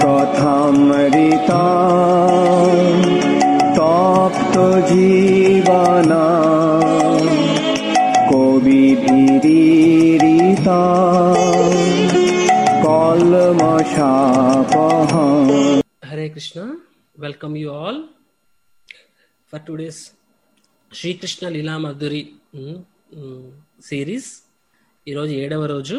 प्रथमरिता तप्त जीवना कविभिरीरिता कल्मषापहा Hare Krishna welcome you all for today's Srikrishna Leela Madhuri series ఈరోజు ఏడవ రోజు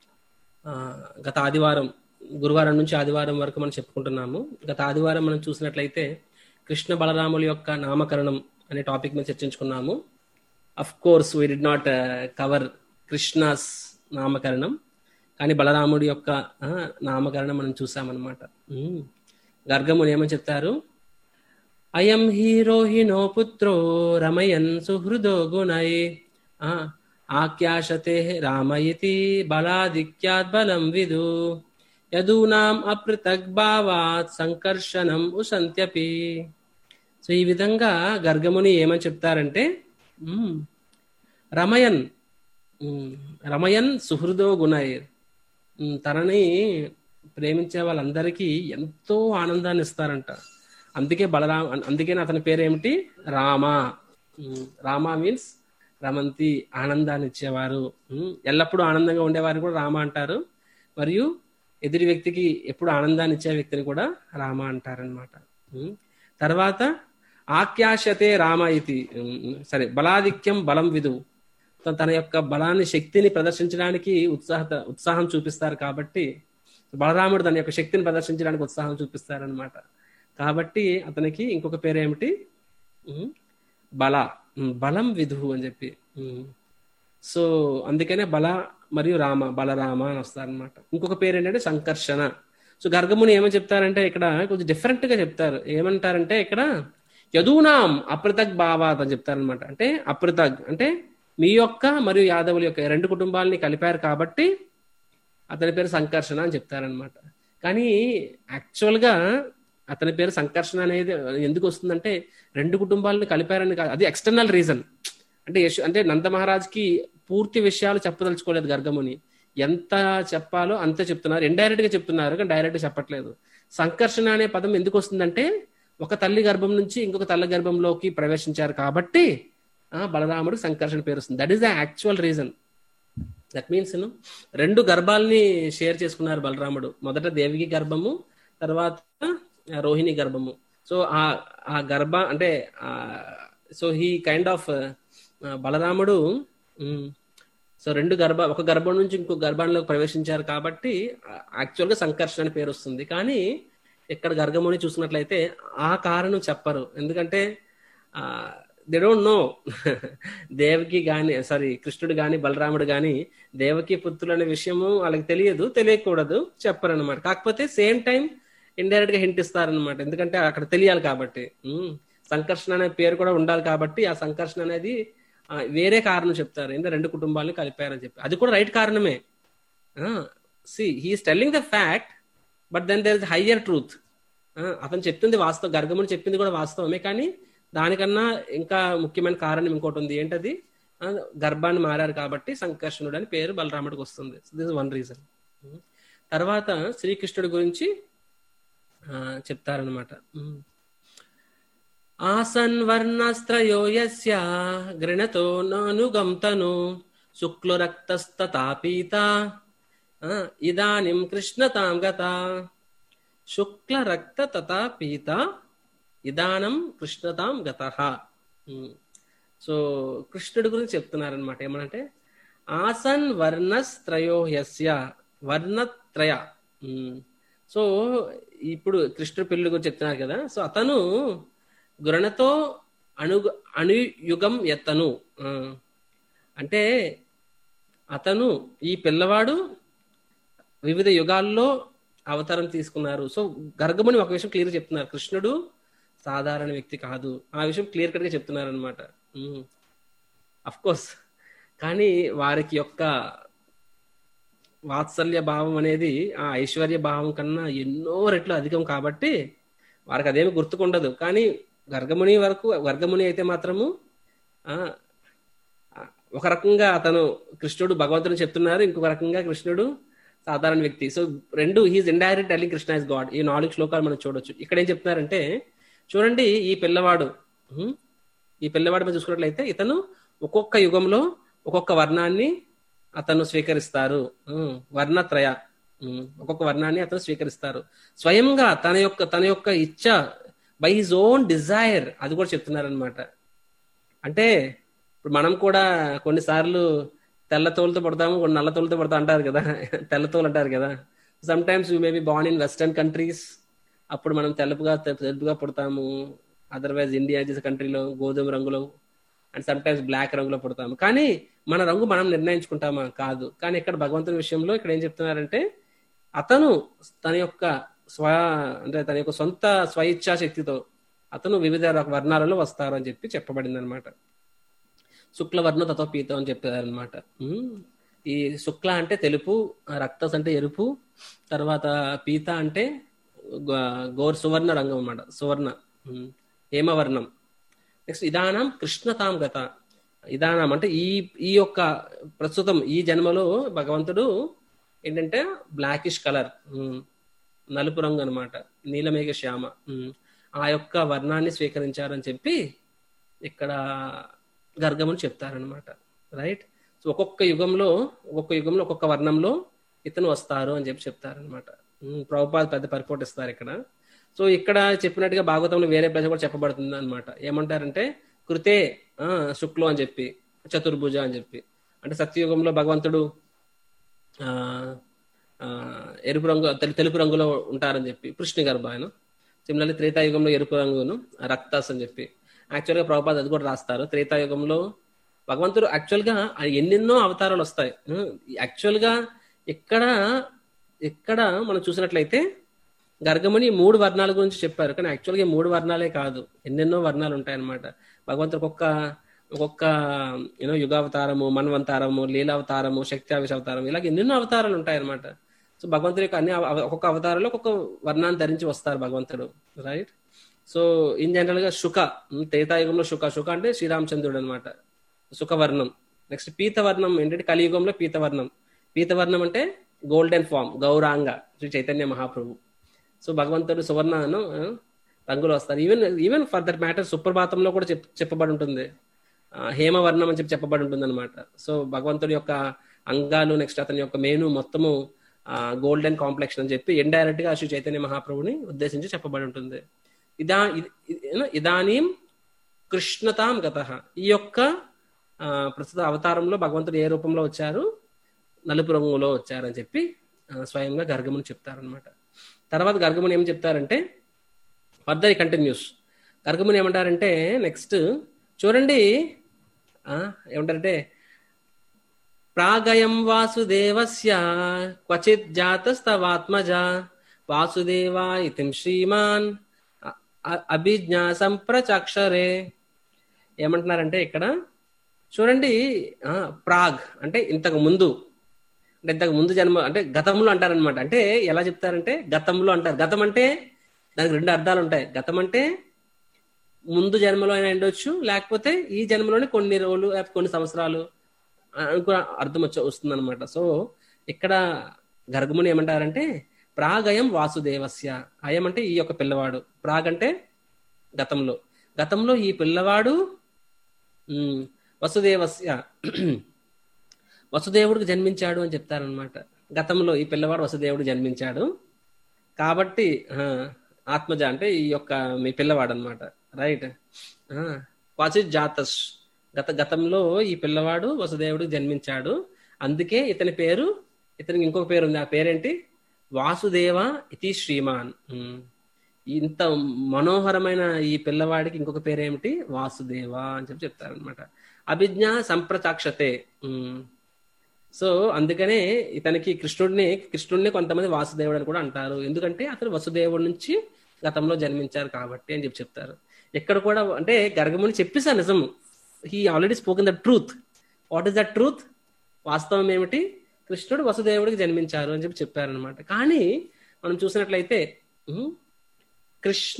ఆ, గత ఆదివారం గురువారం నుంచి ఆదివారం వరకు మనం చెప్పుకుంటున్నాము గత ఆదివారం మనం చూసినట్లయితే కృష్ణ బలరాముల యొక్క నామకరణం అనే టాపిక్ మీద చర్చించుకున్నాము of course we did not cover Krishna's నామకరణం కానీ బలరాముడి యొక్క ఆ, నామకరణం మనం చూసామన్నమాట ఉమ్. గర్గముని ఏమని చెప్తారు అయం హీరోహినో పుత్రో రమయన్ సుహృదో గుణై ఆ, ఆఖ్యాశతే రామయితి బలాదిక్యాత్ బలం విదు యదూనాం అపృతక్ భావాత్ సంకర్షణం ఉసంత్యపి సో ఈ విధంగా గర్గముని ఏమని చెప్తారంటే ఉమ్, రమయన్ ఉమ్, రమయన్ సుహృదో గుణై ఉమ్, తనని ప్రేమించే వాళ్ళందరికీ ఎంతో ఆనందాన్ని ఇస్తారంట అందుకే బలరామ అందుకే అతని పేరు ఏమిటి రామ ఉమ్, రామ మీన్స్ రమంతి ఆనందాన్ని ఇచ్చేవారు ఉమ్, ఎల్లప్పుడూ ఆనందంగా ఉండేవారిని కూడా రామ అంటారు మరియు ఎదుటి వ్యక్తికి ఎప్పుడు ఆనందాన్ని ఇచ్చే వ్యక్తిని కూడా రామ అంటారనమాట తర్వాత ఆఖ్యాశతే రామ ఇది ఉమ్, సరే బలాధిక్యం బలం విధువు తన- తన యొక్క బలాన్ని శక్తిని ప్రదర్శించడానికి ఉత్సాహ ఉత్సాహం చూపిస్తారు కాబట్టి బలరాముడు తన యొక్క శక్తిని ప్రదర్శించడానికి ఉత్సాహం చూపిస్తారనమాట కాబట్టి అతనికి ఇంకొక పేరు ఏమిటి ఉమ్, బల ఉమ్, బలం విధు అని చెప్పి ఉమ్. సో అందుకనే బల మరియు రామ బలరామ అని వస్తారనమాట ఇంకొక పేరు ఏంటంటే సంకర్షణ సో గర్గముని ఏమని చెప్తారంటే ఇక్కడ కొంచెం డిఫరెంట్ గా చెప్తారు ఏమంటారంటే ఇక్కడ యదూనాం అపృతగ్ భావాత్ అని చెప్తారనమాట అంటే అపృతగ్ అంటే మీ యొక్క మరియు యాదవుల యొక్క ఈ రెండు కుటుంబాలని కలిపారు కాబట్టి అతని పేరు సంకర్షణ అని చెప్తారనమాట కానీ యాక్చువల్ గా అతని పేరు సంకర్షణ అనేది ఎందుకు వస్తుందంటే రెండు కుటుంబాలను కలిపారని కాదు అది ఎక్స్టర్నల్ రీజన్ అంటే యశ్ అంటే నంద మహారాజ్కి పూర్తి విషయాలు చెప్పదలుచుకోలేదు గర్గముని ఎంత చెప్పాలో అంతే చెప్తున్నారు ఇండైరెక్ట్ గా చెప్తున్నారు కానీ డైరెక్ట్ గా చెప్పట్లేదు సంకర్షణ అనే పదం ఎందుకు వస్తుందంటే ఒక తల్లి గర్భం నుంచి ఇంకొక తల్లి గర్భంలోకి ప్రవేశించారు కాబట్టి ఆ బలరాముడు సంకర్షణ పేరు వస్తుంది that is the actual reason that means రెండు గర్భాలని షేర్ చేసుకున్నారు బలరాముడు మొదట దేవికి గర్భము తర్వాత ఆ, రోహిణి గర్భము సో ఆ ఆ గర్భ అంటే సో హీ కైండ్ ఆఫ్ బలరాముడు ఉమ్, సో రెండు గర్భ ఒక గర్భం నుంచి ఇంకో గర్భంలోకి ప్రవేశించారు కాబట్టి యాక్చువల్ గా సంకర్షణ అని పేరు వస్తుంది కానీ ఇక్కడ గర్గముని చూసినట్లయితే ఆ కారణం చెప్పరు ఎందుకంటే దే డోంట్ నో దేవకి గాని సారీ కృష్ణుడు గాని బలరాముడు గాని దేవకి పుత్రులు అనే విషయము వాళ్ళకి తెలియదు తెలియకూడదు చెప్పరు అనమాట కాకపోతే సేమ్ టైం ఇండైరెక్ట్ గా హింట్ ఇస్తారనమాట ఎందుకంటే అక్కడ తెలియాలి కాబట్టి ఉమ్, సంకర్షణ అనే పేరు కూడా ఉండాలి కాబట్టి ఆ సంకర్షణ అనేది ఆ, వేరే కారణం చెప్తారు ఏంటంటే రెండు కుటుంబాలను కలిపారని చెప్పి అది కూడా రైట్ కారణమే see he is telling the fact but then there is higher truth అతను చెప్పింది వాస్తవం గర్గముని చెప్పింది కూడా వాస్తవమే కానీ దానికన్నా ఇంకా ముఖ్యమైన కారణం ఇంకోటి ఉంది ఏంటది ఆ, గర్భాన్ని మారారు కాబట్టి సంకర్షణుడు అని పేరు బలరాముడికి వస్తుంది దిస్ వన్ రీజన్ తర్వాత శ్రీకృష్ణుడి గురించి ఆ, చెప్తారనమాట ఉమ్. ఆసన్ వర్ణస్త్రయో యస్య గృణతో నానుగం తను శుక్లరక్తస్తతాపీత ఆ, ఇదానిం కృష్ణతాం గత శుక్లరక్త తథా పీత ఇదానం కృష్ణతాం గత సో కృష్ణుడి గురించి చెప్తున్నారనమాట ఏమనంటే ఆసన్ వర్ణస్త్రయో యస్య వర్ణత్రయ ఉమ్. సో ఇప్పుడు కృష్ణుడి పెళ్లి గురించి చెప్తున్నారు కదా సో అతను గురణతో అణు అణుయుగం ఎత్తను ఆ, అంటే అతను ఈ పిల్లవాడు వివిధ యుగాల్లో అవతారం తీసుకున్నారు సో గర్గముని ఒక విషయం క్లియర్ చెప్తున్నారు కృష్ణుడు సాధారణ వ్యక్తి కాదు ఆ విషయం క్లియర్ కట్ గా చెప్తున్నారు అనమాట అఫ్ కోర్స్ కానీ వారికి యొక్క వాత్సల్య భావం అనేది ఆ ఐశ్వర్య భావం కన్నా ఎన్నో రెట్లు అధికం కాబట్టి వారికి అదేమి గుర్తుకుండదు కానీ గర్గముని వరకు గర్గముని అయితే మాత్రము ఆ ఒక రకంగా అతను కృష్ణుడు భగవంతుని చెప్తున్నారు ఇంకొక రకంగా కృష్ణుడు సాధారణ వ్యక్తి సో రెండు he's indirect telling Krishna is God ఈ నాలుగు శ్లోకాలు మనం చూడొచ్చు ఇక్కడ ఏం చెప్తున్నారంటే చూడండి ఈ పిల్లవాడు ఉమ్, ఈ పిల్లవాడు మీద చూసుకున్నట్లయితే ఇతను ఒక్కొక్క యుగంలో ఒక్కొక్క వర్ణాన్ని అతను స్వీకరిస్తారు ఉమ్, వర్ణత్రయ ఉమ్, ఒక్కొక్క వర్ణాన్ని అతను స్వీకరిస్తారు స్వయంగా తన యొక్క తన యొక్క ఇచ్చ బై హిజ్ ఓన్ డిజైర్ అది కూడా చెప్తున్నారనమాట అంటే ఇప్పుడు మనం కూడా కొన్నిసార్లు తెల్ల తోలుతో పడతాము కొన్ని నల్ల తోలుతో పడతా అంటారు కదా తెల్ల తోలు అంటారు కదా sometimes you may be born in western countries అప్పుడు మనం తెలుపుగా తెలుపుగా పుడతాము అదర్వైజ్ ఇండియా చేసే కంట్రీలో గోధుమ రంగులో అండ్ సమ్ టైమ్స్ బ్లాక్ రంగులో పుడతాము కానీ మన రంగు మనం నిర్ణయించుకుంటామా కాదు కానీ ఇక్కడ భగవంతుని విషయంలో ఇక్కడ ఏం చెప్తున్నారంటే అతను తన యొక్క స్వ అంటే తన యొక్క సొంత స్వయిచ్ఛా శక్తితో అతను వివిధ రక- వర్ణాలలో వస్తారు అని చెప్పి చెప్పబడింది అనమాట శుక్ల వర్ణ తత్వ పీతం అని చెప్పారనమాట ఈ శుక్ల అంటే తెలుపు రక్తస్ అంటే ఎరుపు తర్వాత పీత అంటే గో- గోర్ సువర్ణ రంగం అన్నమాట సువర్ణ ఉమ్, హేమవర్ణం నెక్స్ట్ ఇదానం కృష్ణతాం గత ఇదానం అంటే ఈ ఈ యొక్క ప్రస్తుతం ఈ జన్మలో భగవంతుడు ఏంటంటే బ్లాకిష్ కలర్ నలుపు రంగు అనమాట నీలమేఘ శ్యామ ఉమ్, ఆ యొక్క వర్ణాన్ని స్వీకరించారని చెప్పి ఇక్కడ గర్గముని చెప్తారనమాట రైట్ సో ఒక్కొక్క యుగంలో ఒక్కొక్క యుగంలో ఒక్కొక్క వర్ణంలో ఇతను వస్తారు అని చెప్పి చెప్తారనమాట ప్రభుపాద పెద్ద పరిపోర్ట్ ఇస్తారు ఇక్కడ సో ఇక్కడ చెప్పినట్టుగా భాగవతంలో వేరే ప్లేస్ కూడా చెప్పబడుతుంది అనమాట ఏమంటారంటే కృతే ఆ, శుక్లో అని చెప్పి చతుర్భుజ అని చెప్పి అంటే సత్యయుగంలో భగవంతుడు ఆ ఆ, ఎరుపు రంగు తెలు- తెలుపు రంగులో ఉంటారని చెప్పి కృష్ణ గర్భ ఆయన సిమిలర్లీ త్రేతాయుగంలో ఎరుపు రంగును రక్తాస్ అని చెప్పి యాక్చువల్గా ప్రభుపాద అది కూడా రాస్తారు త్రేతాయుగంలో భగవంతుడు యాక్చువల్గా ఆ ఎన్నెన్నో అవతారాలు వస్తాయి యాక్చువల్గా ఇక్కడ ఇక్కడ మనం చూసినట్లయితే గర్గముని మూడు వర్ణాల గురించి చెప్పారు కానీ యాక్చువల్గా ఈ మూడు వర్ణాలే కాదు ఎన్నెన్నో వర్ణాలు ఉంటాయన్నమాట భగవంతుడు ఒక్కొక్క ఒక్కొక్క యూనో యుగావతారము మన్వంతారము లీలావతారము శక్తి అవతారం ఇలాగ ఎన్నెన్నో అవతారాలు ఉంటాయన్నమాట సో భగవంతుడి యొక్క అన్ని అవ- ఒక్కొక్క అవతారంలో ఒక్కొక్క వర్ణాన్ని ధరించి వస్తారు భగవంతుడు రైట్ సో ఇన్ జనరల్ గా శుక ఉమ్, త్రేతాయుగంలో శుక శుక అంటే శ్రీరామచంద్రుడు అనమాట సుఖవర్ణం నెక్స్ట్ పీతవర్ణం ఏంటంటే కలియుగంలో పీతవర్ణం పీతవర్ణం అంటే golden form Gauranga Shri Chaitanya Mahaprabhu so భగవంతుడు సువర్ణను ఆ, రంగులు వస్తారు even even for that matter సుప్రభాతంలో కూడా చెప్ చెప్పబడి ఉంటుంది ఆ, హేమవర్ణం అని చెప్పి చెప్పబడి ఉంటుంది అనమాట సో భగవంతుడి యొక్క అంగాలు నెక్స్ట్ అతని యొక్క మేను మొత్తము గోల్డెన్ కాంప్లెక్షన్ అని చెప్పి ఇండైరెక్ట్ గా శ్రీ చైతన్య మహాప్రభుని ఉద్దేశించి చెప్పబడి ఉంటుంది ఇదా ఇది- ఇది- ఇదానీం కృష్ణతాం గత ఈ యొక్క ఆ, ప్రస్తుత అవతారంలో భగవంతుడు ఏ రూపంలో వచ్చారు నలుపు రంగులో వచ్చారని చెప్పి ఆ, స్వయంగా గర్గముని చెప్తారనమాట తర్వాత గర్గముని ఏం చెప్తారంటే ఫర్దర్ కంటిన్యూస్ గర్గముని ఏమంటారంటే నెక్స్ట్ చూడండి ఆ, ఏమంటారంటే ప్రాగయం వాసుదేవస్య క్వచిత్ జాతస్తవాత్మజ వాసుదేవా ఇతిం శ్రీమాన్ అ- అ- అభిజ్ఞా సంప్రచక్షరే ఏమంటున్నారంటే ఇక్కడ చూడండి ఆ, ప్రాగ్ అంటే ఇంతకు ముందు అంటే ఇంతకు ముందు జన్మ అంటే గతంలో అంటారనమాట అంటే ఎలా చెప్తారంటే గతంలో అంటారు గతం అంటే దానికి రెండు అర్థాలు ఉంటాయి గతం అంటే ముందు జన్మలో అయినా ఉండొచ్చు లేకపోతే ఈ జన్మలోనే కొన్ని రోజులు లేకపోతే కొన్ని సంవత్సరాలు అనుకో అర్థం వచ్చి వస్తుంది అనమాట సో ఇక్కడ గర్గముని ఏమంటారంటే ప్రాగయం వాసుదేవస్య అయం అంటే ఈ యొక్క పిల్లవాడు ప్రాగ్ అంటే గతంలో గతంలో ఈ పిల్లవాడు ఉమ్, వసుదేవస్య వసుదేవుడికి జన్మించాడు అని చెప్తారనమాట గతంలో ఈ పిల్లవాడు వసుదేవుడు జన్మించాడు కాబట్టి ఆ, ఆత్మజ అంటే ఈ యొక్క మీ పిల్లవాడు అనమాట రైట్ క్వాచిత్ జాతస్ గత గతంలో ఈ పిల్లవాడు వసుదేవుడికి జన్మించాడు అందుకే ఇతని పేరు ఇతనికి ఇంకొక పేరు ఉంది ఆ పేరేంటి వాసుదేవ ఇతి శ్రీమాన్ ఉమ్. ఇంత మనోహరమైన ఈ పిల్లవాడికి ఇంకొక పేరేమిటి వాసుదేవ అని చెప్పి చెప్తారనమాట అభిజ్ఞ సంప్రచాక్షతే ఉమ్. సో అందుకనే ఇతనికి కృష్ణుడిని కృష్ణుడిని కొంతమంది వాసుదేవుడు అని కూడా అంటారు ఎందుకంటే అతను వసుదేవుడి నుంచి గతంలో జన్మించారు కాబట్టి అని చెప్పి చెప్తారు ఎక్కడ కూడా అంటే గర్గముని చెప్పేసా నిజం he already spoken the truth what is the truth వాస్తవం ఏమిటి కృష్ణుడు వసుదేవుడికి జన్మించారు అని చెప్పి చెప్పారనమాట కానీ మనం చూసినట్లయితే ఉమ్, కృష్ణ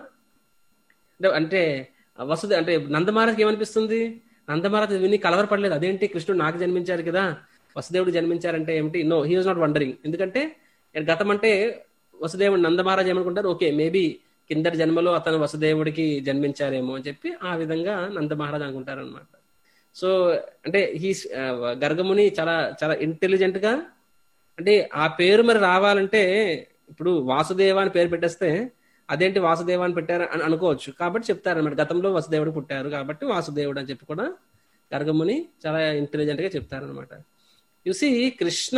అంటే- అంటే వసుదే అంటే నందమహారాజ్కి ఏమనిపిస్తుంది నందమహారాజ్ విని కలవరపడలేదు అదేంటి కృష్ణుడు నాకు జన్మించారు కదా వసుదేవుడు జన్మించారంటే ఏమిటి no he was not wandering ఎందుకంటే గతం అంటే వసుదేవుడు నందమహారాజ్ ఏమనుకుంటారు ఓకే మేబీ కిందటి జన్మలో అతను వసుదేవుడికి జన్మించారేమో అని చెప్పి ఆ విధంగా నందమహారాజ్ అనుకుంటారు అనమాట సో అంటే హీ గర్గముని చాలా చాలా ఇంటెలిజెంట్ గా అంటే ఆ పేరు మరి రావాలంటే ఇప్పుడు వాసుదేవ అని పేరు పెట్టేస్తే అదేంటి వాసుదేవ అని పెట్టారు అని అనుకోవచ్చు కాబట్టి చెప్తారన్నమాట గతంలో వసుదేవుడు పుట్టారు కాబట్టి వాసుదేవుడు అని చెప్పి కూడా గర్గముని చాలా ఇంటెలిజెంట్ గా చెప్తారనమాట చూసి కృష్ణ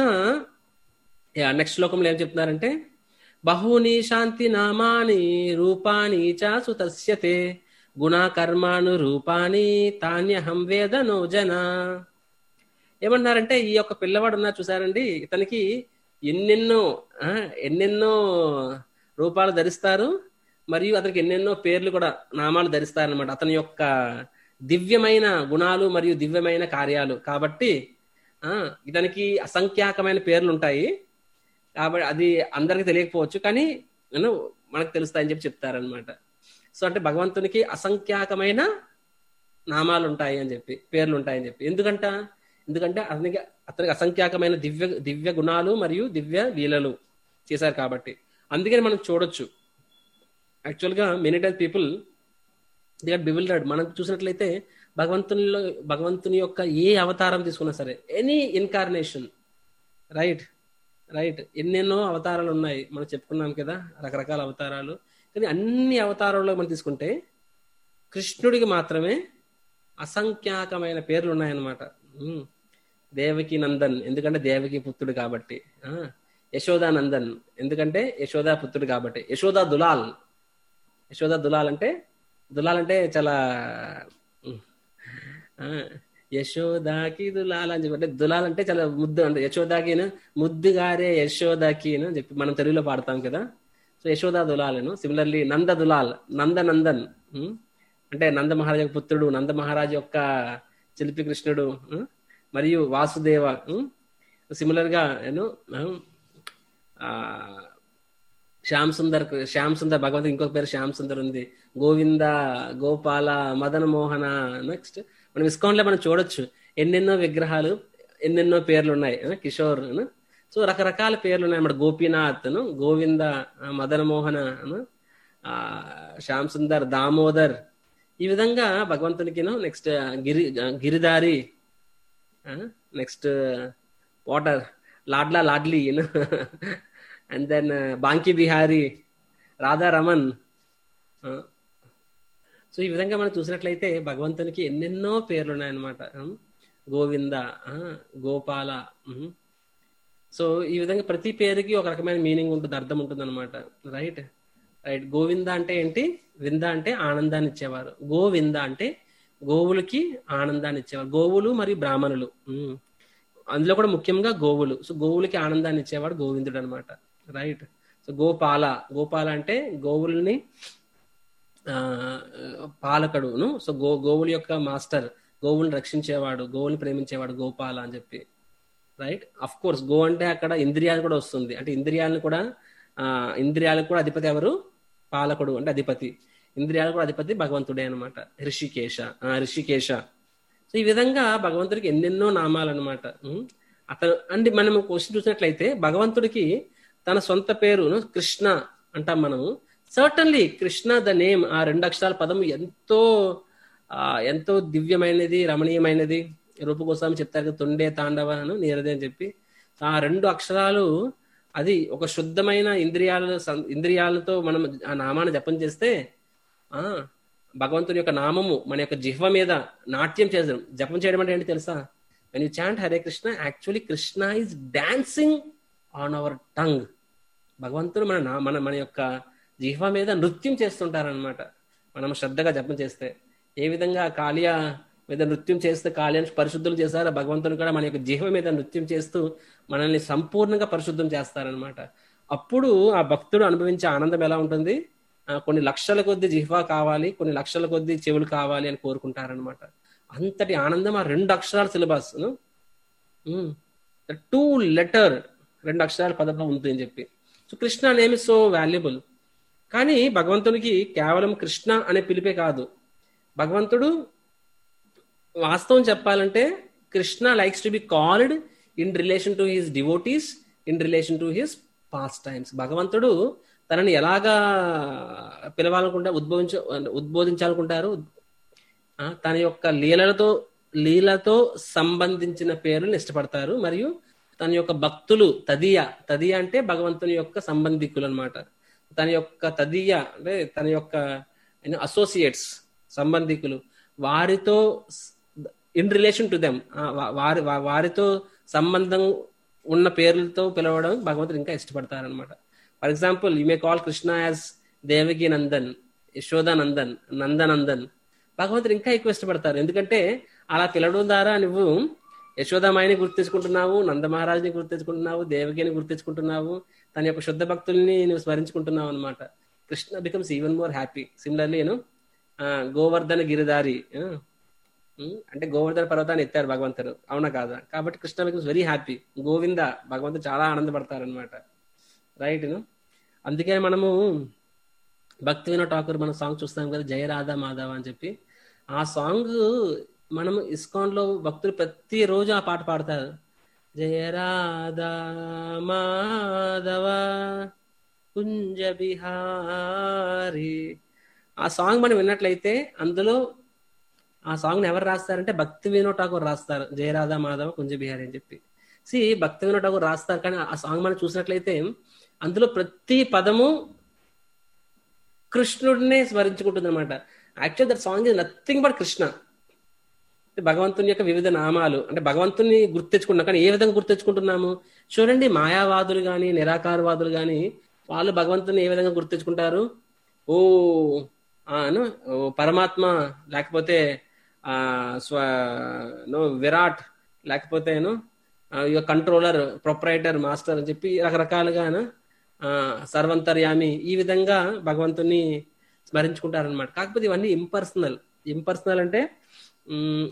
నెక్స్ట్ శ్లోకంలో ఏం చెప్తున్నారంటే బహూని శాంతి నామాని రూపాని చాసు తస్యతే గుణకర్మాను రూపాని తాన్యహం వేద నో జన ఏమన్నారంటే ఈ యొక్క పిల్లవాడు ఉన్నారు చూసారండి ఇతనికి ఎన్నెన్నో ఆ, ఎన్నెన్నో రూపాలు ధరిస్తారు మరియు అతనికి ఎన్నెన్నో పేర్లు కూడా నామాలు ధరిస్తారనమాట అతని యొక్క దివ్యమైన గుణాలు మరియు దివ్యమైన కార్యాలు కాబట్టి ఆ ఇతనికి అసంఖ్యాకమైన పేర్లు ఉంటాయి కాబట్టి అది అందరికి తెలియకపోవచ్చు కానీ నేను మనకు తెలుస్తాయని చెప్పి చెప్తారనమాట సో అంటే భగవంతునికి అసంఖ్యాకమైన నామాలు ఉంటాయి అని చెప్పి పేర్లు ఉంటాయని చెప్పి ఎందుకంట ఎందుకంటే అతనికి అతనికి అసంఖ్యాకమైన దివ్య దివ్య గుణాలు మరియు దివ్య లీలలు చేశారు కాబట్టి అందుకని మనం చూడొచ్చు యాక్చువల్గా many times people they are bewildered మనం చూసినట్లయితే భగవంతునిలో భగవంతుని యొక్క ఏ అవతారం తీసుకున్నా సరే ఎనీ ఇన్కార్నేషన్ రైట్ రైట్ ఎన్నెన్నో అవతారాలు ఉన్నాయి మనం చెప్పుకున్నాం కదా రకరకాల అవతారాలు కానీ అన్ని అవతారాల్లో మనం తీసుకుంటే కృష్ణుడికి మాత్రమే అసంఖ్యాకమైన పేర్లు ఉన్నాయన్నమాట ఉమ్. దేవకి నందన్ ఎందుకంటే దేవకి పుత్రుడు కాబట్టి ఆ, యశోదా నందన్ ఎందుకంటే యశోదా పుత్రుడు కాబట్టి యశోదా దులాల్ యశోదా దులాల్ అంటే దులాల్ అంటే చాలా ఉమ్, ఆ, యశోదాకి దులాల్ అని చెప్పి అంటే దులాల్ అంటే చాలా ముద్దు అంటే యశోదాకి ముద్దుగారే యశోదాకి అని చెప్పి మనం తెలుగులో పాడతాం కదా సో యశోదా దులాలను సిమిలర్లీ నంద దులాల్ నంద నందన్ ఉమ్, అంటే నంద మహారాజు యొక్క పుత్రుడు నంద మహారాజు యొక్క చిలిపి కృష్ణుడు ఉమ్, మరియు వాసుదేవ సిమిలర్ గా నేను శ్యామ్ సుందర్ శ్యామ్ సుందర్ భగవంతుడు ఇంకొక పేరు శ్యామ్ సుందర్ ఉంది గోవింద గోపాల మదన మోహన నెక్స్ట్ మనం ఇస్కాన్ లో మనం చూడొచ్చు ఎన్నెన్నో విగ్రహాలు ఎన్నెన్నో పేర్లు ఉన్నాయి ఆ, కిషోర్ ఆ, సో రకరకాల పేర్లు ఉన్నాయి అన్నమాట గోపీనాథ్ ను, గోవింద ఆ, మదన మోహన ఆ, ఆ, శ్యామ్ సుందర్ దామోదర్ ఈ విధంగా భగవంతునికి నెక్స్ట్ గిరి గిరిదారి నెక్స్ట్ వాటర్ Ladla Ladli and then Banke Bihari Radha Raman so ఈ విధంగా మనం చూసినట్లయితే భగవంతునికి ఎన్నెన్నో పేర్లు ఉన్నాయన్నమాట ఉమ్, గోవింద ఆ, గోపాల ఉమ్. సో ఈ విధంగా ప్రతి పేరుకి ఒక రకమైన మీనింగ్ ఉంటుంది అర్థం ఉంటుంది అనమాట రైట్ రైట్ గోవింద అంటే ఏంటి వింద అంటే ఆనందాన్ని ఇచ్చేవారు గోవింద అంటే గోవులకి ఆనందాన్ని ఇచ్చేవారు గోవులు మరియు బ్రాహ్మణులు ఉమ్. అందులో కూడా ముఖ్యంగా గోవులు సో గోవులకి ఆనందాన్ని ఇచ్చేవాడు గోవిందుడు అనమాట రైట్ సో గోపాల గోపాల అంటే గోవుల్ని ఆ పాలకుడును సో గో గోవుల యొక్క మాస్టర్ గోవుల్ని రక్షించేవాడు గోవుల్ని ప్రేమించేవాడు గోపాల అని చెప్పి రైట్ అఫ్ కోర్స్ గో అంటే అక్కడ ఇంద్రియాలు కూడా వస్తుంది అంటే ఇంద్రియాలను కూడా ఆ ఇంద్రియాలకు కూడా అధిపతి ఎవరు పాలకుడు అంటే అధిపతి ఇంద్రియాలకు కూడా అధిపతి భగవంతుడే అనమాట ఋషికేశ ఆ, ఋషికేశ సో ఈ విధంగా భగవంతుడికి ఎన్నెన్నో నామాలు అనమాట అతను అంటే మనం క్వశ్చన్ చూసినట్లయితే భగవంతుడికి తన సొంత పేరును కృష్ణ అంటాం మనము సర్టన్లీ కృష్ణ ద నేమ్ ఆ రెండు అక్షరాల పదం ఎంతో ఆ ఎంతో దివ్యమైనది రమణీయమైనది రూపగోస్వామి చెప్తారు కదా తొండే తాండవను నీరదే అని చెప్పి ఆ రెండు అక్షరాలు అది ఒక శుద్ధమైన ఇంద్రియాల సం- ఇంద్రియాలతో మనం ఆ నామాన్ని జపం చేస్తే ఆ భగవంతుని యొక్క నామము మన యొక్క జిహ్వ మీద నాట్యం చేద్దాం జపం చేయడం అంటే ఏంటి తెలుసా when you chant Hare Krishna actually Krishna is dancing on our tongue భగవంతుడు మన నా- మన మన యొక్క జిహ్వ మీద నృత్యం చేస్తుంటారనమాట మనం శ్రద్ధగా జపం చేస్తే ఏ విధంగా కాళియా మీద నృత్యం చేస్తే కాళియాన్ని పరిశుద్ధులు చేశారో భగవంతుని కూడా మన యొక్క జిహ్వ మీద నృత్యం చేస్తూ మనల్ని సంపూర్ణంగా పరిశుద్ధం చేస్తారనమాట అప్పుడు ఆ భక్తుడు అనుభవించే ఆనందం ఎలా ఉంటుంది ఆ, కొన్ని లక్షల కొద్ది జిహ్వా కావాలి కొన్ని లక్షల కొద్ది చెవులు కావాలి అని కోరుకుంటారనమాట అంతటి ఆనందం ఆ రెండు అక్షరాల సిలబస్ టూ లెటర్ రెండు అక్షరాల పదంలో ఉంది అని చెప్పి so Krishna name is so valuable కానీ భగవంతునికి కేవలం కృష్ణ అనే పిలిపే కాదు భగవంతుడు వాస్తవం చెప్పాలంటే Krishna likes to be called in relation to his devotees in relation to his pastimes భగవంతుడు తనని ఎలాగా పిలవాలనుకుంటా ఉద్భవించ ఉద్బోధించాలనుకుంటారు ఆ, తన యొక్క లీలలతో లీలతో సంబంధించిన పేర్లను ఇష్టపడతారు మరియు తన యొక్క భక్తులు తదియ తదియ అంటే భగవంతుని యొక్క సంబంధికులు అనమాట తన యొక్క తదియ అంటే తన యొక్క అసోసియేట్స్ సంబంధికులు వారితో ఇన్ రిలేషన్ టు దెమ్ వారి వా- వారితో సంబంధం ఉన్న పేర్లతో పిలవడం భగవంతుడు ఇంకా ఇష్టపడతారనమాట for example you may call Krishna as Devaki Nandan Yashodanandan Nandanandan భగవంతుడు ఇంకా ఎక్కువ ఇష్టపడతారు ఎందుకంటే అలా పిలవడం ద్వారా నువ్వు యశోదామాయిని గుర్తు తెచ్చుకుంటున్నావు నందమహారాజుని గుర్తు తెచ్చుకుంటున్నావు దేవకిని గుర్తు తెచ్చుకుంటున్నావు తన యొక్క శుద్ధ భక్తుల్ని నువ్వు స్మరించుకుంటున్నావు అనమాట Krishna becomes even more happy similarly నేను గోవర్ధన గిరిదారి ఆ, ఉమ్, అంటే గోవర్ధన పర్వతాన్ని ఎత్తారు భగవంతుడు అవునా కాదా కాబట్టి Krishna becomes very happy Govinda భగవంతుడు చాలా ఆనందపడతారు అనమాట రైట్ అందుకే మనము భక్తి వినోద్ ఠాకూర్ మన సాంగ్ చూస్తాం కదా జయ రాధా మాధవ అని చెప్పి ఆ సాంగ్ మనము ఇస్కాన్ లో భక్తులు ప్రతి రోజు ఆ పాట పాడతారు జయ రాధా మాధవ కుంజ బిహారి ఆ సాంగ్ మనం విన్నట్లయితే అందులో ఆ సాంగ్ ఎవరు రాస్తారంటే భక్తి వినోద్ ఠాకూర్ రాస్తారు జయరాధా మాధవ కుంజ బిహారీ అని చెప్పి సి భక్తి వినోద్ ఠాకూర్ రాస్తారు కానీ ఆ సాంగ్ మనం చూసినట్లయితే అందులో ప్రతి పదము కృష్ణుడినే స్మరించుకుంటుంది అనమాట actual that song is nothing but Krishna అంటే భగవంతుని యొక్క వివిధ నామాలు అంటే భగవంతుని గుర్తు తెచ్చుకుంటున్నాం కానీ ఏ విధంగా గుర్తు తెచ్చుకుంటున్నాము చూడండి మాయావాదులు కానీ నిరాకారవాదులు కానీ వాళ్ళు భగవంతుని ఏ విధంగా గుర్తు తెచ్చుకుంటారు ఓ ఆ, అను, ఓ పరమాత్మ లేకపోతే ఆ స్వ నో విరాట్ లేకపోతే ఏను కంట్రోలర్ ప్రొపరైటర్ మాస్టర్ అని చెప్పి రకరకాలుగా ఆ, సర్వంతర్యామి ఈ విధంగా భగవంతుని స్మరించుకుంటారనమాట కాకపోతే ఇవన్నీ ఇంపర్సనల్ ఇంపర్సనల్ అంటే మ్,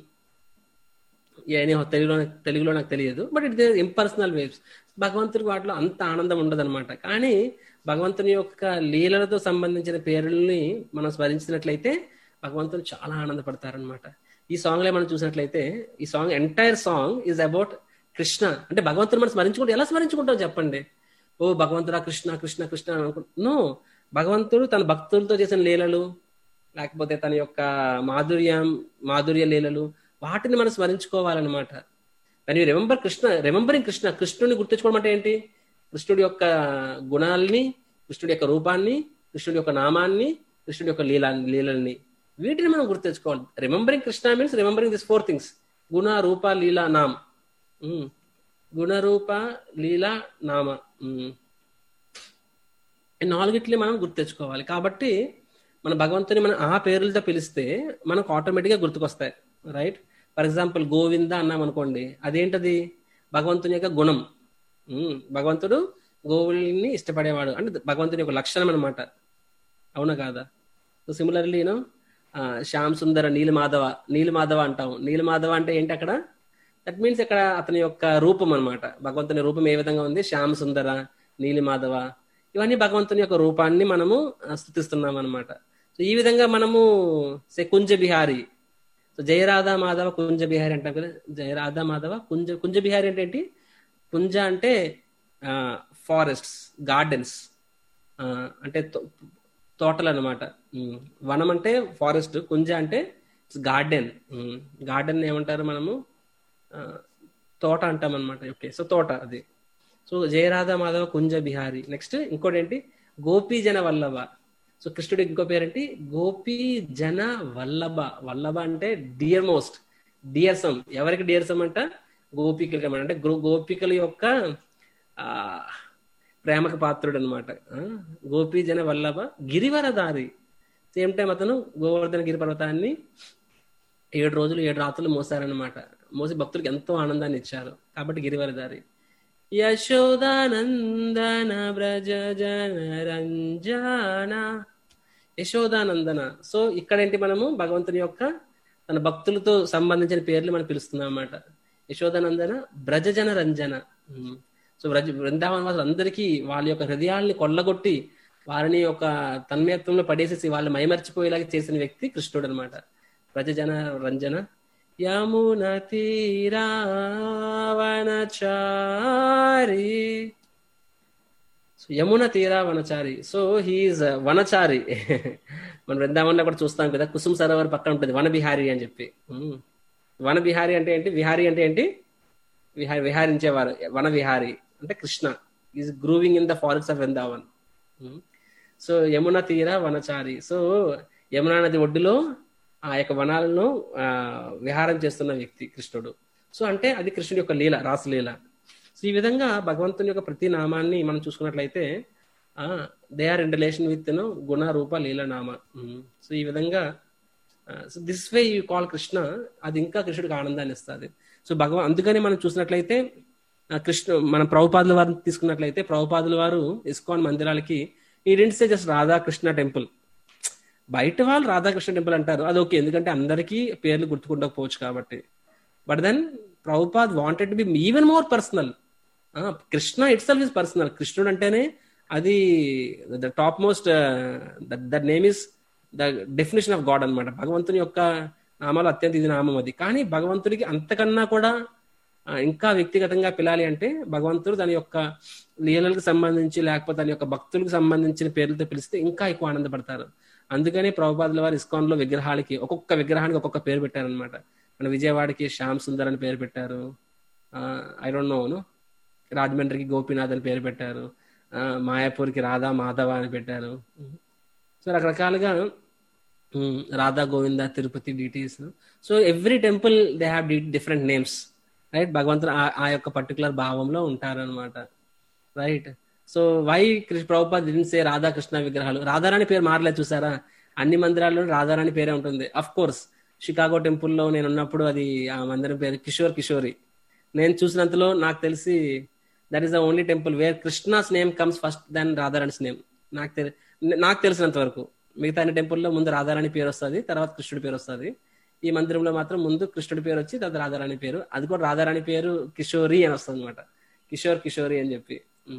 ఏమో తెలుగులో తెలుగులో నాకు తెలియదు బట్ ఇట్ ఇంపర్సనల్ వేవ్స్ భగవంతుడికి వాటిలో అంత ఆనందం ఉండదన్నమాట కానీ భగవంతుని యొక్క లీలలతో సంబంధించిన పేర్లని మనం స్మరించినట్లయితే భగవంతుడు చాలా ఆనందపడతారనమాట ఈ సాంగ్ లో మనం చూసినట్లయితే ఈ song entire song is about Krishna అంటే భగవంతుడు మనం స్మరించుకుంటే ఎలా స్మరించుకుంటాం చెప్పండి ఓ భగవంతుడా కృష్ణ కృష్ణ కృష్ణ అని అనుకుంటు నో భగవంతుడు తన భక్తులతో చేసిన లీలలు లేకపోతే తన యొక్క మాధుర్యం మాధుర్య లీలలు వాటిని మనం స్మరించుకోవాలన్నమాట కానీ రిమెంబర్ కృష్ణ రిమెంబరింగ్ కృష్ణ కృష్ణుని గుర్తుంచుకోవడం అంటే ఏంటి కృష్ణుడి యొక్క గుణాలని కృష్ణుడి యొక్క రూపాన్ని కృష్ణుడి యొక్క నామాన్ని కృష్ణుడి యొక్క లీలా లీలల్ని వీటిని మనం గుర్తుంచుకోవాలి remembering Krishna means remembering this four things గుణ రూప లీలా నామ్ ఉమ్. గుణ రూప లీలా నామ ఉమ్. ఈ నాలుగిట్లే మనం గుర్తు తెచ్చుకోవాలి కాబట్టి మన భగవంతుని మనం ఆ పేర్లతో పిలిస్తే మనకు ఆటోమేటిక్గా గుర్తుకొస్తాయి రైట్ ఫర్ ఎగ్జాంపుల్ గోవింద అన్నాం అనుకోండి అదేంటది భగవంతుని యొక్క గుణం ఉమ్, భగవంతుడు గోవుల్ని ఇష్టపడేవాడు అంటే భగవంతుని యొక్క లక్షణం అనమాట అవునా కాదా so similarly you know Shyam Sundara Neelamadhava Neelamadhava అంటాం నీలమాధవ అంటే ఏంటి అక్కడ దట్ మీన్స్ ఇక్కడ అతని యొక్క రూపం అన్నమాట భగవంతుని రూపం ఏ విధంగా ఉంది శ్యామ్ సుందర నీలిమాధవ ఇవన్నీ భగవంతుని యొక్క రూపాన్ని మనము ఆ, స్తుతిస్తున్నాం అనమాట సో ఈ విధంగా మనము సే కుంజ బిహారీ సో జయరాధా మాధవ కుంజ బిహారీ అంటాం కదా జయరాధా మాధవ కుంజ కుంజ బిహారీ అంటే ఏంటి కుంజ అంటే ఫారెస్ట్స్ గార్డెన్స్ అంటే తో- తోటలు అనమాట వనం అంటే ఫారెస్ట్ కుంజ అంటే గార్డెన్ గార్డెన్ ఏమంటారు మనము ఆ, తోట అంటాం అనమాట ఓకే సో తోట అది సో జయరాధ మాధవ కుంజ బిహారీ నెక్స్ట్ ఇంకోటి ఏంటి గోపీ జన వల్లభ సో కృష్ణుడి ఇంకో పేరేంటి గోపీ జన వల్లభ వల్లభ అంటే డియర్ మోస్ట్ డియర్సమ్ ఎవరికి డియర్సమ్ అంట గోపికలకి అన్నమాట అంటే గో- గోపికల యొక్క ఆ ప్రేమకు పాత్రుడు అనమాట గోపీ జన వల్లభ గిరివరదారి సేమ్ టైం అతను గోవర్ధన గిరి పర్వతాన్ని ఏడు రోజులు ఏడు రాత్రులు మోసారనమాట మోసి భక్తులకు ఎంతో ఆనందాన్ని ఇచ్చారు కాబట్టి గిరివరదారి యశోదానందన బ్రజ జన రంజన యశోదానందన సో ఇక్కడేంటి మనము భగవంతుని యొక్క తన భక్తులతో సంబంధించిన పేర్లు మనం పిలుస్తున్నాం అన్నమాట యశోదానందన బ్రజజన రంజన ఉమ్. సో బ్రజ బృందావన వాసులు అందరికీ వాళ్ళ యొక్క హృదయాల్ని కొల్లగొట్టి వారిని ఒక తన్మయత్వంలో పడేసేసి వాళ్ళు మైమర్చిపోయేలాగా చేసిన వ్యక్తి కృష్ణుడు అనమాట బ్రజజన రంజన యమున తీరావనచారి సో యమున తీరా వనచారి సో హీఈస్ వనచారి మనం వృందావనంలో కూడా చూస్తాం కదా కుసుమ్ సరోవర్ పక్కన ఉంటుంది వన బిహారీ అని చెప్పి ఉమ్. వన బిహారీ అంటే ఏంటి విహారీ అంటే ఏంటి విహారి విహారించేవారు వన విహారి అంటే Krishna is grooving in the forest of Vrindavan so Yamuna తీర వనచారి సో యమునా నది ఒడ్డులో ఆ యొక్క వనాలను ఆ, విహారం చేస్తున్న వ్యక్తి కృష్ణుడు సో అంటే అది కృష్ణుడి యొక్క లీల రాసలీల సో ఈ విధంగా భగవంతుని యొక్క ప్రతి నామాన్ని మనం చూసుకున్నట్లయితే they are in relation with గుణ రూప లీల నామ సో ఈ విధంగా so this way you call Krishna అది ఇంకా కృష్ణుడికి ఆనందాన్ని ఇస్తుంది సో భగవాన్ అందుకని మనం చూసినట్లయితే ఆ, కృష్ణ మన ప్రభుపాదుల వారిని తీసుకున్నట్లయితే ప్రభుపాదుల వారు ఇస్కాన్ మందిరాలకి ఈ డెంట్ సే జస్ట్ రాధాకృష్ణ టెంపుల్ బయట వాళ్ళు రాధాకృష్ణ టెంపుల్ అంటారు అది ఓకే ఎందుకంటే అందరికీ పేర్లు గుర్తుకుండకపోవచ్చు కాబట్టి but then Prabhupad wanted to be even more personal Krishna ఇట్ సెల్ఫ్ ఇస్ పర్సనల్ కృష్ణుడు అంటేనే అది the top most that name is the definition of God అన్నమాట భగవంతుని యొక్క నామాలు అత్యంత ఇది నామం అది కానీ భగవంతుడికి అంతకన్నా కూడా ఆ, ఇంకా వ్యక్తిగతంగా పిలాలి అంటే భగవంతుడు దాని యొక్క లీలలకు సంబంధించి లేకపోతే దాని యొక్క భక్తులకు సంబంధించిన పేర్లతో పిలిస్తే ఇంకా ఎక్కువ ఆనందపడతారు అందుకనే ప్రభుపాదుల వారు ఇస్కాన్ లో విగ్రహాలకి ఒక్కొక్క విగ్రహానికి ఒక్కొక్క పేరు పెట్టారనమాట మన విజయవాడకి శ్యామ్ సుందర్ అని పేరు పెట్టారు ఐ డోంట్ నోను రాజమండ్రికి గోపీనాథ్ అని పేరు పెట్టారు ఆ, మాయాపూర్కి రాధా మాధవ అని పెట్టారు సో రకరకాలుగా um, Radha Govinda Tirupati deities so every temple they have different names right భగవంతుడు ఆ- ఆ యొక్క పర్టికులర్ భావంలో ఉంటారనమాట right so why Krishna Prabhupad say Radhakrishna విగ్రహాలు రాధారాణి పేరు మారలేదు చూసారా అన్ని మందిరాల్లో రాధారాణి పేరే ఉంటుంది అఫ్ కోర్స్ షికాగో టెంపుల్లో నేను ఉన్నప్పుడు అది ఆ మందిరం పేరు కిషోర్ కిషోరి నేను చూసినంతలో నాకు తెలిసి that is the only temple where Krishna's name comes first then Radharani's name నాకు తెలి నాకు తెలిసినంత వరకు మిగతా అన్ని టెంపుల్లో ముందు రాధారాణి పేరు వస్తుంది తర్వాత కృష్ణుడి పేరు వస్తుంది ఈ మందిరంలో మాత్రం ముందు కృష్ణుడి పేరు వచ్చి తర్వాత రాధారాణి పేరు అది కూడా రాధారాణి పేరు కిషోరి అని వస్తుంది అనమాట కిషోర్ కిషోరి అని చెప్పి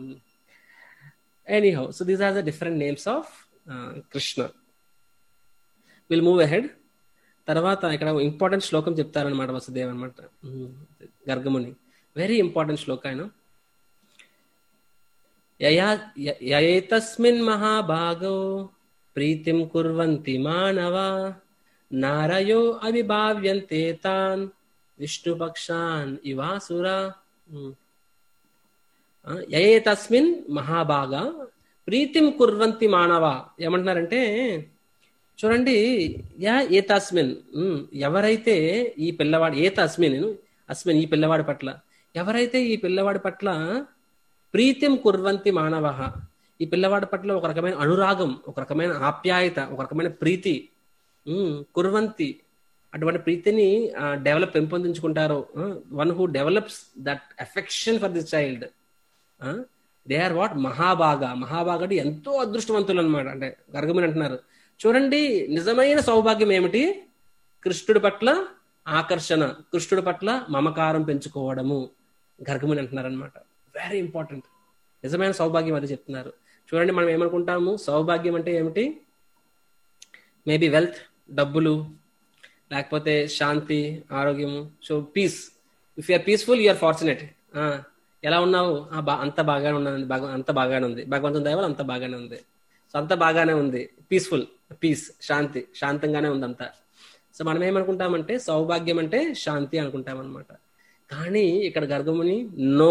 anyhow so these are the different names of Krishna will move ahead తర్వాత ఇక్కడ ఇంపార్టెంట్ శ్లోకం చెప్తారనమాట వసుదేవ్ అనమాట గర్గముని వెరీ ఇంపార్టెంట్ శ్లోక ఆయన యయా య- యయేతస్మిన్ మహాభాగో ప్రీతిం కుర్వంతి మానవా నారయో అవిభావ్యంతే తాన్ విష్ణుపక్షాన్ ఇవాసురా ఉమ్. ఆ, యయే తస్మిన్ మహాభాగా ప్రీతిం కుర్వంతి మానవ ఏమంటున్నారంటే చూడండి యా ఏ తస్మిన్ ఉమ్, ఎవరైతే ఈ పిల్లవాడు ఏ తస్మిన్ అస్మిన్ ఈ పిల్లవాడి పట్ల ఎవరైతే ఈ పిల్లవాడి పట్ల ప్రీతిం కుర్వంతి మానవ ఈ పిల్లవాడి పట్ల ఒక రకమైన అనురాగం ఒక రకమైన ఆప్యాయత ఒక రకమైన ప్రీతి ఉమ్, కుర్వంతి అటువంటి ప్రీతిని డెవలప్ పెంపొందించుకుంటారో one who develops that affection for this child they are what మహాభాగా మహాభాగా అంటే ఎంతో అదృష్టవంతులు అనమాట అంటే గర్గమని అంటున్నారు చూడండి నిజమైన సౌభాగ్యం ఏమిటి కృష్ణుడి పట్ల ఆకర్షణ కృష్ణుడి పట్ల మమకారం పెంచుకోవడము గర్గమని అంటున్నారు అనమాట వెరీ ఇంపార్టెంట్ నిజమైన సౌభాగ్యం అది చెప్తున్నారు చూడండి మనం ఏమనుకుంటాము సౌభాగ్యం అంటే ఏమిటి మేబీ వెల్త్ డబ్బులు లేకపోతే శాంతి ఆరోగ్యము so peace if you're peaceful you're fortunate ఎలా ఉన్నావు ఆ, బా అంత బాగానే ఉన్నది భగ అంత బాగానే ఉంది భగవంతుని దయవల్ల అంత బాగానే ఉంది సో అంత బాగానే ఉంది పీస్ఫుల్ పీస్ శాంతి శాంతంగానే ఉంది అంతా సో మనం ఏమనుకుంటామంటే సౌభాగ్యం అంటే శాంతి అనుకుంటాం అనమాట కానీ ఇక్కడ Gargamuni no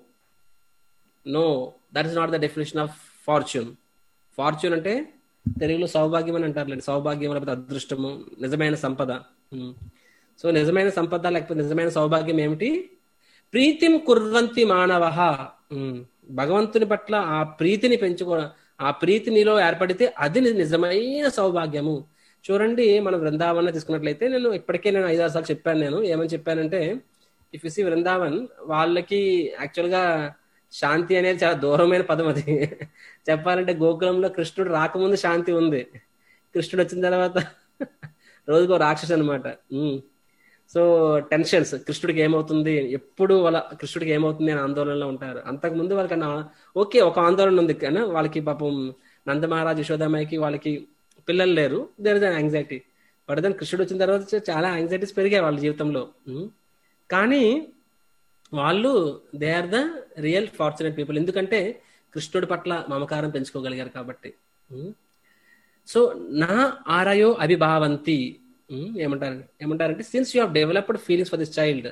no that is not the definition of fortune fortune అంటే తెలుగులో సౌభాగ్యం అని అంటారు సౌభాగ్యం లేకపోతే అదృష్టము నిజమైన సంపద సో నిజమైన సంపద లేకపోతే నిజమైన సౌభాగ్యం ఏమిటి ప్రీతిం కుర్వంతి మానవ భగవంతుని పట్ల ఆ ప్రీతిని పెంచుకో ఆ ప్రీతి నీలో ఏర్పడితే అది ని- నిజమైన సౌభాగ్యము చూడండి మనం వృందావన తీసుకున్నట్లయితే నేను ఇప్పటికే నేను ఐదారు సార్లు చెప్పాను నేను ఏమని చెప్పానంటే ఇఫ్ సి వృందావన్ వాళ్ళకి యాక్చువల్ గా శాంతి అనేది చాలా దూరమైన పదం అది చెప్పాలంటే గోకులంలో కృష్ణుడు రాకముందు శాంతి ఉంది కృష్ణుడు వచ్చిన తర్వాత రోజుకో రాక్షసు అనమాట సో టెన్షన్స్ కృష్ణుడికి ఏమవుతుంది ఎప్పుడు వాళ్ళ కృష్ణుడికి ఏమవుతుంది అని ఆందోళనలో ఉంటారు అంతకు ముందు వాళ్ళకన్నా ఓకే ఒక ఆందోళన ఉంది కానీ వాళ్ళకి పాపం నందమహారాజ్ యశోదామాయికి వాళ్ళకి పిల్లలు లేరు there is an anxiety but దాని కృష్ణుడు వచ్చిన తర్వాత చ- చాలా యాంగ్జైటీస్ పెరిగాయి వాళ్ళ జీవితంలో ఉమ్. కానీ వాళ్ళు they are the real fortunate people ఎందుకంటే కృష్ణుడి పట్ల మమకారం పెంచుకోగలిగారు కాబట్టి ఉమ్. సో నా ఆరయో అభిభావంతి ఉమ్, ఏమంటారు ఏమంటారంటే since you have developed feelings for this child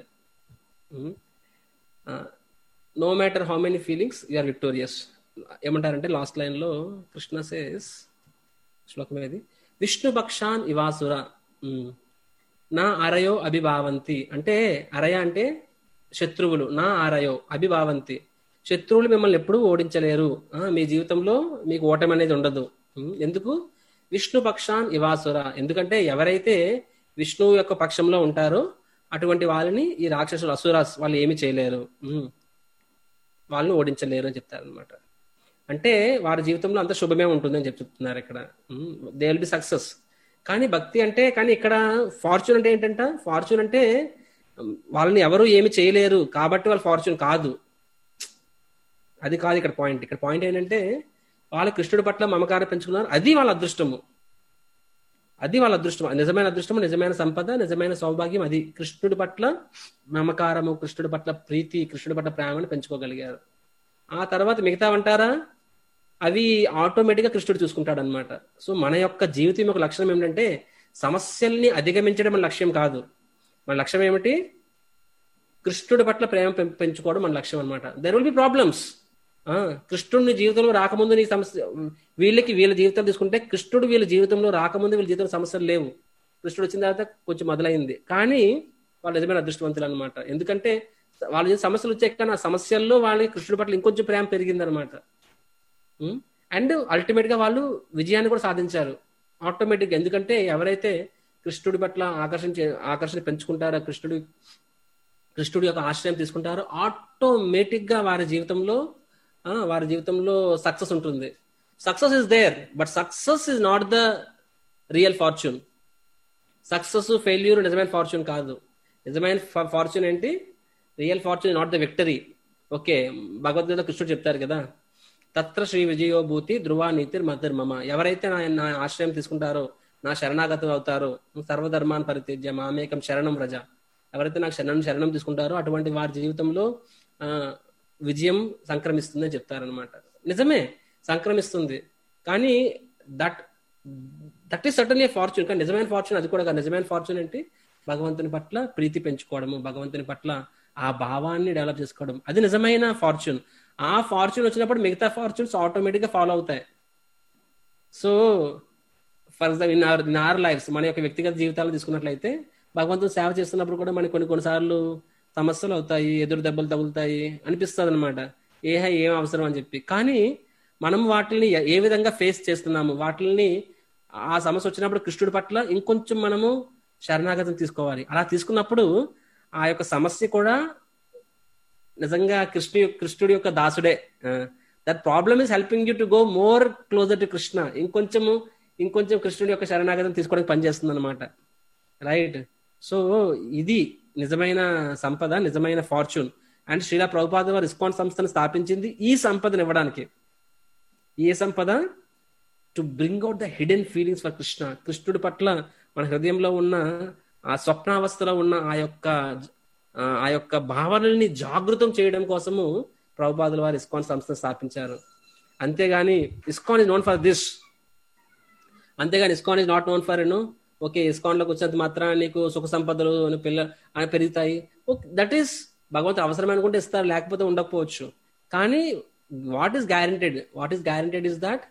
no matter how many feelings you are victorious ఏమంటారంటే లాస్ట్ లైన్ లో కృష్ణ సేస్ శ్లోకం ఏది విష్ణు భక్షాన్ ఇవాసుర ఉమ్. నా అరయో అభిభావంతి అంటే అరయ అంటే శత్రువులు నా ఆరయో అభిభావంతి శత్రువులు మిమ్మల్ని ఎప్పుడూ ఓడించలేరు ఆ, మీ జీవితంలో మీకు ఓటమి అనేది ఉండదు ఉమ్, ఎందుకు విష్ణు పక్షాన్ ఇవాసుర ఎందుకంటే ఎవరైతే విష్ణువు యొక్క పక్షంలో ఉంటారో అటువంటి వాళ్ళని ఈ రాక్షసులు అసురాస్ వాళ్ళు ఏమి చేయలేరు ఉమ్, వాళ్ళని ఓడించలేరు అని చెప్తారు అనమాట అంటే వారి జీవితంలో అంత శుభమే ఉంటుందని చెప్పి చెప్తున్నారు ఇక్కడ దే విల్ బి సక్సెస్ కానీ భక్తి అంటే కానీ ఇక్కడ ఫార్చ్యూన్ అంటే ఏంటంట ఫార్చ్యూన్ అంటే ఉమ్, వాళ్ళని ఎవరు ఏమి చేయలేరు కాబట్టి వాళ్ళు ఫార్చ్యూన్ కాదు అది కాదు ఇక్కడ పాయింట్ ఇక్కడ పాయింట్ ఏంటంటే వాళ్ళ కృష్ణుడి పట్ల మమకారం పెంచుకున్నారు అది వాళ్ళ అదృష్టము అది వాళ్ళ అదృష్టం నిజమైన అదృష్టము నిజమైన సంపద నిజమైన సౌభాగ్యం అది కృష్ణుడి పట్ల మమకారము కృష్ణుడి పట్ల ప్రీతి కృష్ణుడి పట్ల ప్రేమను పెంచుకోగలిగారు ఆ తర్వాత మిగతా అంటారా అవి ఆటోమేటిక్ గా కృష్ణుడు చూసుకుంటాడు అనమాట సో మన యొక్క జీవితం యొక్క లక్షణం ఏమిటంటే సమస్యల్ని అధిగమించడం మన లక్ష్యం కాదు మన లక్ష్యం ఏమిటి కృష్ణుడి పట్ల ప్రేమ పెం- పెంచుకోవడం మన లక్ష్యం అనమాట దెర్ విల్ బి ప్రాబ్లమ్స్ కృష్ణుడిని జీవితంలో రాకముందు నీ సమస్య వీళ్ళకి వీళ్ళ జీవితం తీసుకుంటే కృష్ణుడు వీళ్ళ జీవితంలో రాకముందు వీళ్ళ జీవితంలో సమస్యలు లేవు కృష్ణుడు వచ్చిన తర్వాత కొంచెం మొదలైంది కానీ వాళ్ళు నిజమైన అదృష్టవంతులు అనమాట ఎందుకంటే వాళ్ళ జీవితం సమస్యలు వచ్చాయి కానీ ఆ సమస్యల్లో వాళ్ళకి కృష్ణుడి పట్ల ఇంకొంచెం ప్రేమ పెరిగింది అనమాట అండ్ అల్టిమేట్ గా వాళ్ళు విజయాన్ని కూడా సాధించారు ఆటోమేటిక్ ఎందుకంటే ఎవరైతే కృష్ణుడి పట్ల ఆకర్షించే ఆకర్షణ పెంచుకుంటారో కృష్ణుడి కృష్ణుడి యొక్క ఆశ్రయం తీసుకుంటారో ఆటోమేటిక్ గా వారి జీవితంలో ఆ, వారి జీవితంలో సక్సెస్ ఉంటుంది success is there but success is not the real fortune success failure నిజమైన ఫార్చ్యూన్ కాదు నిజమైన ఫార్చ్యూన్ ఏంటి real fortune not the victory okay Bhagavad Gita కృష్ణుడు చెప్తారు కదా తత్ర శ్రీ విజయోభూతి ధ్రువా నీతిర్ మధుర్ మమ ఎవరైతే నా నా ఆశ్రయం తీసుకుంటారో నా శరణాగతం అవుతారో సర్వధర్మాన్ పరిత్యజ్య మామేకం శరణం రజ ఎవరైతే నాకు శరణం శరణం తీసుకుంటారో అటువంటి వారి జీవితంలో ఆ విజయం సంక్రమిస్తుందని చెప్తారనమాట నిజమే సంక్రమిస్తుంది కానీ that that is certainly fortune కానీ నిజమైన ఫార్చ్యూన్ అది కూడా కాదు. నిజమైన ఫార్చ్యూన్ ఏంటి భగవంతుని పట్ల ప్రీతి పెంచుకోవడము భగవంతుని పట్ల ఆ భావాన్ని డెవలప్ చేసుకోవడం అది నిజమైన ఫార్చ్యూన్ ఆ ఫార్చ్యూన్ వచ్చినప్పుడు మిగతా ఫార్చ్యూన్స్ ఆటోమేటిక్ గా ఫాలో అవుతాయి so for in our in our lives మన యొక్క వ్యక్తిగత జీవితాలు తీసుకున్నట్లయితే భగవంతుడు సేవ చేస్తున్నప్పుడు కూడా మనకి కొన్ని కొన్నిసార్లు సమస్యలు అవుతాయి ఎదురు దెబ్బలు తగులుతాయి అనిపిస్తుంది అనమాట ఏ హై ఏం అవసరం అని చెప్పి కానీ మనం వాటిని ఏ విధంగా ఫేస్ చేస్తున్నాము వాటిని ఆ సమస్య వచ్చినప్పుడు కృష్ణుడి పట్ల ఇంకొంచెం మనము శరణాగతం తీసుకోవాలి అలా తీసుకున్నప్పుడు ఆ యొక్క సమస్య కూడా నిజంగా కృష్ణు కృష్ణుడి యొక్క దాసుడే that problem is helping you to go more closer to Krishna ఇంకొంచెము ఇంకొంచెం కృష్ణుడి యొక్క శరణాగతం తీసుకోవడానికి పనిచేస్తుంది అనమాట రైట్ సో ఇది నిజమైన సంపద నిజమైన ఫార్చ్యూన్ అండ్ శ్రీలా ప్రభుపాద వారు ఇస్కాన్ సంస్థను స్థాపించింది ఈ సంపదను ఇవ్వడానికి ఏ సంపద to bring out the hidden feelings for Krishna కృష్ణుడి పట్ల మన హృదయంలో ఉన్న ఆ స్వప్నావస్థలో ఉన్న ఆ యొక్క ఆ, ఆ యొక్క భావనల్ని జాగృతం చేయడం కోసము ప్రభుపాదుల వారు ఇస్కాన్ సంస్థను స్థాపించారు అంతేగాని ISKCON is known for this అంతేగాని ISKCON is not known for ను ఓకే ఇస్కాన్ లోకి వచ్చినంత మాత్రం నీకు సుఖ సంపదలు నీ పిల్ల అని పెరుగుతాయి దట్ ఈస్ భగవంతుడు అవసరం అనుకుంటే ఇస్తారు లేకపోతే ఉండకపోవచ్చు కానీ what is guaranteed what is guaranteed is that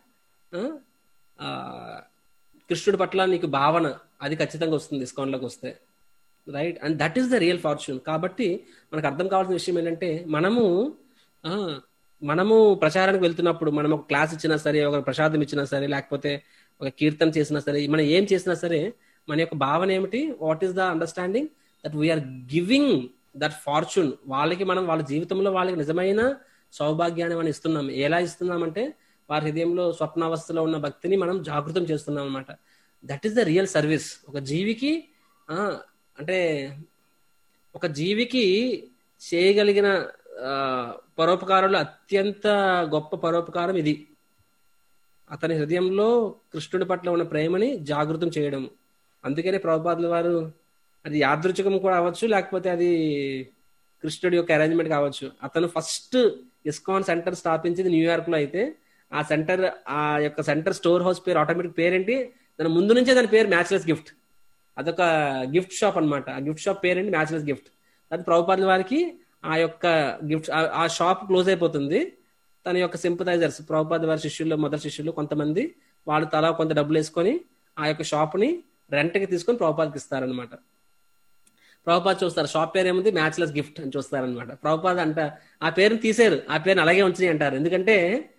కృష్ణుడి పట్ల నీకు భావన అది ఖచ్చితంగా వస్తుంది ఇస్కాన్ లోకి వస్తే right and that is the real fortune కాబట్టి మనకు అర్థం కావాల్సిన విషయం ఏంటంటే మనము ఆ, మనము ప్రచారానికి వెళ్తున్నప్పుడు మనం ఒక క్లాస్ ఇచ్చినా సరే ఒక ప్రసాదం ఇచ్చినా సరే లేకపోతే ఒక కీర్తన చేసినా సరే మనం ఏం చేసినా సరే మన యొక్క భావన ఏమిటి what is the understanding that we're giving that fortune వాళ్ళకి మనం వాళ్ళ జీవితంలో వాళ్ళకి నిజమైన సౌభాగ్యాన్ని మనం ఇస్తున్నాం ఎలా ఇస్తున్నామంటే వారి హృదయంలో స్వప్నావస్థలో ఉన్న భక్తిని మనం జాగృతం చేస్తున్నాం అనమాట that is the real service ఒక జీవికి ఆ, అంటే ఒక జీవికి చేయగలిగిన ఆ, పరోపకారాలు అత్యంత గొప్ప పరోపకారం ఇది అతని హృదయంలో కృష్ణుడి పట్ల ఉన్న ప్రేమని జాగృతం చేయడం అందుకనే ప్రభుపాదుల వారు అది యాదృచ్ఛికం కూడా అవ్వచ్చు లేకపోతే అది కృష్ణుడి యొక్క అరేంజ్మెంట్ కావచ్చు అతను ఫస్ట్ ఇస్కాన్ సెంటర్ స్థాపించింది న్యూయార్క్ లో అయితే ఆ సెంటర్ ఆ యొక్క సెంటర్ స్టోర్ హౌస్ పేరు ఆటోమేటిక్ పేరేంటి దాని ముందు నుంచే దాని పేరు మ్యాచ్లెస్ గిఫ్ట్ అదొక గిఫ్ట్ షాప్ అన్నమాట ఆ గిఫ్ట్ షాప్ పేరేంటి మ్యాచ్లెస్ గిఫ్ట్ అది ప్రభుపాదుల వారికి ఆ యొక్క గిఫ్ట్ ఆ షాప్ క్లోజ్ అయిపోతుంది తన యొక్క సింపథైజర్స్ ప్రభుపాద వారి శిష్యుల్లో మొదటి శిష్యులు కొంతమంది వాళ్ళు తలా కొంత డబ్బులు వేసుకొని ఆ యొక్క షాప్ ని రెంట్ కి తీసుకొని ప్రభుపాదకి ఇస్తారనమాట ప్రభుపాద్ చూస్తారు షాప్ పేరు ఏముంది మ్యాచ్లెస్ గిఫ్ట్ అని చూస్తారనమాట ప్రభుపాద్ అంట ఆ పేరుని తీసేరు ఆ పేరుని అలాగే ఉంచి అంటారు ఎందుకంటే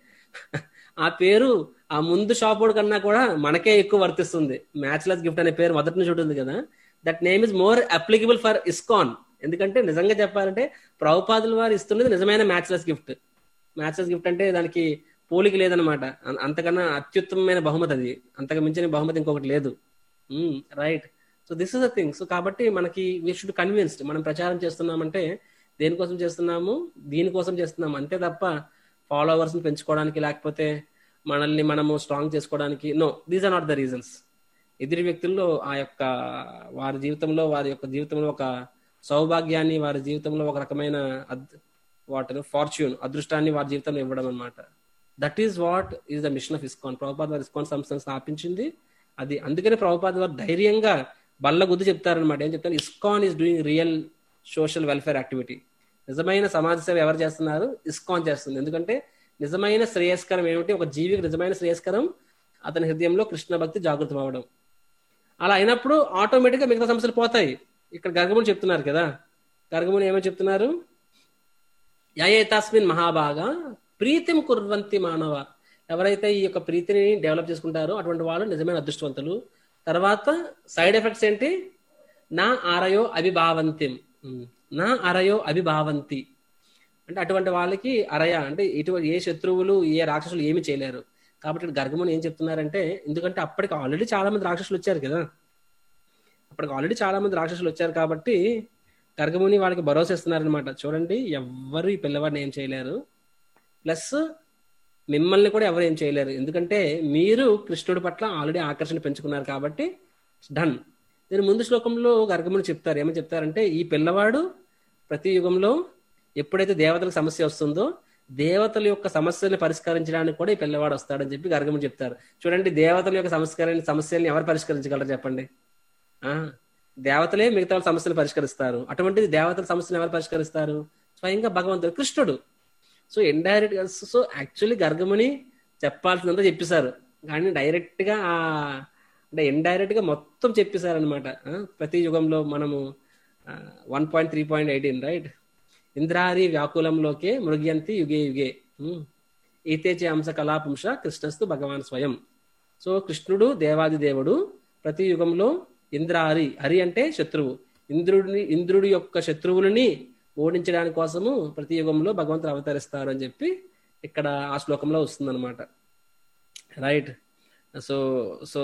ఆ పేరు ఆ ముందు షాప్ కన్నా కూడా మనకే ఎక్కువ వర్తిస్తుంది మ్యాచ్లెస్ గిఫ్ట్ అనే పేరు మొదటి నుంచి ఉంటుంది కదా that name is more applicable for ISKCON ఎందుకంటే నిజంగా చెప్పాలంటే ప్రభుపాదుల వారు ఇస్తున్నది నిజమైన మ్యాచ్లెస్ గిఫ్ట్ మ్యాచ్లెస్ గిఫ్ట్ అంటే దానికి పోలిక లేదనమాట అంతకన్నా అత్యుత్తమమైన బహుమతి అది అంతకు మించిన బహుమతి ఇంకొకటి లేదు right so this is the thing so కాబట్టి మనకి వీ షుడ్ కన్విన్స్డ్ మనం ప్రచారం చేస్తున్నామంటే దేనికోసం చేస్తున్నాము దీనికోసం చేస్తున్నాము అంతే తప్ప ఫాలోవర్స్ ని పెంచుకోవడానికి లేకపోతే మనల్ని మనము స్ట్రాంగ్ చేసుకోవడానికి no these are not the reasons ఎదుటి వ్యక్తుల్లో ఆ యొక్క వారి జీవితంలో వారి యొక్క జీవితంలో ఒక సౌభాగ్యాన్ని వారి జీవితంలో ఒక రకమైన వాట్ ఫార్చ్యూన్ అదృష్టాన్ని వారి జీవితంలో ఇవ్వడం అనమాట that is what is the mission of ISKCON Prabhupad వారి ఇస్కాన్ సంస్థను స్థాపించింది అది అందుకనే ప్రభుపాద్ వారు ధైర్యంగా బల్ల గుద్దు చెప్తారనమాట ఏం చెప్తారు ISKCON is doing real social welfare activity నిజమైన సమాజ సేవ ఎవరు చేస్తున్నారు ఇస్కాన్ చేస్తుంది ఎందుకంటే నిజమైన శ్రేయస్కరం ఏమిటి ఒక జీవికి నిజమైన శ్రేయస్కరం అతని హృదయంలో కృష్ణ భక్తి జాగృతం అవ్వడం అలా అయినప్పుడు ఆటోమేటిక్ గా మిగతా సమస్యలు పోతాయి ఇక్కడ గర్గముని చెప్తున్నారు కదా గర్గముని ఏమని చెప్తున్నారు యయేతాస్మిన్ మహాభాగా ప్రీతిం కుర్వంతి మానవ ఎవరైతే ఈ యొక్క ప్రీతిని డెవలప్ చేసుకుంటారో అటువంటి వాళ్ళు నిజమైన అదృష్టవంతులు తర్వాత సైడ్ ఎఫెక్ట్స్ ఏంటి నా ఆరయో అభిభావంతిం నా అరయో అభిభావంతి అంటే అటువంటి వాళ్ళకి అరయ అంటే ఇటువంటి ఏ శత్రువులు ఏ రాక్షసులు ఏమి చేయలేరు కాబట్టి గర్గముని ఏం చెప్తున్నారంటే ఎందుకంటే అప్పటికి ఆల్రెడీ చాలా మంది రాక్షసులు వచ్చారు కదా అప్పటికి ఆల్రెడీ చాలా మంది రాక్షసులు వచ్చారు కాబట్టి గర్గముని వాళ్ళకి భరోసా ఇస్తున్నారనమాట చూడండి ఎవ్వరు ఈ పిల్లవాడిని ఏం చేయలేరు ప్లస్ మిమ్మల్ని కూడా ఎవరు ఏం చేయలేరు ఎందుకంటే మీరు కృష్ణుడి పట్ల ఆల్రెడీ ఆకర్షణ పెంచుకున్నారు కాబట్టి డన్ నేను ముందు శ్లోకంలో గర్గముని చెప్తారు ఏమని చెప్తారంటే ఈ పిల్లవాడు ప్రతి యుగంలో ఎప్పుడైతే దేవతలకు సమస్య వస్తుందో దేవతల యొక్క సమస్యల్ని పరిష్కరించడానికి కూడా ఈ పిల్లవాడు వస్తాడని చెప్పి గర్గముని చెప్తారు చూడండి దేవతల యొక్క సమస్కరణ సమస్యల్ని ఎవరు పరిష్కరించగలరు చెప్పండి ఆ దేవతలే మిగతా వాళ్ళ సమస్యలు పరిష్కరిస్తారు అటువంటిది దేవతల సమస్యలు ఎవరు పరిష్కరిస్తారు స్వయంగా భగవంతుడు కృష్ణుడు సో ఇండైరెక్ట్ గా సో యాక్చువల్లీ గర్గముని చెప్పాల్సినంత చెప్పేశారు కానీ డైరెక్ట్ గా ఆ అంటే ఇండైరెక్ట్ గా మొత్తం చెప్పేశారు అనమాట ప్రతి యుగంలో మనము one point three point eighteen right ఇంద్రారి వ్యాకులంలోకే మృగ్యంతి యుగే యుగే ఈతేచే అంశ కళాపుంష కృష్ణస్తు భగవాన్ స్వయం సో కృష్ణుడు దేవాది దేవుడు ప్రతి యుగంలో ఇంద్రారి హరి అంటే శత్రువు ఇంద్రుడిని ఇంద్రుడి యొక్క శత్రువులని ఓడించడానికి కోసము ప్రతి యుగంలో భగవంతుడు అవతరిస్తారు అని చెప్పి ఇక్కడ ఆ శ్లోకంలో వస్తుందన్నమాట రైట్ సో సో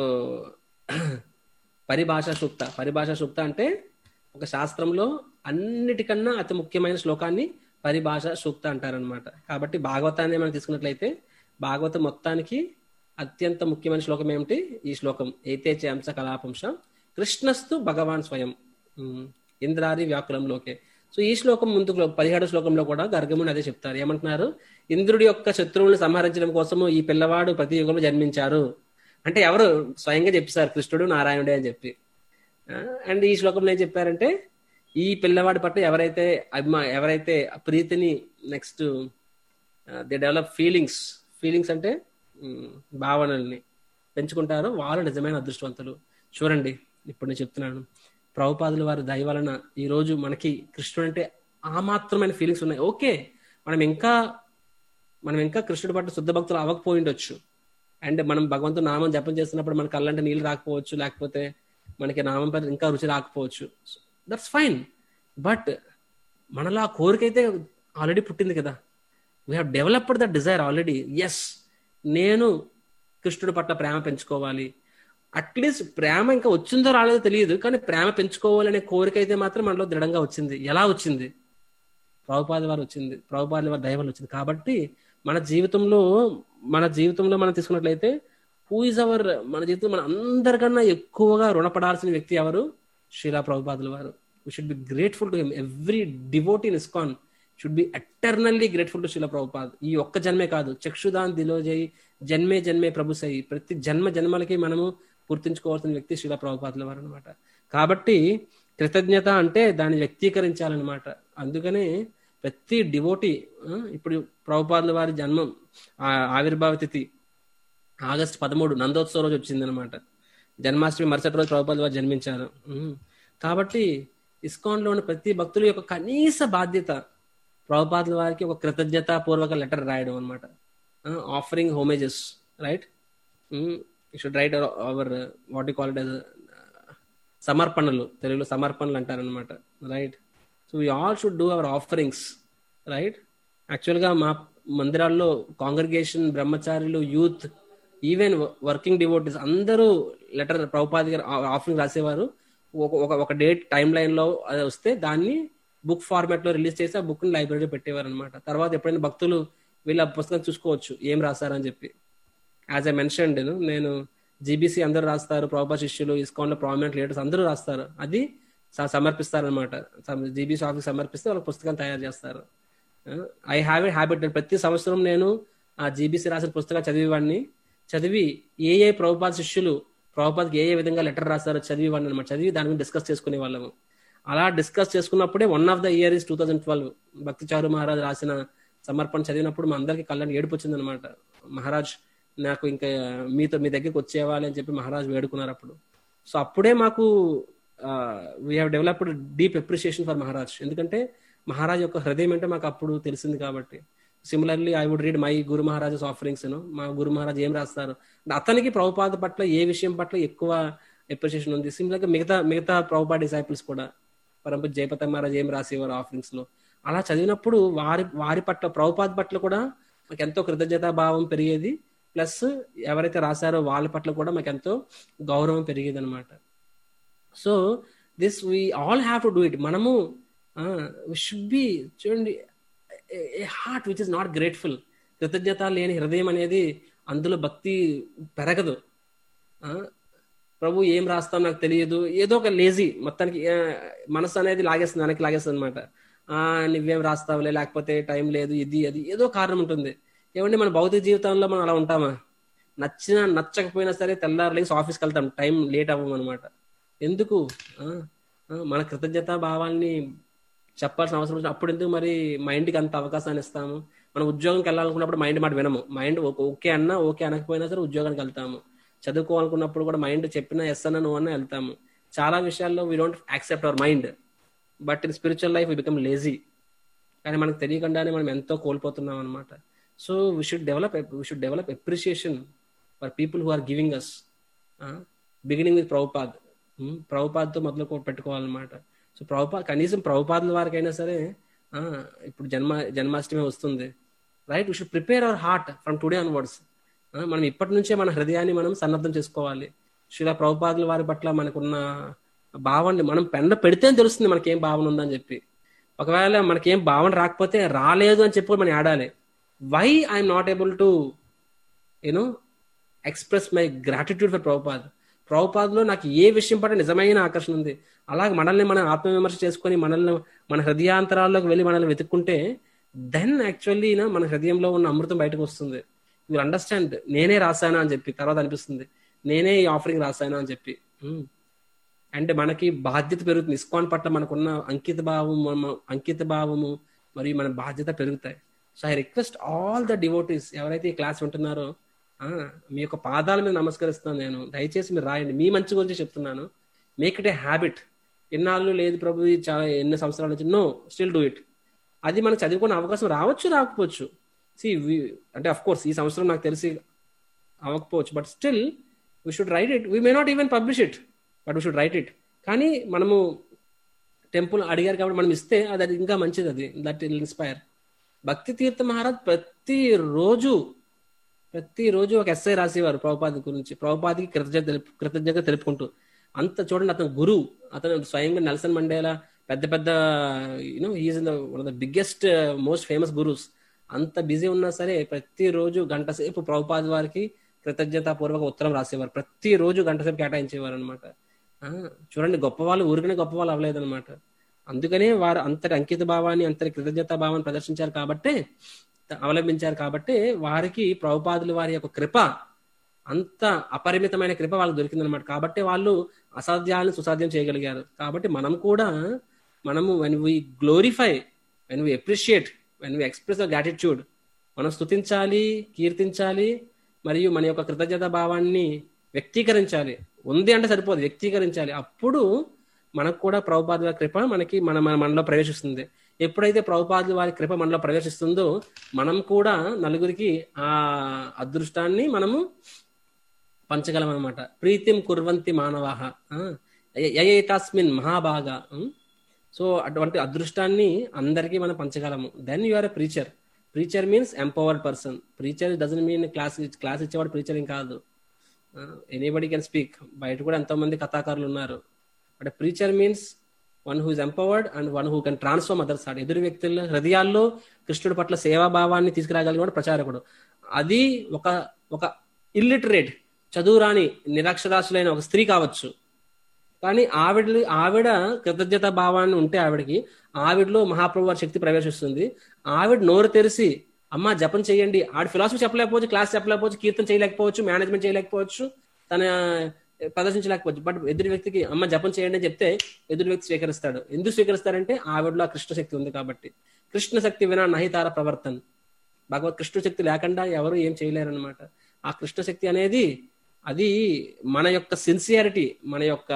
పరిభాష సూక్త పరిభాష సూక్త అంటే ఒక శాస్త్రంలో అన్నిటికన్నా అతి ముఖ్యమైన శ్లోకాన్ని పరిభాష సూక్త అంటారనమాట కాబట్టి భాగవతాన్ని మనం తీసుకున్నట్లయితే భాగవతం మొత్తానికి అత్యంత ముఖ్యమైన శ్లోకం ఏమిటి ఈ శ్లోకం ఏతేచే అంశ కళాపంశ కృష్ణస్తు భగవాన్ స్వయం ఇంద్రాది వ్యాకులంలోకే సో ఈ శ్లోకం ముందు పదిహేడు శ్లోకంలో కూడా గర్గముని అదే చెప్తారు ఏమంటున్నారు ఇంద్రుడి యొక్క శత్రువులను సంహరించడం కోసము ఈ పిల్లవాడు ప్రతి యుగంలో జన్మించారు అంటే ఎవరు స్వయంగా చెప్పారు కృష్ణుడు నారాయణుడే అని చెప్పి అండ్ ఈ శ్లోకంలో ఏం చెప్పారంటే ఈ పిల్లవాడి పట్ల ఎవరైతే అభిమా ఎవరైతే ప్రీతిని next the develop feelings feelings అంటే భావనల్ని పెంచుకుంటారో వాళ్ళు నిజమైన అదృష్టవంతులు చూడండి ఇప్పుడు నేను చెప్తున్నాను ప్రభుపాదుల వారి దయ వలన ఈ రోజు మనకి కృష్ణుడు అంటే ఆ మాత్రమైన ఫీలింగ్స్ ఉన్నాయి ఓకే మనం ఇంకా మనం ఇంకా కృష్ణుడి పట్ల శుద్ధ భక్తులు అవ్వకపోయి ఉండొచ్చు అండ్ మనం భగవంతుడు నామం జపం చేస్తున్నప్పుడు మనకి కళ్ళంటే నీళ్ళు రాకపోవచ్చు లేకపోతే మనకి నామం పైన ఇంకా రుచి రాకపోవచ్చు దట్స్ ఫైన్ బట్ మనలో ఆ కోరిక అయితే ఆల్రెడీ పుట్టింది కదా we have developed that desire already yes నేను కృష్ణుడి పట్ల ప్రేమ పెంచుకోవాలి అట్లీస్ట్ ప్రేమ ఇంకా వచ్చిందో రాలేదో తెలియదు కానీ ప్రేమ పెంచుకోవాలనే కోరిక అయితే మాత్రం మనలో దృఢంగా వచ్చింది ఎలా వచ్చింది ప్రభుపాద వారు వచ్చింది ప్రభుపాద వారి దైవాలు వచ్చింది కాబట్టి మన జీవితంలో మన జీవితంలో మనం తీసుకున్నట్లయితే హూ ఇస్ అవర్ మన జీవితంలో మన అందరికన్నా ఎక్కువగా రుణపడాల్సిన వ్యక్తి ఎవరు శ్రీలా ప్రభుపాదుల వారు we should be grateful to him every devotee in ISKCON should be eternally grateful to Srila Prabhupad ఈ ఒక్క జన్మే కాదు చక్షుదాన్ దిలోజయ్ జన్మే జన్మే ప్రభుసై ప్రతి జన్మ జన్మలకి మనము గుర్తుంచుకోవాల్సిన వ్యక్తి శిల ప్రభుపాదుల వారు అనమాట కాబట్టి కృతజ్ఞత అంటే దాన్ని వ్యక్తీకరించాలన్నమాట అందుకనే ప్రతి డివోటి ఇప్పుడు ప్రభుపాదుల వారి జన్మం ఆ ఆవిర్భావ తిథి ఆగస్ట్ పదమూడు నందోత్సవ రోజు వచ్చింది అనమాట జన్మాష్టమి మరుసటి రోజు ప్రభుపాదుల వారు జన్మించారు ఉమ్. కాబట్టి ఇస్కాన్ లో ఉన్న ప్రతి భక్తుల యొక్క కనీస బాధ్యత ప్రభుపాదుల వారికి ఒక కృతజ్ఞత పూర్వక లెటర్ రాయడం అనమాట offering homages right should right our what call it సమర్పణలు తెలుగులో సమర్పణలు అంటారనమాట right so we all should do our offerings right యాక్చువల్గా మా మందిరాల్లో కాంగ్రిగేషన్ బ్రహ్మచారులు యూత్ ఈవెన్ వర్కింగ్ డివోటీస్ అందరూ లెటర్ ప్రభుపాది గారు ఆఫరింగ్ రాసేవారు ఒక ఒక ఒక డేట్ టైం లైన్ లో అది వస్తే దాన్ని బుక్ ఫార్మాట్ లో రిలీజ్ చేసి ఆ బుక్ ని లైబ్రరీ పెట్టేవారు అనమాట తర్వాత ఎప్పుడైనా భక్తులు వీళ్ళ పుస్తకం చూసుకోవచ్చు ఏం రాశారని చెప్పి యాజ్ ఐ మెన్షన్డ్ నేను జీబీసీ అందరూ రాస్తారు ప్రభుపా శిష్యులు ఇస్కాన్ లో ప్రామినెంట్ లీడర్స్ అందరూ రాస్తారు అది స- సమర్పిస్తారనమాట జీబీసీ ఆఫీస్ సమర్పిస్తే వాళ్ళ పుస్తకం తయారు చేస్తారు ఐ హ్యావ్ ఏ హ్యాబిట్ ప్రతి సంవత్సరం నేను ఆ జీబీసీ రాసిన పుస్తకం చదివేవాడిని చదివి ఏ ఏ ప్రభుపాద శిష్యులు ప్రభుపాదకి ఏ ఏ విధంగా లెటర్ రాస్తారో చదివేవాడిని అనమాట చదివి దాని మీద డిస్కస్ చేసుకునే వాళ్ళము అలా డిస్కస్ చేసుకున్నప్పుడే one of the year is two thousand twelve Bhakti Charu Maharaj రాసిన సమర్పణ చదివినప్పుడు మా అందరికి కళ్ళని ఏడుపు వచ్చింది అనమాట మహారాజ్ నాకు ఇంకా మీతో మీ దగ్గరికి వచ్చేవాలి అని చెప్పి మహారాజ్ వేడుకున్నారు అప్పుడు సో అప్పుడే మాకు we have developed deep appreciation for Maharaj ఎందుకంటే మహారాజ్ యొక్క హృదయం అంటే మాకు అప్పుడు తెలిసింది కాబట్టి similarly I would read my guru Maharaj's offerings మా గురు మహారాజ్ ఏం రాస్తారు అతనికి ప్రభుపాద పట్ల ఏ విషయం పట్ల ఎక్కువ అప్రిషియేషన్ ఉంది సిమిలర్ గా మిగతా మిగతా ప్రభుపాద డిసైపుల్స్ కూడా పరంపర జయపత మహారాజ్ ఏం రాసేవారు ఆఫరింగ్స్ లో అలా చదివినప్పుడు వారి వారి పట్ల ప్రభుపాద పట్ల కూడా మాకు ఎంతో కృతజ్ఞతా భావం పెరిగేది ప్లస్ ఎవరైతే రాశారో వాళ్ళ పట్ల కూడా మాకు ఎంతో గౌరవం పెరిగేది అనమాట so this we all have to do it మనము షుడ్ బి చూడండి a heart which is not grateful కృతజ్ఞత లేని హృదయం అనేది అందులో భక్తి పెరగదు ఆ, ప్రభు ఏం రాస్తాం నాకు తెలియదు ఏదో ఒక లేజీ మొత్తానికి ఆ, మనసు అనేది లాగేస్తుంది వెనక్కి లాగేస్తుంది అనమాట నువ్వేం రాస్తావులే లేకపోతే టైం లేదు ఇది అది ఏదో కారణం ఉంటుంది ఏమంటే మన భౌతిక జీవితంలో మనం అలా ఉంటామా నచ్చినా నచ్చకపోయినా సరే తెల్లారు లేసి ఆఫీస్కి వెళ్తాం టైం లేట్ అవ్వం అనమాట ఎందుకు ఆ, ఆ, మన కృతజ్ఞత భావాల్ని చెప్పాల్సిన అవసరం వచ్చిన అప్పుడు ఎందుకు మరి మైండ్కి అంత అవకాశాన్ని ఇస్తాము మనం ఉద్యోగంకి వెళ్ళాలనుకున్నప్పుడు మైండ్ మాట వినము మైండ్ ఓకే అన్నా ఓకే అనకపోయినా సరే ఉద్యోగానికి వెళ్తాము చదువుకోవాలనుకున్నప్పుడు కూడా మైండ్ చెప్పినా ఎస్ అన్న నువ్వు అన్న వెళ్తాము చాలా విషయాల్లో we don't accept our mind but in spiritual life become lazy కానీ మనకు తెలియకుండానే మనం ఎంతో కోల్పోతున్నాం అనమాట so we should develop we should develop appreciation for people who are giving us beginning with Prabhupad ప్రభుపాద్తో మొదలు పెట్టుకోవాలన్నమాట సో ప్రభుపాద్ కనీసం ప్రభుపాదుల వారికైనా సరే ఆ, ఇప్పుడు జన్మ జన్మాష్టమి వస్తుంది right we should prepare our heart from today onwards మనం ఇప్పటి నుంచే మన హృదయాన్ని మనం సన్నద్ధం చేసుకోవాలి శ్రీలా ప్రభుపాదుల వారి పట్ల మనకున్న భావాన్ని మనం పెన్న పెడితే తెలుస్తుంది మనకేం భావన ఉందని చెప్పి ఒకవేళ మనకేం భావన రాకపోతే రాలేదు అని చెప్పి మనం ఆడాలి why I'm not able to you know express my gratitude for Prabhupad ప్రభుపాద్లో నాకు ఏ విషయం పట్ల నిజమైన ఆకర్షణ ఉంది అలాగే మనల్ని మనం ఆత్మవిమర్శ చేసుకొని మనల్ని మన హృదయాంతరాల్లోకి వెళ్ళి మనల్ని వెతుక్కుంటే దెన్ యాక్చువల్లీ మన హృదయంలో ఉన్న అమృతం బయటకు వస్తుంది యూ అండర్స్టాండ్ నేనే రాశానా అని చెప్పి తర్వాత అనిపిస్తుంది నేనే ఈ ఆఫరింగ్ రాశానా అని చెప్పి అండ్ మనకి బాధ్యత పెరుగుతుంది ఇస్కాన్ పట్ల మనకున్న అంకిత భావము మన- అంకిత భావము మరియు మన బాధ్యత పెరుగుతాయి so I request all the devotees ఎవరైతే ఈ క్లాస్ ఉంటున్నారో ఆ, మీ యొక్క పాదాల మీద నమస్కరిస్తున్నాను నేను దయచేసి మీరు రాయండి మీ మంచి గురించి చెప్తున్నాను మేక్ ఇట్ ఏ హ్యాబిట్ ఎన్నాళ్ళు లేదు ప్రభు ఇది చాలా ఎన్ని సంవత్సరాల నుంచి నో స్టిల్ డూ ఇట్ అది మనకు చదువుకునే అవకాశం రావచ్చు రాకపోవచ్చు సి అంటే అఫ్ కోర్స్ ఈ సంవత్సరం నాకు తెలిసి అవ్వకపోవచ్చు but still we should write it we may not even publish it but we should write it కానీ మనము టెంపుల్ అడిగారు కాబట్టి మనం ఇస్తే అది అది ఇంకా మంచిది అది దట్ విల్ ఇన్స్పైర్ భక్తి తీర్థ మహారాజ్ ప్రతి రోజు ప్రతిరోజు ఒక ఎస్ఐ రాసేవారు ప్రభుపాది గురించి ప్రభుపాదికి కృతజ్ఞత తెలుపు కృతజ్ఞత తెలుపుకుంటూ అంత చూడండి అతను గురువు అతను స్వయంగా నెల్సన్ మండేలా పెద్ద పెద్ద you know is one of the biggest most famous gurus అంత బిజీ ఉన్నా సరే ప్రతిరోజు గంట సేపు ప్రభుపాది వారికి కృతజ్ఞతాపూర్వక ఉత్తరం రాసేవారు ప్రతిరోజు గంట సేపు కేటాయించేవారు అనమాట చూడండి గొప్ప వాళ్ళు ఊరికనే గొప్ప వాళ్ళు అవ్వలేదన్నమాట అందుకనే వారు అంతటి అంకిత భావాన్ని అంతటి కృతజ్ఞతా భావాన్ని ప్రదర్శించారు కాబట్టి అవలంబించారు కాబట్టి వారికి ప్రభుపాదులు వారి యొక్క కృప అంత అపరిమితమైన కృప వాళ్ళకి దొరికిందనమాట కాబట్టి వాళ్ళు అసాధ్యాలను సుసాధ్యం చేయగలిగారు కాబట్టి మనం కూడా మనము when we glorify when we appreciate when we express the gratitude మనం స్థుతించాలి కీర్తించాలి మరియు మన యొక్క కృతజ్ఞత భావాన్ని వ్యక్తీకరించాలి ఉంది అంటే సరిపోదు వ్యక్తీకరించాలి అప్పుడు మనకు కూడా ప్రభుపాద కృప మనకి మన మనలో ప్రవేశిస్తుంది ఎప్పుడైతే ప్రభుపాదుల వారి కృప మనలో ప్రవేశిస్తుందో మనం కూడా నలుగురికి ఆ అదృష్టాన్ని మనము పంచగలం అనమాట ప్రీతిం కుర్వంతి మానవాహ యయేతాస్మిన్ మహాభాగ సో అటువంటి అదృష్టాన్ని అందరికీ మనం పంచగలము then you are a preacher preacher means empowered person preacher doesn't mean class class ఇచ్చేవాడు ప్రీచర్ ఏం కాదు ఎనీబడి కెన్ స్పీక్ బయట కూడా ఎంతో మంది కథాకారులు ఉన్నారు but preacher means one who is empowered and one who can transform others ఆడ్ ఎదురు వ్యక్తుల హృదయాల్లో కృష్ణుడి పట్ల సేవాభావాన్ని తీసుకురాగలిగిన ప్రచారకుడు అది ఒక ఒక ఇల్లిటరేట్ చదువురాని నిరక్షరాశులైన ఒక స్త్రీ కావచ్చు కానీ ఆవిడ ఆవిడ కృతజ్ఞత భావాన్ని ఉంటే ఆవిడకి ఆవిడలో మహాప్రభు వారి శక్తి ప్రవేశిస్తుంది ఆవిడ నోరు తెరిసి అమ్మ జపం చేయండి ఆవిడ ఫిలాసఫీ చెప్పలేకపోవచ్చు క్లాస్ చెప్పలేకపోవచ్చు కీర్తన చేయలేకపోవచ్చు మేనేజ్మెంట్ చేయలేకపోవచ్చు తన ప్రదర్శించలేకపోవచ్చు బట్ ఎదురు వ్యక్తికి అమ్మ జపం చేయండి అని చెప్తే ఎదురు వ్యక్తి స్వీకరిస్తాడు ఎందుకు స్వీకరిస్తాడంటే ఆవిడలో ఆ కృష్ణ శక్తి ఉంది కాబట్టి కృష్ణ శక్తి వినా నహితార ప్రవర్తన్ భగవత్ కృష్ణ శక్తి లేకుండా ఎవరు ఏం చేయలేరు అనమాట ఆ కృష్ణ శక్తి అనేది అది మన యొక్క సిన్సియారిటీ మన యొక్క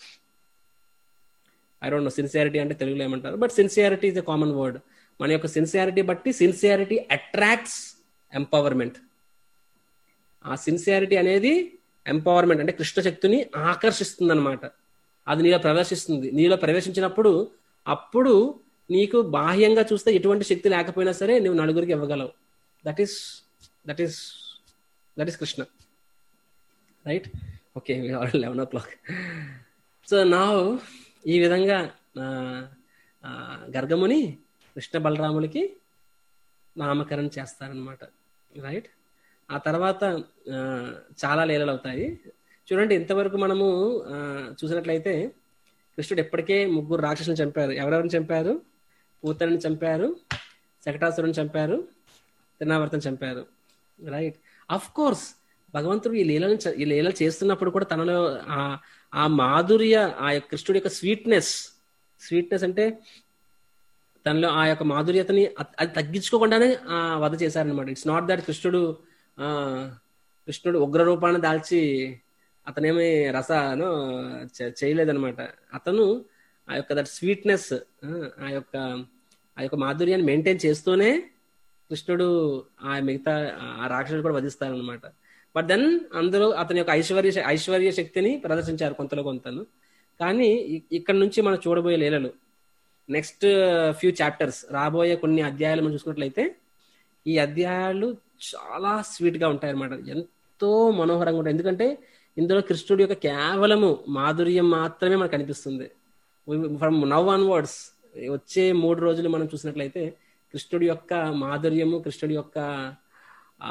ఐ డోంట్ నో సిన్సియారిటీ అంటే తెలుగులో ఏమంటారు but sincerity is a common word మన యొక్క సిన్సియారిటీ బట్టి సిన్సియారిటీ అట్రాక్ట్స్ ఎంపవర్మెంట్ ఆ సిన్సియారిటీ అనేది ఎంపవర్మెంట్ అంటే కృష్ణ శక్తిని ఆకర్షిస్తుంది అనమాట అది నీలో ప్రవేశిస్తుంది నీలో ప్రవేశించినప్పుడు అప్పుడు నీకు బాహ్యంగా చూస్తే ఎటువంటి శక్తి లేకపోయినా సరే నువ్వు నలుగురికి ఇవ్వగలవు that is that is that is Krishna right okay eleven o'clock so నా ఈ విధంగా గర్గముని కృష్ణ బలరాములకి నామకరణం చేస్తారనమాట రైట్ ఆ తర్వాత చాలా లీలలు అవుతాయి చూడండి ఇంతవరకు మనము చూసినట్లయితే కృష్ణుడు ఎప్పటికే ముగ్గురు రాక్షసులను చంపారు ఎవరెవరిని చంపారు పూతని చంపారు శకటాసురుని చంపారు తిన్నావర్తని చంపారు రైట్ అఫ్ కోర్స్ భగవంతుడు ఈ లీలను ఈ లీలలు చేస్తున్నప్పుడు కూడా తనలో ఆ ఆ మాధుర్య ఆ యొక్క కృష్ణుడి యొక్క స్వీట్నెస్ స్వీట్నెస్ అంటే తనలో ఆ యొక్క మాధుర్యతని అది తగ్గించుకోకుండానే ఆ వధ చేశారనమాట ఇట్స్ నాట్ దట్ కృష్ణుడు ఆ కృష్ణుడు ఉగ్ర రూపాన్ని దాల్చి అతనేమి రసను చేయలేదనమాట అతను ఆ యొక్క దట్ స్వీట్నెస్ ఆ యొక్క ఆ యొక్క మాధుర్యాన్ని మెయింటైన్ చేస్తూనే కృష్ణుడు ఆ మిగతా ఆ రాక్షసుడు కూడా వధిస్తారనమాట బట్ దెన్ అందరూ అతని యొక్క ఐశ్వర్య ఐశ్వర్య శక్తిని ప్రదర్శించారు కొంతలో కొంతను కానీ ఇక్కడ నుంచి మనం చూడబోయే లీలలు నెక్స్ట్ ఫ్యూ చాప్టర్స్ రాబోయే కొన్ని అధ్యాయాలు మనం చూసుకున్నట్లయితే ఈ అధ్యాయాలు చాలా స్వీట్ గా ఉంటాయి అనమాట ఎంతో మనోహరంగా ఉంటాయి ఎందుకంటే ఇందులో కృష్ణుడి యొక్క కేవలము మాధుర్యం మాత్రమే మనకు కనిపిస్తుంది ఫ్రమ్ నవ్ వర్డ్స్ వచ్చే మూడు రోజులు మనం చూసినట్లయితే కృష్ణుడి యొక్క మాధుర్యము కృష్ణుడి యొక్క ఆ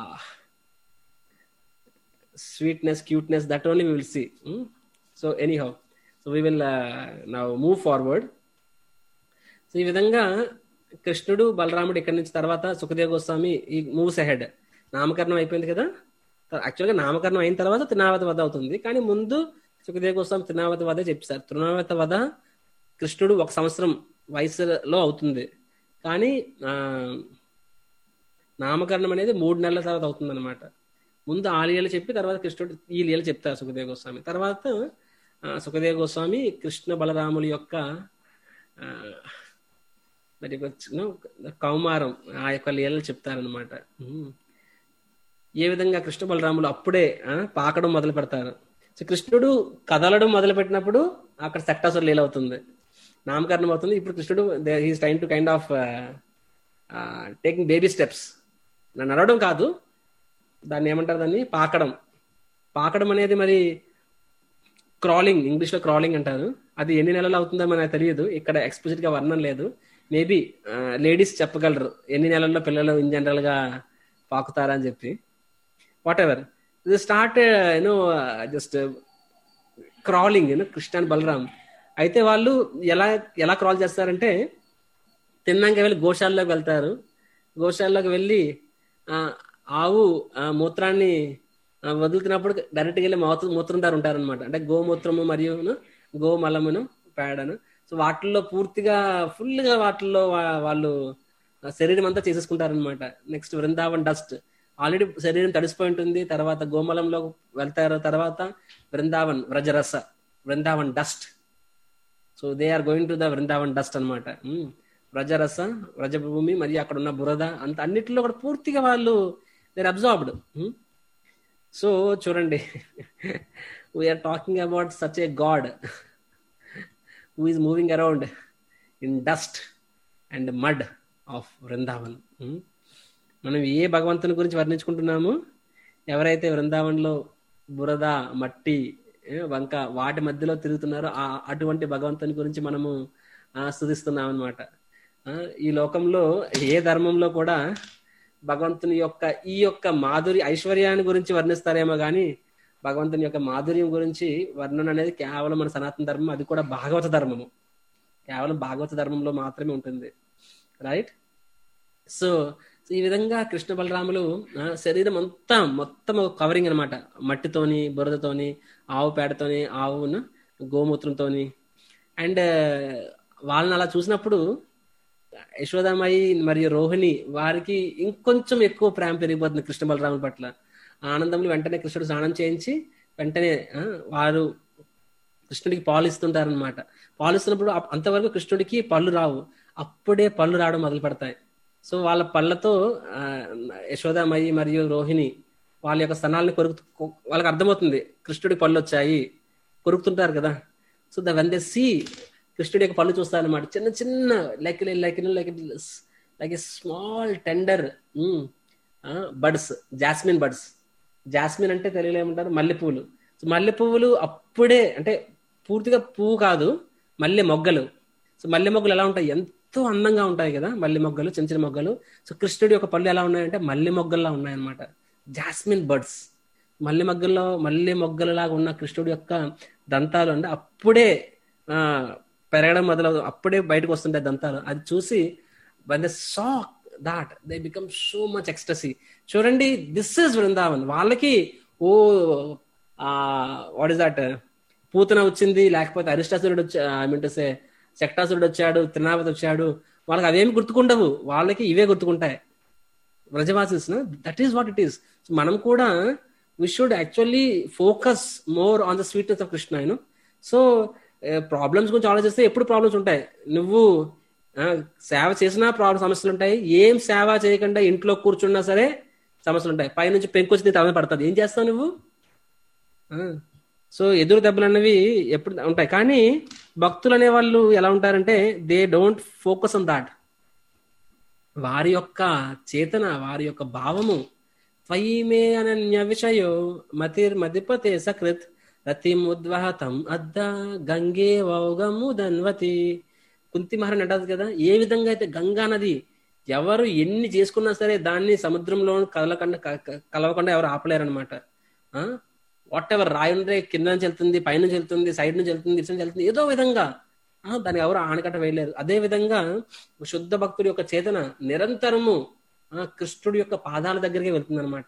sweetness cuteness that only will see so anyhow so we will now move forward so ఈ విధంగా కృష్ణుడు బలరాముడు ఇక్కడి నుంచి తర్వాత సుఖదేవ గోస్వామి ఈ మూవ్స్ అహెడ్ నామకరణం అయిపోయింది కదా యాక్చువల్గా నామకరణం అయిన తర్వాత తిరునావత వధ అవుతుంది కానీ ముందు సుఖదేవ గోస్వామి తిరునావత వధ చెప్పారు తిరునావత వధ కృష్ణుడు ఒక సంవత్సరం వయసులో అవుతుంది కానీ నామకరణం అనేది మూడు నెలల తర్వాత అవుతుంది అనమాట ముందు ఆ లీల చెప్పి తర్వాత కృష్ణుడు ఈ లీల చెప్తారు సుఖదేవ గోస్వామి తర్వాత సుఖదేవ గోస్వామి కృష్ణ బలరాముల యొక్క కౌమారం ఆ యొక్క లీలలు చెప్తారనమాట ఏ విధంగా కృష్ణ బలరాములు అప్పుడే పాకడం మొదలు పెడతారు సో కృష్ణుడు కదలడం మొదలు పెట్టినప్పుడు అక్కడ సెక్టాసుర్ లీల అవుతుంది నామకరణం అవుతుంది ఇప్పుడు కృష్ణుడు he's time to kind of taking baby steps నడవడం కాదు దాన్ని ఏమంటారు దాన్ని పాకడం పాకడం అనేది మరి క్రాలింగ్ ఇంగ్లీష్లో క్రాలింగ్ అంటారు అది ఎన్ని నెలలు అవుతుందో మనకు తెలియదు ఇక్కడ ఎక్స్ప్లిసిట్ గా వర్ణం లేదు మేబీ లేడీస్ చెప్పగలరు ఎన్ని నెలల్లో పిల్లలు ఇన్ జనరల్ గా పాకుతారా అని చెప్పి whatever start you know just crawling you know Krishna and Balram అయితే వాళ్ళు ఎలా ఎలా క్రాల్ చేస్తారంటే తిన్నాక వెళ్ళి గోశాలలోకి వెళ్తారు గోశాలలోకి వెళ్ళి ఆ, ఆవు ఆ, మూత్రాన్ని ఆ, వదులుతున్నప్పుడు డైరెక్ట్గా వెళ్ళి మూత్ర మూత్రందారు ఉంటారనమాట అంటే గోమూత్రము మరియు గోమలమును పేడను సో వాటిల్లో పూర్తిగా ఫుల్ గా వాటిల్లో వా- వాళ్ళు ఆ శరీరం అంతా చేసేసుకుంటారనమాట నెక్స్ట్ వృందావన్ డస్ట్ ఆల్రెడీ శరీరం తడిసిపోయి ఉంటుంది తర్వాత గోమలంలో వెళ్తారు తర్వాత వృందావన్ వ్రజరస Vrindavan dust so they are going to the Vrindavan dust అనమాట వ్రజరస వ్రజభూమి మరియు అక్కడ ఉన్న బురద అంత అన్నిటిలో కూడా పూర్తిగా వాళ్ళు దేర్ అబ్జార్బ్డ్ సో చూడండి we're talking about such a God who is moving around in dust and mud of Vrindavan Hmm? మనం ఏ భగవంతుని గురించి వర్ణించుకుంటున్నాము ఎవరైతే వృందావన్లో బురద మట్టి ఏ, వంక వాటి మధ్యలో తిరుగుతున్నారో ఆ అటువంటి భగవంతుని గురించి మనము ఆ, స్తుతిస్తున్నాం అనమాట ఈ లోకంలో ఏ ధర్మంలో కూడా భగవంతుని యొక్క ఈ యొక్క మాధురి ఐశ్వర్యాన్ని గురించి వర్ణిస్తారేమో కానీ భగవంతుని యొక్క మాధుర్యం గురించి వర్ణన అనేది కేవలం మన సనాతన ధర్మం అది కూడా భాగవత ధర్మము కేవలం భాగవత ధర్మంలో మాత్రమే ఉంటుంది రైట్ సో ఈ విధంగా కృష్ణ బలరాములు ఆ, శరీరం అంతా మొత్తం కవరింగ్ అనమాట మట్టితోని బురదతోని ఆవు పేడతోని ఆవును గోమూత్రంతోని అండ్ వాళ్ళని అలా చూసినప్పుడు యశోదామాయి మరియు రోహిణి వారికి ఇంకొంచెం ఎక్కువ ప్రేమ పెరిగిపోతుంది కృష్ణ బలరాముల పట్ల ఆనందంలో వెంటనే కృష్ణుడు స్నానం చేయించి వెంటనే ఆ, వారు కృష్ణుడికి పాలు ఇస్తుంటారనమాట పాలు ఇస్తున్నప్పుడు అప్- అంతవరకు కృష్ణుడికి పళ్ళు రావు అప్పుడే పళ్ళు రావడం మొదలు పెడతాయి సో వాళ్ళ పళ్ళతో ఆ, యశోదామయి మరియు రోహిణి వాళ్ళ యొక్క స్తనాలని కొరుకు కొ- వాళ్ళకి అర్థమవుతుంది కృష్ణుడికి పళ్ళు వచ్చాయి కొరుకుతుంటారు కదా so the when they see కృష్ణుడి యొక్క పళ్ళు చూస్తారనమాట చిన్న చిన్న like like like like a small tender buds jasmine buds jasmine అంటే తెలుగులో ఏమంటారు మల్లెపూలు సో మల్లె పువ్వులు అప్పుడే అంటే పూర్తిగా పువ్వు కాదు మల్లె మొగ్గలు సో మల్లె మొగ్గలు ఎలా ఉంటాయి ఎంతో అందంగా ఉంటాయి కదా మల్లె మొగ్గలు చిన్న చిన్న మొగ్గలు సో కృష్ణుడి యొక్క పళ్ళు ఎలా ఉన్నాయంటే మల్లె మొగ్గల్లా ఉన్నాయన్నమాట జాస్మిన్ బర్డ్స్ మల్లె మొగ్గల్లో మల్లె మొగ్గలలాగా ఉన్న కృష్ణుడి యొక్క దంతాలు అంటే అప్పుడే ఆ పెరగడం మొదలు అప్పుడే బయటకు వస్తుంటాయి దంతాలు అది చూసి వన్ ద సాక్ that they become so much ecstasy చూడండి దిస్ ఇస్ వృందావన్ వాళ్ళకి oh what is that Putana వచ్చింది లేకపోతే అరిష్టాసురుడు వచ్చా ఐ మీన్ టు సే శక్టాసురుడు వచ్చాడు త్రినావతి వచ్చాడు వాళ్ళకి అవేమి గుర్తుకుండవు వాళ్ళకి ఇవే గుర్తుకుంటాయి Vrajavasis that is what it is మనం కూడా we should actually focus more on the sweetness of Krishna you know so problems గురించి ఆలోచిస్తే ఎప్పుడు ప్రాబ్లమ్స్ ఉంటాయి నువ్వు ఆ, సేవ చేసినా ప్రాబ్లం సమస్యలు ఉంటాయి ఏం సేవ చేయకుండా ఇంట్లో కూర్చున్నా సరే సమస్యలు ఉంటాయి పైనుంచి పెంకొచ్చి నీ తల మీద పడుతుంది ఏం చేస్తావు నువ్వు ఆ, సో ఎదురు దెబ్బలు అనేవి ఎప్పుడు ఉంటాయి కానీ భక్తులు అనే వాళ్ళు ఎలా ఉంటారంటే they don't focus on that వారి యొక్క చేతన వారి యొక్క భావము త్వయిమే అనన్య విషయో మతిర్ మదిపతే సకృత్ రతిముద్వహతం అద్ద గంగే వౌగము ధన్వతి కుంతి మహారాణి అంటారు కదా ఏ విధంగా అయితే గంగా నది ఎవరు ఎన్ని చేసుకున్నా సరే దాన్ని సముద్రంలో కదలకుండా క- క- కలవకుండా ఎవరు ఆపలేరనమాట వాట్ ఎవర్ రాయి ఉంటే కింద నుంచి వెళ్తుంది పై నుంచి వెళ్తుంది సైడ్ నుంచి వెళ్తుంది ఇటు నుంచి వెళ్తుంది ఏదో విధంగా ఆ, దానికి ఎవరు ఆనకట్ట వేయలేరు అదే విధంగా శుద్ధ భక్తుడి యొక్క చేతన నిరంతరము ఆ, కృష్ణుడి యొక్క పాదాల దగ్గరికి వెళ్తుంది అనమాట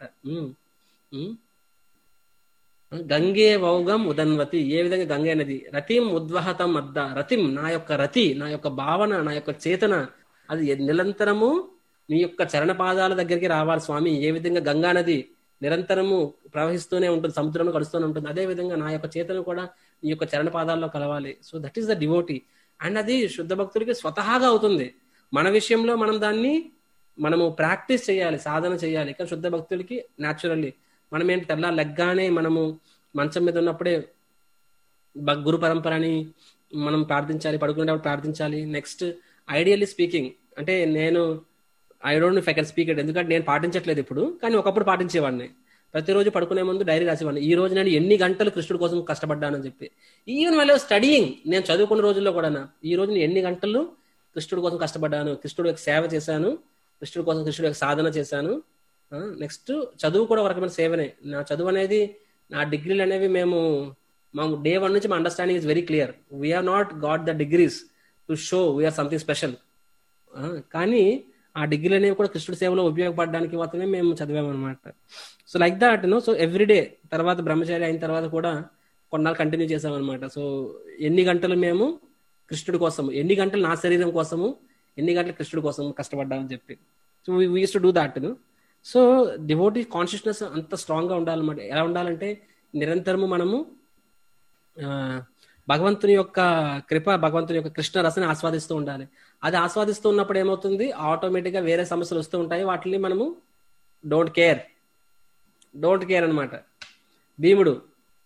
గంగే వౌగం ఉదన్వతి ఏ విధంగా గంగే నది రతిం ఉద్వహతం అద్ద రతిం నా యొక్క రతి నా యొక్క భావన నా యొక్క చేతన అది ఎ- నిరంతరము నీ యొక్క చరణ పాదాల దగ్గరికి రావాలి స్వామి ఏ విధంగా గంగా నది నిరంతరము ప్రవహిస్తూనే ఉంటుంది సముద్రంలో కలుస్తూనే ఉంటుంది అదే విధంగా నా యొక్క చేతన కూడా నీ యొక్క చరణ పాదాల్లో కలవాలి so that is the devotee and అది శుద్ధ భక్తుడికి స్వతహాగా అవుతుంది మన విషయంలో మనం దాన్ని మనము ప్రాక్టీస్ చేయాలి సాధన చేయాలి కానీ శుద్ధ భక్తుడికి న్యాచురల్లీ మనం ఏంటి తెల్లా లెగ్గానే మనము మంచం మీద ఉన్నప్పుడే భ- గురు పరంపరని మనం ప్రార్థించాలి పడుకునేటప్పుడు ప్రార్థించాలి నెక్స్ట్ ఐడియల్లీ స్పీకింగ్ అంటే నేను I don't if I can speak it ఎందుకంటే నేను పాటించట్లేదు ఇప్పుడు కానీ ఒకప్పుడు పాటించేవాడిని ప్రతిరోజు పడుకునే ముందు డైరీ రాసేవాడిని ఈ రోజు నేను ఎన్ని గంటలు కృష్ణుడి కోసం కష్టపడ్డానని చెప్పి ఈవెన్ వాళ్ళు స్టడీయింగ్ నేను చదువుకున్న రోజుల్లో కూడా ఈ రోజు నేను ఎన్ని గంటలు కృష్ణుడి కోసం కష్టపడ్డాను కృష్ణుడి యొక్క సేవ చేశాను కృష్ణుడి కోసం కృష్ణుడి యొక్క సాధన చేశాను నెక్స్ట్ చదువు కూడా ఒక రకమైన సేవనే నా చదువు అనేది నా డిగ్రీలు అనేవి మేము మా డే వన్ నుంచి మా understanding is very clear we're not got the degrees to show we're something special కానీ ఆ డిగ్రీలు అనేవి కూడా కృష్ణుడి సేవలో ఉపయోగపడడానికి మాత్రమే మేము చదివామన్నమాట so like that no so everyday తర్వాత బ్రహ్మచారి అయిన తర్వాత కూడా కొన్నాళ్ళు కంటిన్యూ చేసామన్నమాట సో ఎన్ని గంటలు మేము కృష్ణుడి కోసము ఎన్ని గంటలు నా శరీరం కోసము ఎన్ని గంటలు కృష్ణుడి కోసం కష్టపడ్డామని చెప్పి so we used to do that so devotee consciousness అంత స్ట్రాంగ్ గా ఉండాలన్నమాట ఎలా ఉండాలంటే నిరంతరము మనము ఆ, భగవంతుని యొక్క కృప భగవంతుని యొక్క కృష్ణ రసని ఆస్వాదిస్తూ ఉండాలి అది ఆస్వాదిస్తూ ఉన్నప్పుడు ఏమవుతుంది ఆటోమేటిక్ గా వేరే సమస్యలు వస్తూ ఉంటాయి వాటిని మనము డోంట్ కేర్ డోంట్ కేర్ అనమాట భీముడు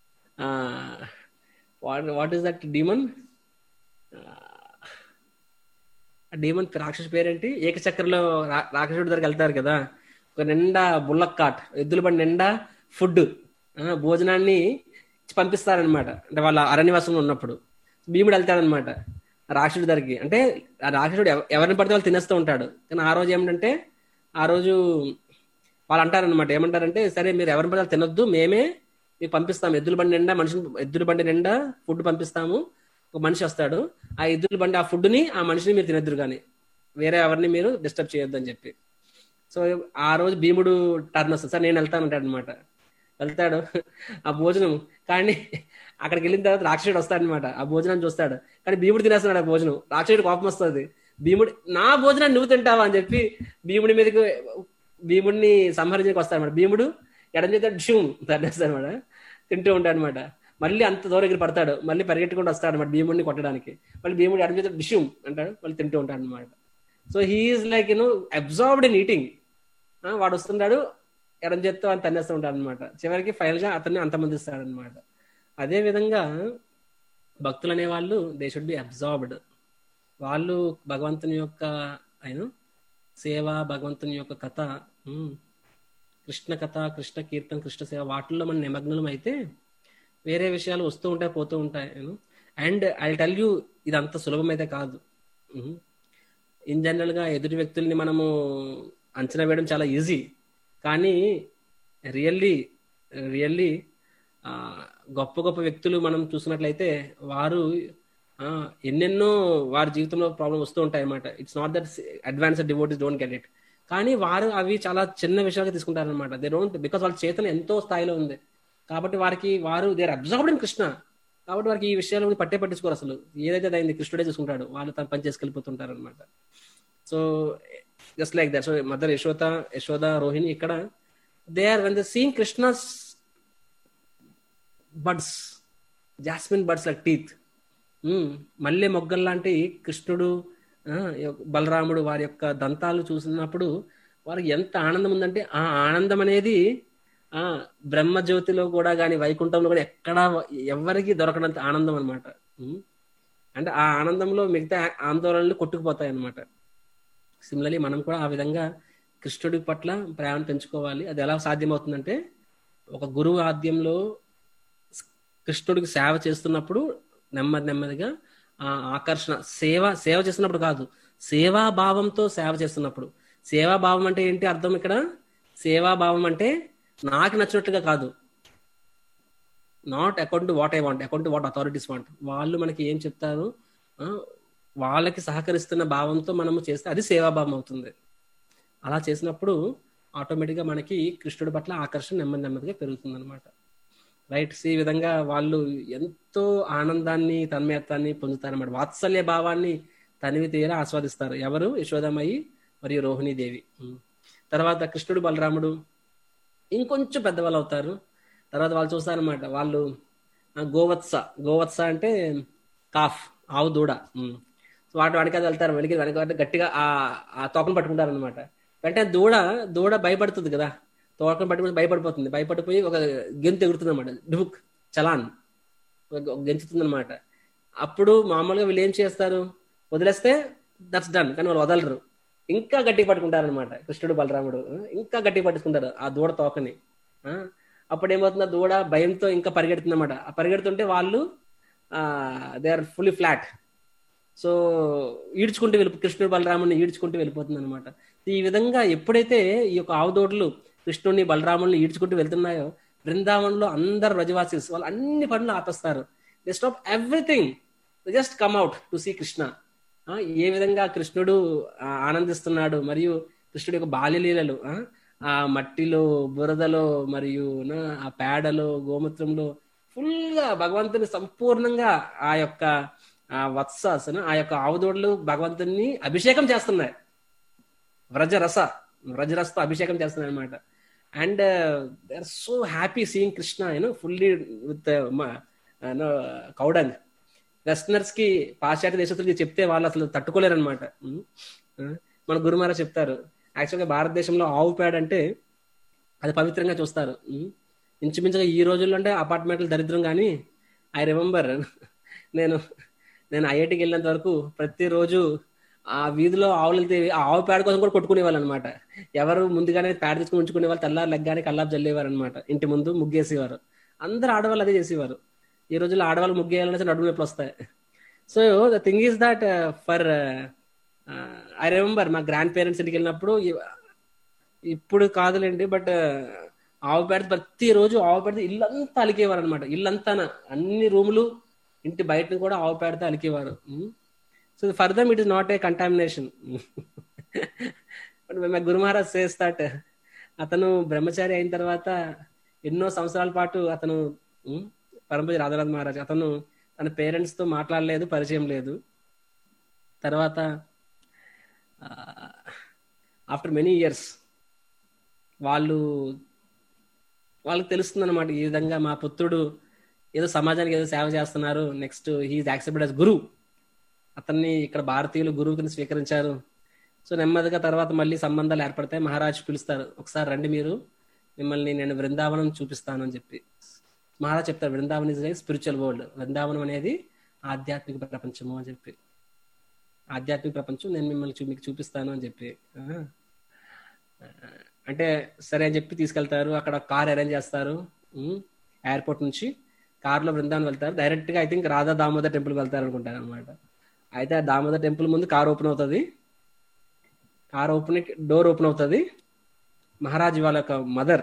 what what is that demon demon రాక్షస పేరేంటి ఏకచక్రలో రా- రాక్షసుడి దగ్గరికి వెళ్తారు కదా ఒక నిండా బుల్లక్ కాట్ ఎద్దుల బండి నిండా ఫుడ్ భోజనాన్ని ఇచ్చి పంపిస్తారనమాట అంటే వాళ్ళ అరణ్యవాసంలో ఉన్నప్పుడు భీముడు వెళ్తాడనమాట రాక్షసుడి దగ్గరికి అంటే ఆ రాక్షసుడు ఎవ- ఎవరిని పడితే వాళ్ళు తినేస్తూ ఉంటాడు కానీ ఆ రోజు ఏమిటంటే ఆ రోజు వాళ్ళు అంటారనమాట ఏమంటారంటే సరే మీరు ఎవరిని పడితే వాళ్ళు తినొద్దు మేమే మీకు పంపిస్తాము ఎద్దుల బండి నిండా మనిషిని ఎద్దుల బండి నిండా ఫుడ్ పంపిస్తాము ఒక మనిషి వస్తాడు ఆ ఎద్దుల బండి ఆ ఫుడ్ ని ఆ మనిషిని మీరు తినద్దురు కానీ వేరే ఎవరిని మీరు డిస్టర్బ్ చేయొద్దు అని చెప్పి సో ఆ రోజు భీముడు టర్న్ వస్తుంది సార్ నేను వెళ్తాను అంటాడు అనమాట వెళ్తాడు ఆ భోజనం కానీ అక్కడికి వెళ్ళిన తర్వాత రాక్షసుడు వస్తాడనమాట ఆ భోజనం చూస్తాడు కానీ భీముడు తినేస్తున్నాడు ఆ భోజనం రాక్షసుడు కోపం వస్తుంది భీముడు నా భోజనాన్ని నువ్వు తింటావా అని చెప్పి భీముడి మీదకి భీముడిని సంహరించడానికి వస్తాడనమాట భీముడు ఎడం చేత డ్యూమ్ తన్నేస్తాడనమాట తింటూ ఉంటాడు అనమాట మళ్ళీ అంత దూరం దగ్గర పడతాడు మళ్ళీ పరిగెట్టుకుంటూ వస్తాడు అనమాట భీముడిని కొట్టడానికి మళ్ళీ భీముడు ఎడం చేత డిష్యూమ్ అంటాడు మళ్ళీ తింటూ ఉంటాడు అనమాట so he is like you know absorbed in eating వాడు వస్తున్నాడు ఎడం చేత్తో అని తన్నేస్తూ ఉంటాడు అనమాట చివరికి ఫైనల్ గా అతన్ని అంతమందిస్తాడు అనమాట అదే విధంగా భక్తులు అనే వాళ్ళు దే షుడ్ బి అబ్జార్బ్డ్ వాళ్ళు భగవంతుని యొక్క ఆయన సేవ భగవంతుని యొక్క కథ ఉమ్, కృష్ణ కథ కృష్ణ కీర్తన కృష్ణ సేవ వాటిల్లో మనం నిమగ్నం అయితే వేరే విషయాలు వస్తూ ఉంటాయి పోతూ ఉంటాయి అండ్ ఐ టెల్ యూ ఇది అంత సులభమైతే కాదు ఇన్ జనరల్ గా ఎదుటి వ్యక్తుల్ని మనము అంచనా వేయడం చాలా ఈజీ కానీ రియల్లీ రియల్లీ గొప్ప గొప్ప వ్యక్తులు మనం చూసినట్లయితే వారు ఆ, ఎన్నెన్నో వారి జీవితంలో ప్రాబ్లం వస్తూ ఉంటాయి అన్నమాట it's not that advance devotees don't get it కానీ వారు అవి చాలా చిన్న విషయాలుగా తీసుకుంటారు అనమాట దే డోంట్ బికాస్ వాళ్ళ చేతన ఎంతో స్థాయిలో ఉంది కాబట్టి వారికి వారు దేర్ అబ్జర్వ్డ్ ఇన్ కృష్ణ కాబట్టి వారికి ఈ విషయాలు పట్టే పట్టించుకోరు అసలు ఏదైతే అది అయింది కృష్ణుడే చూసుకుంటాడు వాళ్ళు తను పని చేసుకెళ్ళిపోతుంటారు అనమాట so just like that so mother Yashoda Yashoda Rohini ఇక్కడ they are when the seen Krishna's buds jasmine buds like teeth మల్లె మొగ్గల్ లాంటి కృష్ణుడు ఆ, యొక్క- బలరాముడు వారి యొక్క దంతాలు చూసినప్పుడు వారికి ఎంత ఆనందం ఉందంటే ఆ ఆనందం అనేది ఆ బ్రహ్మజ్యోతిలో కూడా గాని వైకుంఠంలో కూడా ఎక్కడా ఎవరికి దొరకనంత ఆనందం అనమాట అంటే ఆ ఆనందంలో మిగతా ఆందోళనలు కొట్టుకుపోతాయి అనమాట సిమిలర్లీ మనం కూడా ఆ విధంగా కృష్ణుడి పట్ల ప్రేమ పెంచుకోవాలి అది ఎలా సాధ్యమవుతుందంటే ఒక గురువు ఆద్యంలో కృష్ణుడికి సేవ చేస్తున్నప్పుడు నెమ్మది నెమ్మదిగా ఆ ఆకర్షణ సేవ సేవ చేస్తున్నప్పుడు కాదు సేవా భావంతో సేవ చేస్తున్నప్పుడు సేవా భావం అంటే ఏంటి అర్థం ఇక్కడ సేవా భావం అంటే నాకు నచ్చినట్లుగా కాదు not account to what I want account to what authorities want వాళ్ళు మనకి ఏం చెప్తారు ఆ, వాళ్ళకి సహకరిస్తున్న భావంతో మనము చేస్తే అది సేవాభావం అవుతుంది అలా చేసినప్పుడు ఆటోమేటిక్గా మనకి కృష్ణుడి పట్ల ఆకర్షణ నెమ్మది నెమ్మదిగా పెరుగుతుంది అనమాట రైట్ ఈ విధంగా వాళ్ళు ఎంతో ఆనందాన్ని తన్మయత్వాన్ని పొందుతారన్నమాట వాత్సల్య భావాన్ని తనివి తీర ఆస్వాదిస్తారు ఎవరు యశోదమయ్యి మరియు రోహిణీ దేవి ఉం. తర్వాత కృష్ణుడు బలరాముడు ఇంకొంచెం పెద్దవాళ్ళు అవుతారు తర్వాత వాళ్ళు చూస్తారనమాట వాళ్ళు ఆ, గోవత్స గోవత్స అంటే కాఫ్ ఆవు దూడ ఉం. సో వాటి వాడికి అది వెళ్తారు వెనక వెనక గట్టిగా ఆ ఆ తోకను పట్టుకుంటారు అనమాట వెంటనే దూడ దూడ భయపడుతుంది కదా తోకను పట్టుకుని భయపడిపోతుంది భయపడిపోయి ఒక గెంతు ఎగురుతుంది అనమాట డుబుక్ చలాన్ గెంచుతుంది అనమాట అప్పుడు మామూలుగా వీళ్ళు ఏం చేస్తారు వదిలేస్తే దట్స్ డన్ కానీ వాళ్ళు వదలరు ఇంకా గట్టిగా పట్టుకుంటారు అనమాట కృష్ణుడు బలరాముడు ఇంకా గట్టిగా పట్టుకుంటారు ఆ దూడ తోకని ఆ, అప్పుడు ఏమవుతుంది ఆ దూడ భయంతో ఇంకా పరిగెడుతుంది అనమాట ఆ పరిగెడుతుంటే వాళ్ళు they are fully flat so ఈడ్చుకుంటూ వెళ్ళి కృష్ణుడు బలరాముని ఈడ్చుకుంటూ వెళ్ళిపోతుంది అనమాట ఈ విధంగా ఎప్పుడైతే ఈ యొక్క ఆవుదోడులు కృష్ణుడిని బలరాముల్ని ఈడ్చుకుంటూ వెళ్తున్నాయో బృందావనంలో అందరు రజవాసీస్ వాళ్ళు అన్ని పనులు ఆపేస్తారు they stop everything just come out to see Krishna ఆ, ఏ విధంగా కృష్ణుడు ఆ, ఆనందిస్తున్నాడు మరియు కృష్ణుడి యొక్క బాల్యలీలలు ఆ, ఆ మట్టిలో బురదలో మరియు నా, ఆ పేడలో గోమూత్రంలో ఫుల్ గా భగవంతుని సంపూర్ణంగా ఆ యొక్క ఆ వత్సాస్ ఆ యొక్క ఆవుదోడలు భగవంతుని అభిషేకం చేస్తున్నాయి వ్రజరస వ్రజరసతో అభిషేకం చేస్తున్నాయి అనమాట and they are so happy seeing Krishna you know fully with cow dung westerners కి పాశ్చాత్య దేశస్తులకి చెప్తే వాళ్ళు అసలు తట్టుకోలేరు అనమాట మన గురుమారా చెప్తారు యాక్చువల్గా భారతదేశంలో ఆవు పేడ అంటే అది పవిత్రంగా చూస్తారు ఉమ్. ఇంచుమించుగా ఈ రోజుల్లో అంటే అపార్ట్మెంట్లు దరిద్రం కానీ ఐ రిమెంబర్ నేను నేను ఐఐటికి వెళ్ళినంత వరకు ప్రతిరోజు ఆ వీధిలో ఆవులు వెళ్తే ఆ ఆవు పేడ కోసం కూడా కొట్టుకునే వాళ్ళు అనమాట ఎవరు ముందుగానే పేడ తీసుకుని ఉంచుకునే వాళ్ళు తెల్లారు లెగ్గానే కల్లాపు చల్లేవారు అనమాట ఇంటి ముందు ముగ్గేసేవారు అందరు ఆడవాళ్ళు అదే చేసేవారు ఈ రోజుల్లో ఆడవాళ్ళు ముగ్గేయాలంటే నడుము నొప్పులు వస్తాయి so the thing is that for I remember మా గ్రాండ్ పేరెంట్స్ ఇంటికి వెళ్ళినప్పుడు ఇ- ఇప్పుడు కాదులేండి బట్ ఆవు పేడ ప్రతిరోజు ఆవు పేడ ఇల్లంతా అలికేవారు అనమాట ఇల్లంతా అన్ని రూములు ఇంటి బయటను కూడా ఆవు పేడతో అలికేవారు so for them it is not a contamination my guru Maharaj says that అతను బ్రహ్మచారి అయిన తర్వాత ఎన్నో సంవత్సరాల పాటు అతను ఉమ్, పరంపతి రాధానాథ్ మహారాజ్ అతను తన పేరెంట్స్ తో మాట్లాడలేదు పరిచయం లేదు తర్వాత ఆఫ్టర్ మెనీ ఇయర్స్ వాళ్ళు వాళ్ళకి తెలుస్తుంది అనమాట ఈ విధంగా మా పుత్రుడు ఏదో సమాజానికి ఏదో సేవ చేస్తున్నారు next he is accepted as guru అతన్ని ఇక్కడ భారతీయులు గురువు కింద స్వీకరించారు సో నెమ్మదిగా తర్వాత మళ్ళీ సంబంధాలు ఏర్పడతాయి మహారాజ్ పిలుస్తారు ఒకసారి రండి మీరు మిమ్మల్ని నేను బృందావనం చూపిస్తాను అని చెప్పి మహారాజ్ చెప్తారు బృందావన్ ఇస్ స్పిరిచువల్ వరల్డ్ బృందావనం అనేది ఆధ్యాత్మిక ప్రపంచము అని చెప్పి ఆధ్యాత్మిక ప్రపంచం నేను మిమ్మల్ని చూ మీకు చూపిస్తాను అని చెప్పి ఆ. అంటే సరే అని చెప్పి తీసుకెళ్తారు అక్కడ కార్ అరేంజ్ చేస్తారు ఎయిర్పోర్ట్ నుంచి కార్లో బృందావనం వెళ్తారు డైరెక్ట్ గా I think Radha Damodar temple వెళ్తారు అనుకుంటారు అనమాట అయితే ఆ దామోదర్ టెంపుల్ ముందు కార్ ఓపెన్ అవుతుంది కార్ ఓపెన్ డోర్ ఓపెన్ అవుతుంది మహారాజ్ వాళ్ళ యొక్క మదర్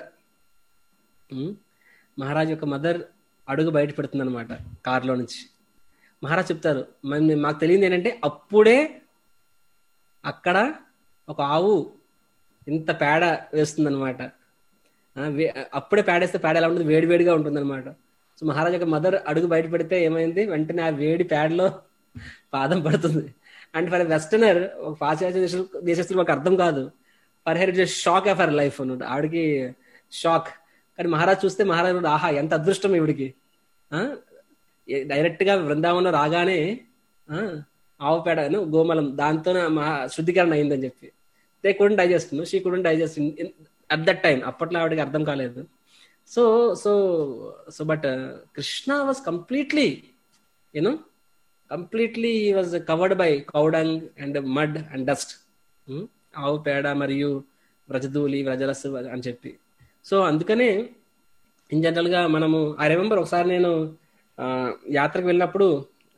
మహారాజ్ యొక్క మదర్ అడుగు బయట పెడుతుంది అనమాట కార్లో నుంచి మహారాజ్ చెప్తారు "మరి మాకు తెలియదు ఏంటంటే అప్పుడే అక్కడ ఒక ఆవు ఇంత పేడ వేస్తుంది అనమాట అప్పుడే పేడేస్తే పేడ ఎలా ఉంటుంది వేడి వేడిగా ఉంటుంది అనమాట సో మహారాజ్ యొక్క మదర్ అడుగు బయట పెడితే ఏమైంది వెంటనే ఆ వేడి పేడలో పాదం పడుతుంది అండ్ ఫర్ వెస్టర్నర్ ఒక పాశ్చాత్య దేశ దేశస్తులు మాకు అర్థం కాదు for her it shock of her life అన్నమాట ఆవిడకి షాక్ కానీ మహారాజ్ చూస్తే మహారాజ్ కూడా, ఆహా ఎంత అదృష్టం ఈవిడికి డైరెక్ట్ గా బృందావనం రాగానే ఆ, ఆవు పేడను గోమలం దాంతో మహా శుద్ధీకరణ అయిందని చెప్పి they couldn't digest she couldn't digest at that time అప్పట్లో ఆవిడకి అర్థం కాలేదు so so so but Krishna was completely you know completely was covered by cow dung and mud and dust ఆవు పేడ మరియు వ్రజధూలి వ్రజరస్ అని చెప్పి సో అందుకనే ఇన్ జనరల్ గా మనము ఐ రిమెంబర్ ఒకసారి నేను ఆ, యాత్రకు వెళ్ళినప్పుడు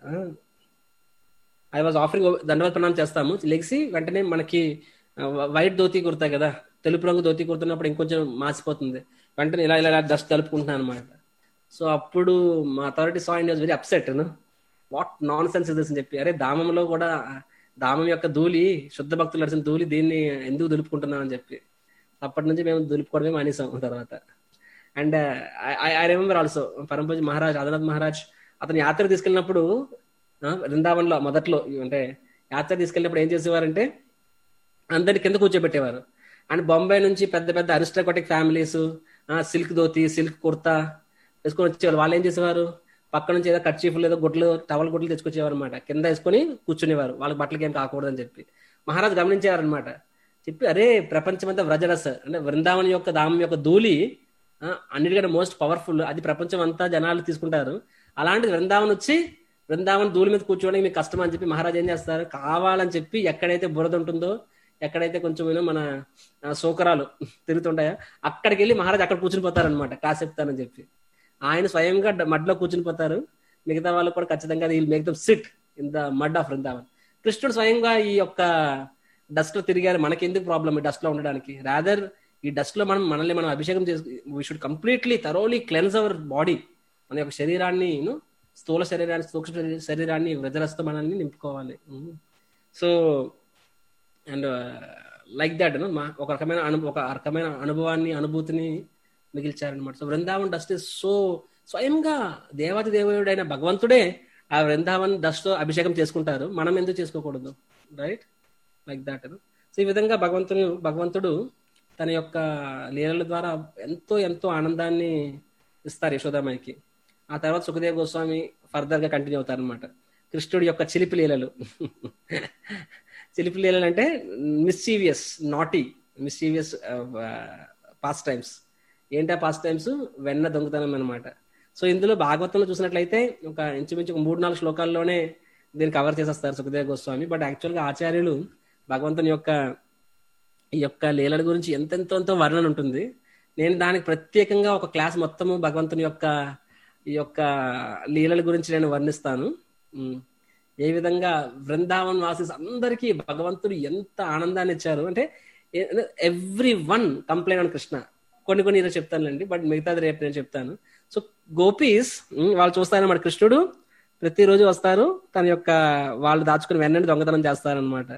ఐ వాజ్ ఆఫరింగ్ దండవత్ ప్రణామం చేస్తాము లెగిసి వెంటనే మనకి వైట్ ధోతి కుర్తాయి కదా తెలుపు రంగు ధోతి కుడుతున్నప్పుడు ఇంకొంచెం మాసిపోతుంది వెంటనే ఇలా ఇలా డస్ట్ కలుపుకుంటున్నాను అనమాట సో అప్పుడు మా authority saw India very upset what nonsense is అని చెప్పి అరే దామంలో కూడా దామం యొక్క ధూళి శుద్ధ భక్తులు నడిచిన ధూళి దీన్ని ఎందుకు దులుపుకుంటున్నాం అని చెప్పి అప్పటి నుంచి మేము దులుపుకోవడమే మానేసాం తర్వాత and I remember also Parampuja Maharaj Adinath Maharaj అతను యాత్ర తీసుకెళ్ళినప్పుడు ఆ, బృందావన్లో మొదట్లో అంటే యాత్ర తీసుకెళ్ళినప్పుడు ఏం చేసేవారంటే అందరిని కింద కూర్చోబెట్టేవారు అండ్ బొంబాయి నుంచి పెద్ద పెద్ద aristocratic families silk dhoti silk kurta వేసుకొని వచ్చేవారు వాళ్ళు ఏం చేసేవారు పక్క నుంచి ఏదో కర్చీఫ్లు ఏదో గుడ్లు టవల్ గుడ్లు తెచ్చుకొచ్చేవారు అనమాట కింద వేసుకొని కూర్చునేవారు వాళ్ళకి బట్టలకి ఏం కాకూడదు అని చెప్పి మహారాజ్ గమనించేవారు అనమాట చెప్పి అరే ప్రపంచమంతా వ్రజరస్ అంటే బృందావనం యొక్క దామం యొక్క ధూళి ఆ, అన్నిటికంటే మోస్ట్ పవర్ఫుల్ అది ప్రపంచం అంతా జనాలు తీసుకుంటారు అలాంటి బృందావనం వచ్చి బృందావనం ధూళి మీద కూర్చోవడానికి మీకు కష్టం అని చెప్పి మహారాజ్ ఏం చేస్తారు కావాలని చెప్పి ఎక్కడైతే బురద ఉంటుందో ఎక్కడైతే కొంచెం ఏమో మన ఆ, సోకరాలు తిరుగుతుంటాయో అక్కడికి వెళ్ళి మహారాజ్ అక్కడ కూర్చుని పోతారనమాట క్లాస్ చెప్తానని చెప్పి ఆయన స్వయంగా డ- మడ్లో కూర్చుని పోతారు మిగతా వాళ్ళు కూడా ఖచ్చితంగా వీళ్ళు make them sit in the mud of Brindavan కృష్ణుడు స్వయంగా ఈ యొక్క డస్ట్ లో తిరిగారు మనకి ఎందుకు ప్రాబ్లం డస్ట్ లో ఉండడానికి రాదర్ ఈ డస్ట్ లో మనం మనల్ని మనం అభిషేకం చేసు we should completely thoroughly cleanse our body మన యొక్క శరీరాన్ని you know, స్థూల శరీరాన్ని సూక్ష్మ శరీ- శరీరాన్ని వృధరస్త మనల్ని నింపుకోవాలి సో అండ్ లైక్ దాట్ మా ఒక రకమైన అను ఒక రకమైన అనుభవాన్ని అనుభూతిని మిగిల్చారనమాట so Vrindavan dust is so స్వయంగా దేవాది దేవుడైన భగవంతుడే ఆ వృందావన్ డస్ట్ తో అభిషేకం చేసుకుంటారు మనం ఎందుకు చేసుకోకూడదు రైట్ లైక్ దాట్ సో ఈ విధంగా భగవంతుడు భగవంతుడు తన యొక్క లీలల ద్వారా ఎంతో ఎంతో ఆనందాన్ని ఇస్తారు యశోదామాయికి ఆ తర్వాత సుఖదేవ్ గోస్వామి ఫర్దర్ గా కంటిన్యూ అవుతారు అనమాట కృష్ణుడి యొక్క చిలిపి లీలలు చిలిపి లీలలు అంటే mischievous naughty mischievous pastimes ఏంటా పాస్ట్ టైమ్స్ వెన్న దొంగతనం అనమాట సో ఇందులో భాగవతంలో చూసినట్లయితే ఒక ఇంచుమించు ఒక మూడు నాలుగు శ్లోకాల్లోనే దీన్ని కవర్ చేసేస్తారు సుఖదేవ గోస్వామి బట్ యాక్చువల్గా ఆచార్యులు భగవంతుని యొక్క ఈ యొక్క లీలల గురించి ఎంతెంతో ఎంతో వర్ణన ఉంటుంది నేను దానికి ప్రత్యేకంగా ఒక క్లాస్ మొత్తము భగవంతుని యొక్క ఈ యొక్క లీలల గురించి నేను వర్ణిస్తాను ఉమ్. ఏ విధంగా బృందావన్ వాసిస్ అందరికీ భగవంతుడు ఎంత ఆనందాన్ని ఇచ్చారు అంటే everyone complaint on Krishna కొన్ని కొన్ని ఈరోజు చెప్తానులేండి బట్ మిగతాది రేపు నేను చెప్తాను సో గోపీస్ ఉమ్, వాళ్ళు చూస్తారన్నమాట కృష్ణుడు ప్రతిరోజు వస్తారు తన యొక్క వాళ్ళు దాచుకుని వెన్నని దొంగతనం చేస్తారనమాట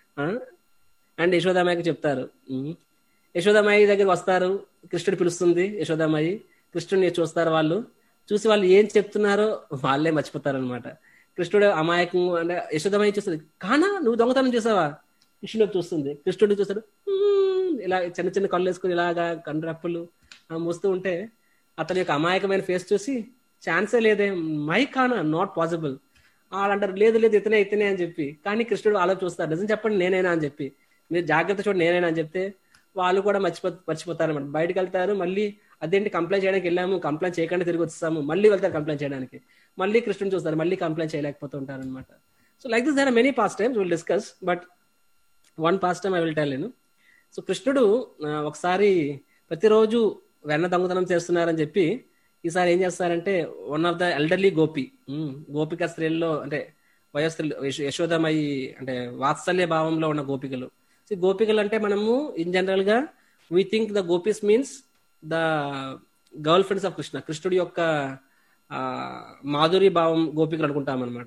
అండ్ యశోదామాయికి చెప్తారు ఉమ్. యశోదామాయి దగ్గరికి వస్తారు కృష్ణుడు పిలుస్తుంది యశోదామాయి కృష్ణుడిని చూస్తారు వాళ్ళు చూసి వాళ్ళు ఏం చెప్తున్నారో వాళ్ళే మర్చిపోతారు అనమాట కృష్ణుడు అమాయకం అంటే యశోదామాయి చూస్తుంది కానా నువ్వు దొంగతనం చేసావా కృష్ణుడు చూస్తుంది కృష్ణుడు చూస్తాడు "మ్మ్" ఇలా చిన్న చిన్న కళ్ళు వేసుకుని ఇలాగా కండ్రప్పులు ఆ, మూస్తూ ఉంటే అతని యొక్క అమాయకమైన ఫేస్ చూసి ఛాన్సే లేదే మై కానా నాట్ పాసిబుల్ వాళ్ళు అంటారు లేదు లేదు ఇతనే ఇతనే అని చెప్పి కానీ కృష్ణుడు అలా చూస్తారు నిజం చెప్పండి నేనేనా అని చెప్పి మీరు జాగ్రత్త చూడండి నేనేనా అని చెప్తే వాళ్ళు కూడా మర్చిపో మర్చిపోతారు అనమాట బయటకు వెళ్తారు మళ్ళీ అదేంటి కంప్లైంట్ చేయడానికి వెళ్ళాము కంప్లైంట్ చేయకుండా తిరిగి వచ్చేసాము మళ్ళీ వెళ్తారు కంప్లైంట్ చేయడానికి మళ్ళీ కృష్ణుని చూస్తారు మళ్ళీ కంప్లైంట్ చేయలేకపోతూ ఉంటారు అనమాట so like this there many pastimes will discuss but one pastime I will tell నేను సో కృష్ణుడు ఆ, ఒకసారి ప్రతిరోజు వెన్న దొంగతనం చేస్తున్నారని చెప్పి ఈసారి ఏం చేస్తారంటే one of the elderly gopi um, గోపిక స్త్రీల్లో అంటే వయోస్త్రీలు యశో- యశోదమయి అంటే వాత్సల్య భావంలో ఉన్న గోపికలు సో గోపికలు అంటే మనము ఇన్ జనరల్ గా we think the gopis means the girlfriends of Krishna కృష్ణుడి యొక్క ఆ, మాధురి భావం గోపికలు అనుకుంటాం అనమాట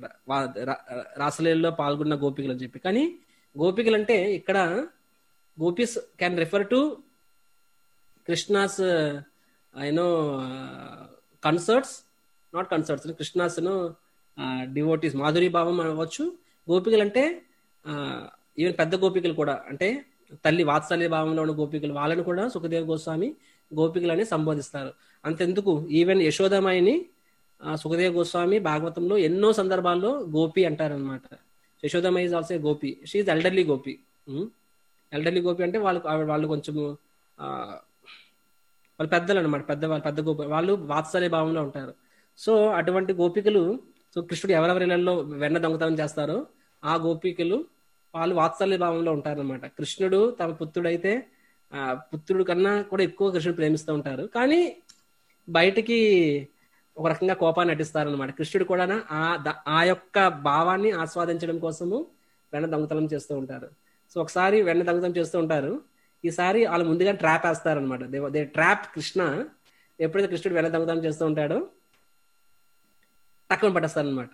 రాసలీలలో పాల్గొన్న గోపికలు అని చెప్పి కానీ గోపికలు అంటే ఇక్కడ gopis can refer to Krishna's you know consorts not consorts Krishna's devotees మాధురి భావం అనవచ్చు గోపికలు అంటే ఈవెన్ పెద్ద గోపికలు కూడా అంటే తల్లి వాత్సల్య భావంలో ఉన్న గోపికలు వాళ్ళని కూడా సుఖదేవ్ గోస్వామి గోపికలని సంబోధిస్తారు అంతెందుకు ఈవెన్ యశోదమాయిని ఆ, సుఖదేవ్ గోస్వామి భాగవతంలో ఎన్నో సందర్భాల్లో గోపి అంటారనమాట Yashodamayi is also gopi she elderly gopi elderly gopi అంటే వాళ్ళు ఆవిడ- వాళ్ళు కొంచెము ఆ, వాళ్ళు పెద్దలు అనమాట పెద్ద వాళ్ళు పెద్ద గోపి వాళ్ళు వాత్సల్య భావంలో ఉంటారు సో అటువంటి గోపికలు సో కృష్ణుడు ఎవరెవరి ఇళ్లలో వెన్న దొంగతనం చేస్తారో ఆ గోపికలు వాళ్ళు వాత్సల్య భావంలో ఉంటారన్నమాట కృష్ణుడు తమ పుత్రుడైతే ఆ పుత్రుడు కన్నా కూడా ఎక్కువ కృష్ణుడు ప్రేమిస్తూ ఉంటారు కానీ బయటికి ఒక రకంగా కోపాన్ని నటిస్తారనమాట కృష్ణుడు కూడా ఆ ద- ఆ యొక్క భావాన్ని ఆస్వాదించడం కోసము వెన్న దొంగతనం చేస్తూ ఉంటారు సో ఒకసారి వెన్న దొంగతనం చేస్తూ ఉంటారు ఈసారి వాళ్ళు ముందుగా ట్రాప్ వేస్తారనమాట దే ట్రాప్ కృష్ణ ఎప్పుడైతే కృష్ణుడు వెన్న దొంగతనం చేస్తూ ఉంటాడో టక్కున పట్టేస్తారనమాట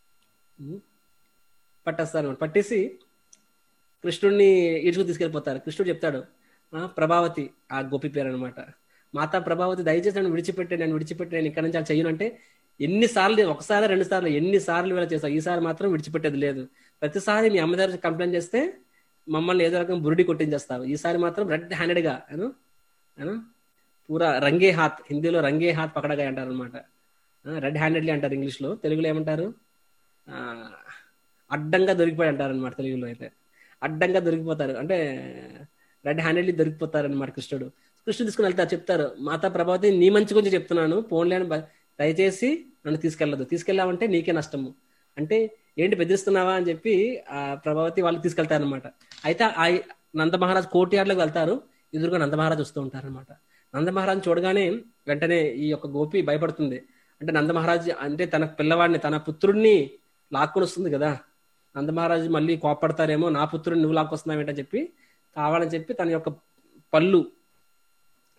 పట్టేస్తారనమాట పట్టేసి కృష్ణుడిని ఈడ్చుకు తీసుకెళ్ళిపోతారు కృష్ణుడు చెప్తాడు "ఆ, ప్రభావతి ఆ గోపి పేరు అనమాట మాతా ప్రభావతి దయచేసి నన్ను విడిచిపెట్టి నేను విడిచిపెట్టి నేను ఇక్కడ నుంచి అలా చేయను అంటే ఎన్నిసార్లు లేదు, ఒకసారి రెండు సార్లు ఎన్ని సార్లు ఇలా చేస్తావు ఈసారి మాత్రం విడిచిపెట్టేది లేదు ప్రతిసారి మీ అమ్మ దగ్గర కంప్లైంట్ చేస్తే మమ్మల్ని ఏదో రకం బురుడి కొట్టించేస్తావు ఈసారి మాత్రం రెడ్ హ్యాండెడ్ గా ఏను ఏను పూరా రంగే హాత్ హిందీలో రంగే హాత్ పకడగా అంటారు అనమాట రెడ్ హ్యాండెడ్లీ అంటారు ఇంగ్లీష్ లో తెలుగులో ఏమంటారు ఆ, అడ్డంగా దొరికిపోయి అంటారు అనమాట తెలుగులో అయితే అడ్డంగా దొరికిపోతారు అంటే రెడ్ హ్యాండెడ్లీ దొరికిపోతారు అనమాట కృష్ణుడు కృష్ణుడు తీసుకుని వెళ్తారు చెప్తారు మాతా ప్రభావతి నీ మంచి గురించి చెప్తున్నాను పోన్లే అని భ- దయచేసి నన్ను తీసుకెళ్ళదు తీసుకెళ్ళామంటే నీకే నష్టము అంటే ఏంటి బెదిరిస్తున్నావా అని చెప్పి ఆ ప్రభావతి వాళ్ళు తీసుకెళ్తారు అనమాట అయితే ఆ నంద మహారాజ్ కోర్టుయార్డ్లోకి వెళ్తారు ఎదురుగా నంద మహారాజ్ వస్తూ ఉంటారు అనమాట నంద మహారాజ్ చూడగానే వెంటనే ఈ యొక్క గోపి భయపడుతుంది అంటే నంద మహారాజ్ అంటే తన పిల్లవాడిని తన పుత్రుడిని లాక్కొని వస్తుంది కదా నంద మహారాజు మళ్ళీ కోపడతారేమో నా పుత్రుడిని నువ్వు లాక్కొస్తున్నావేంటని చెప్పి కావాలని చెప్పి తన యొక్క పళ్ళు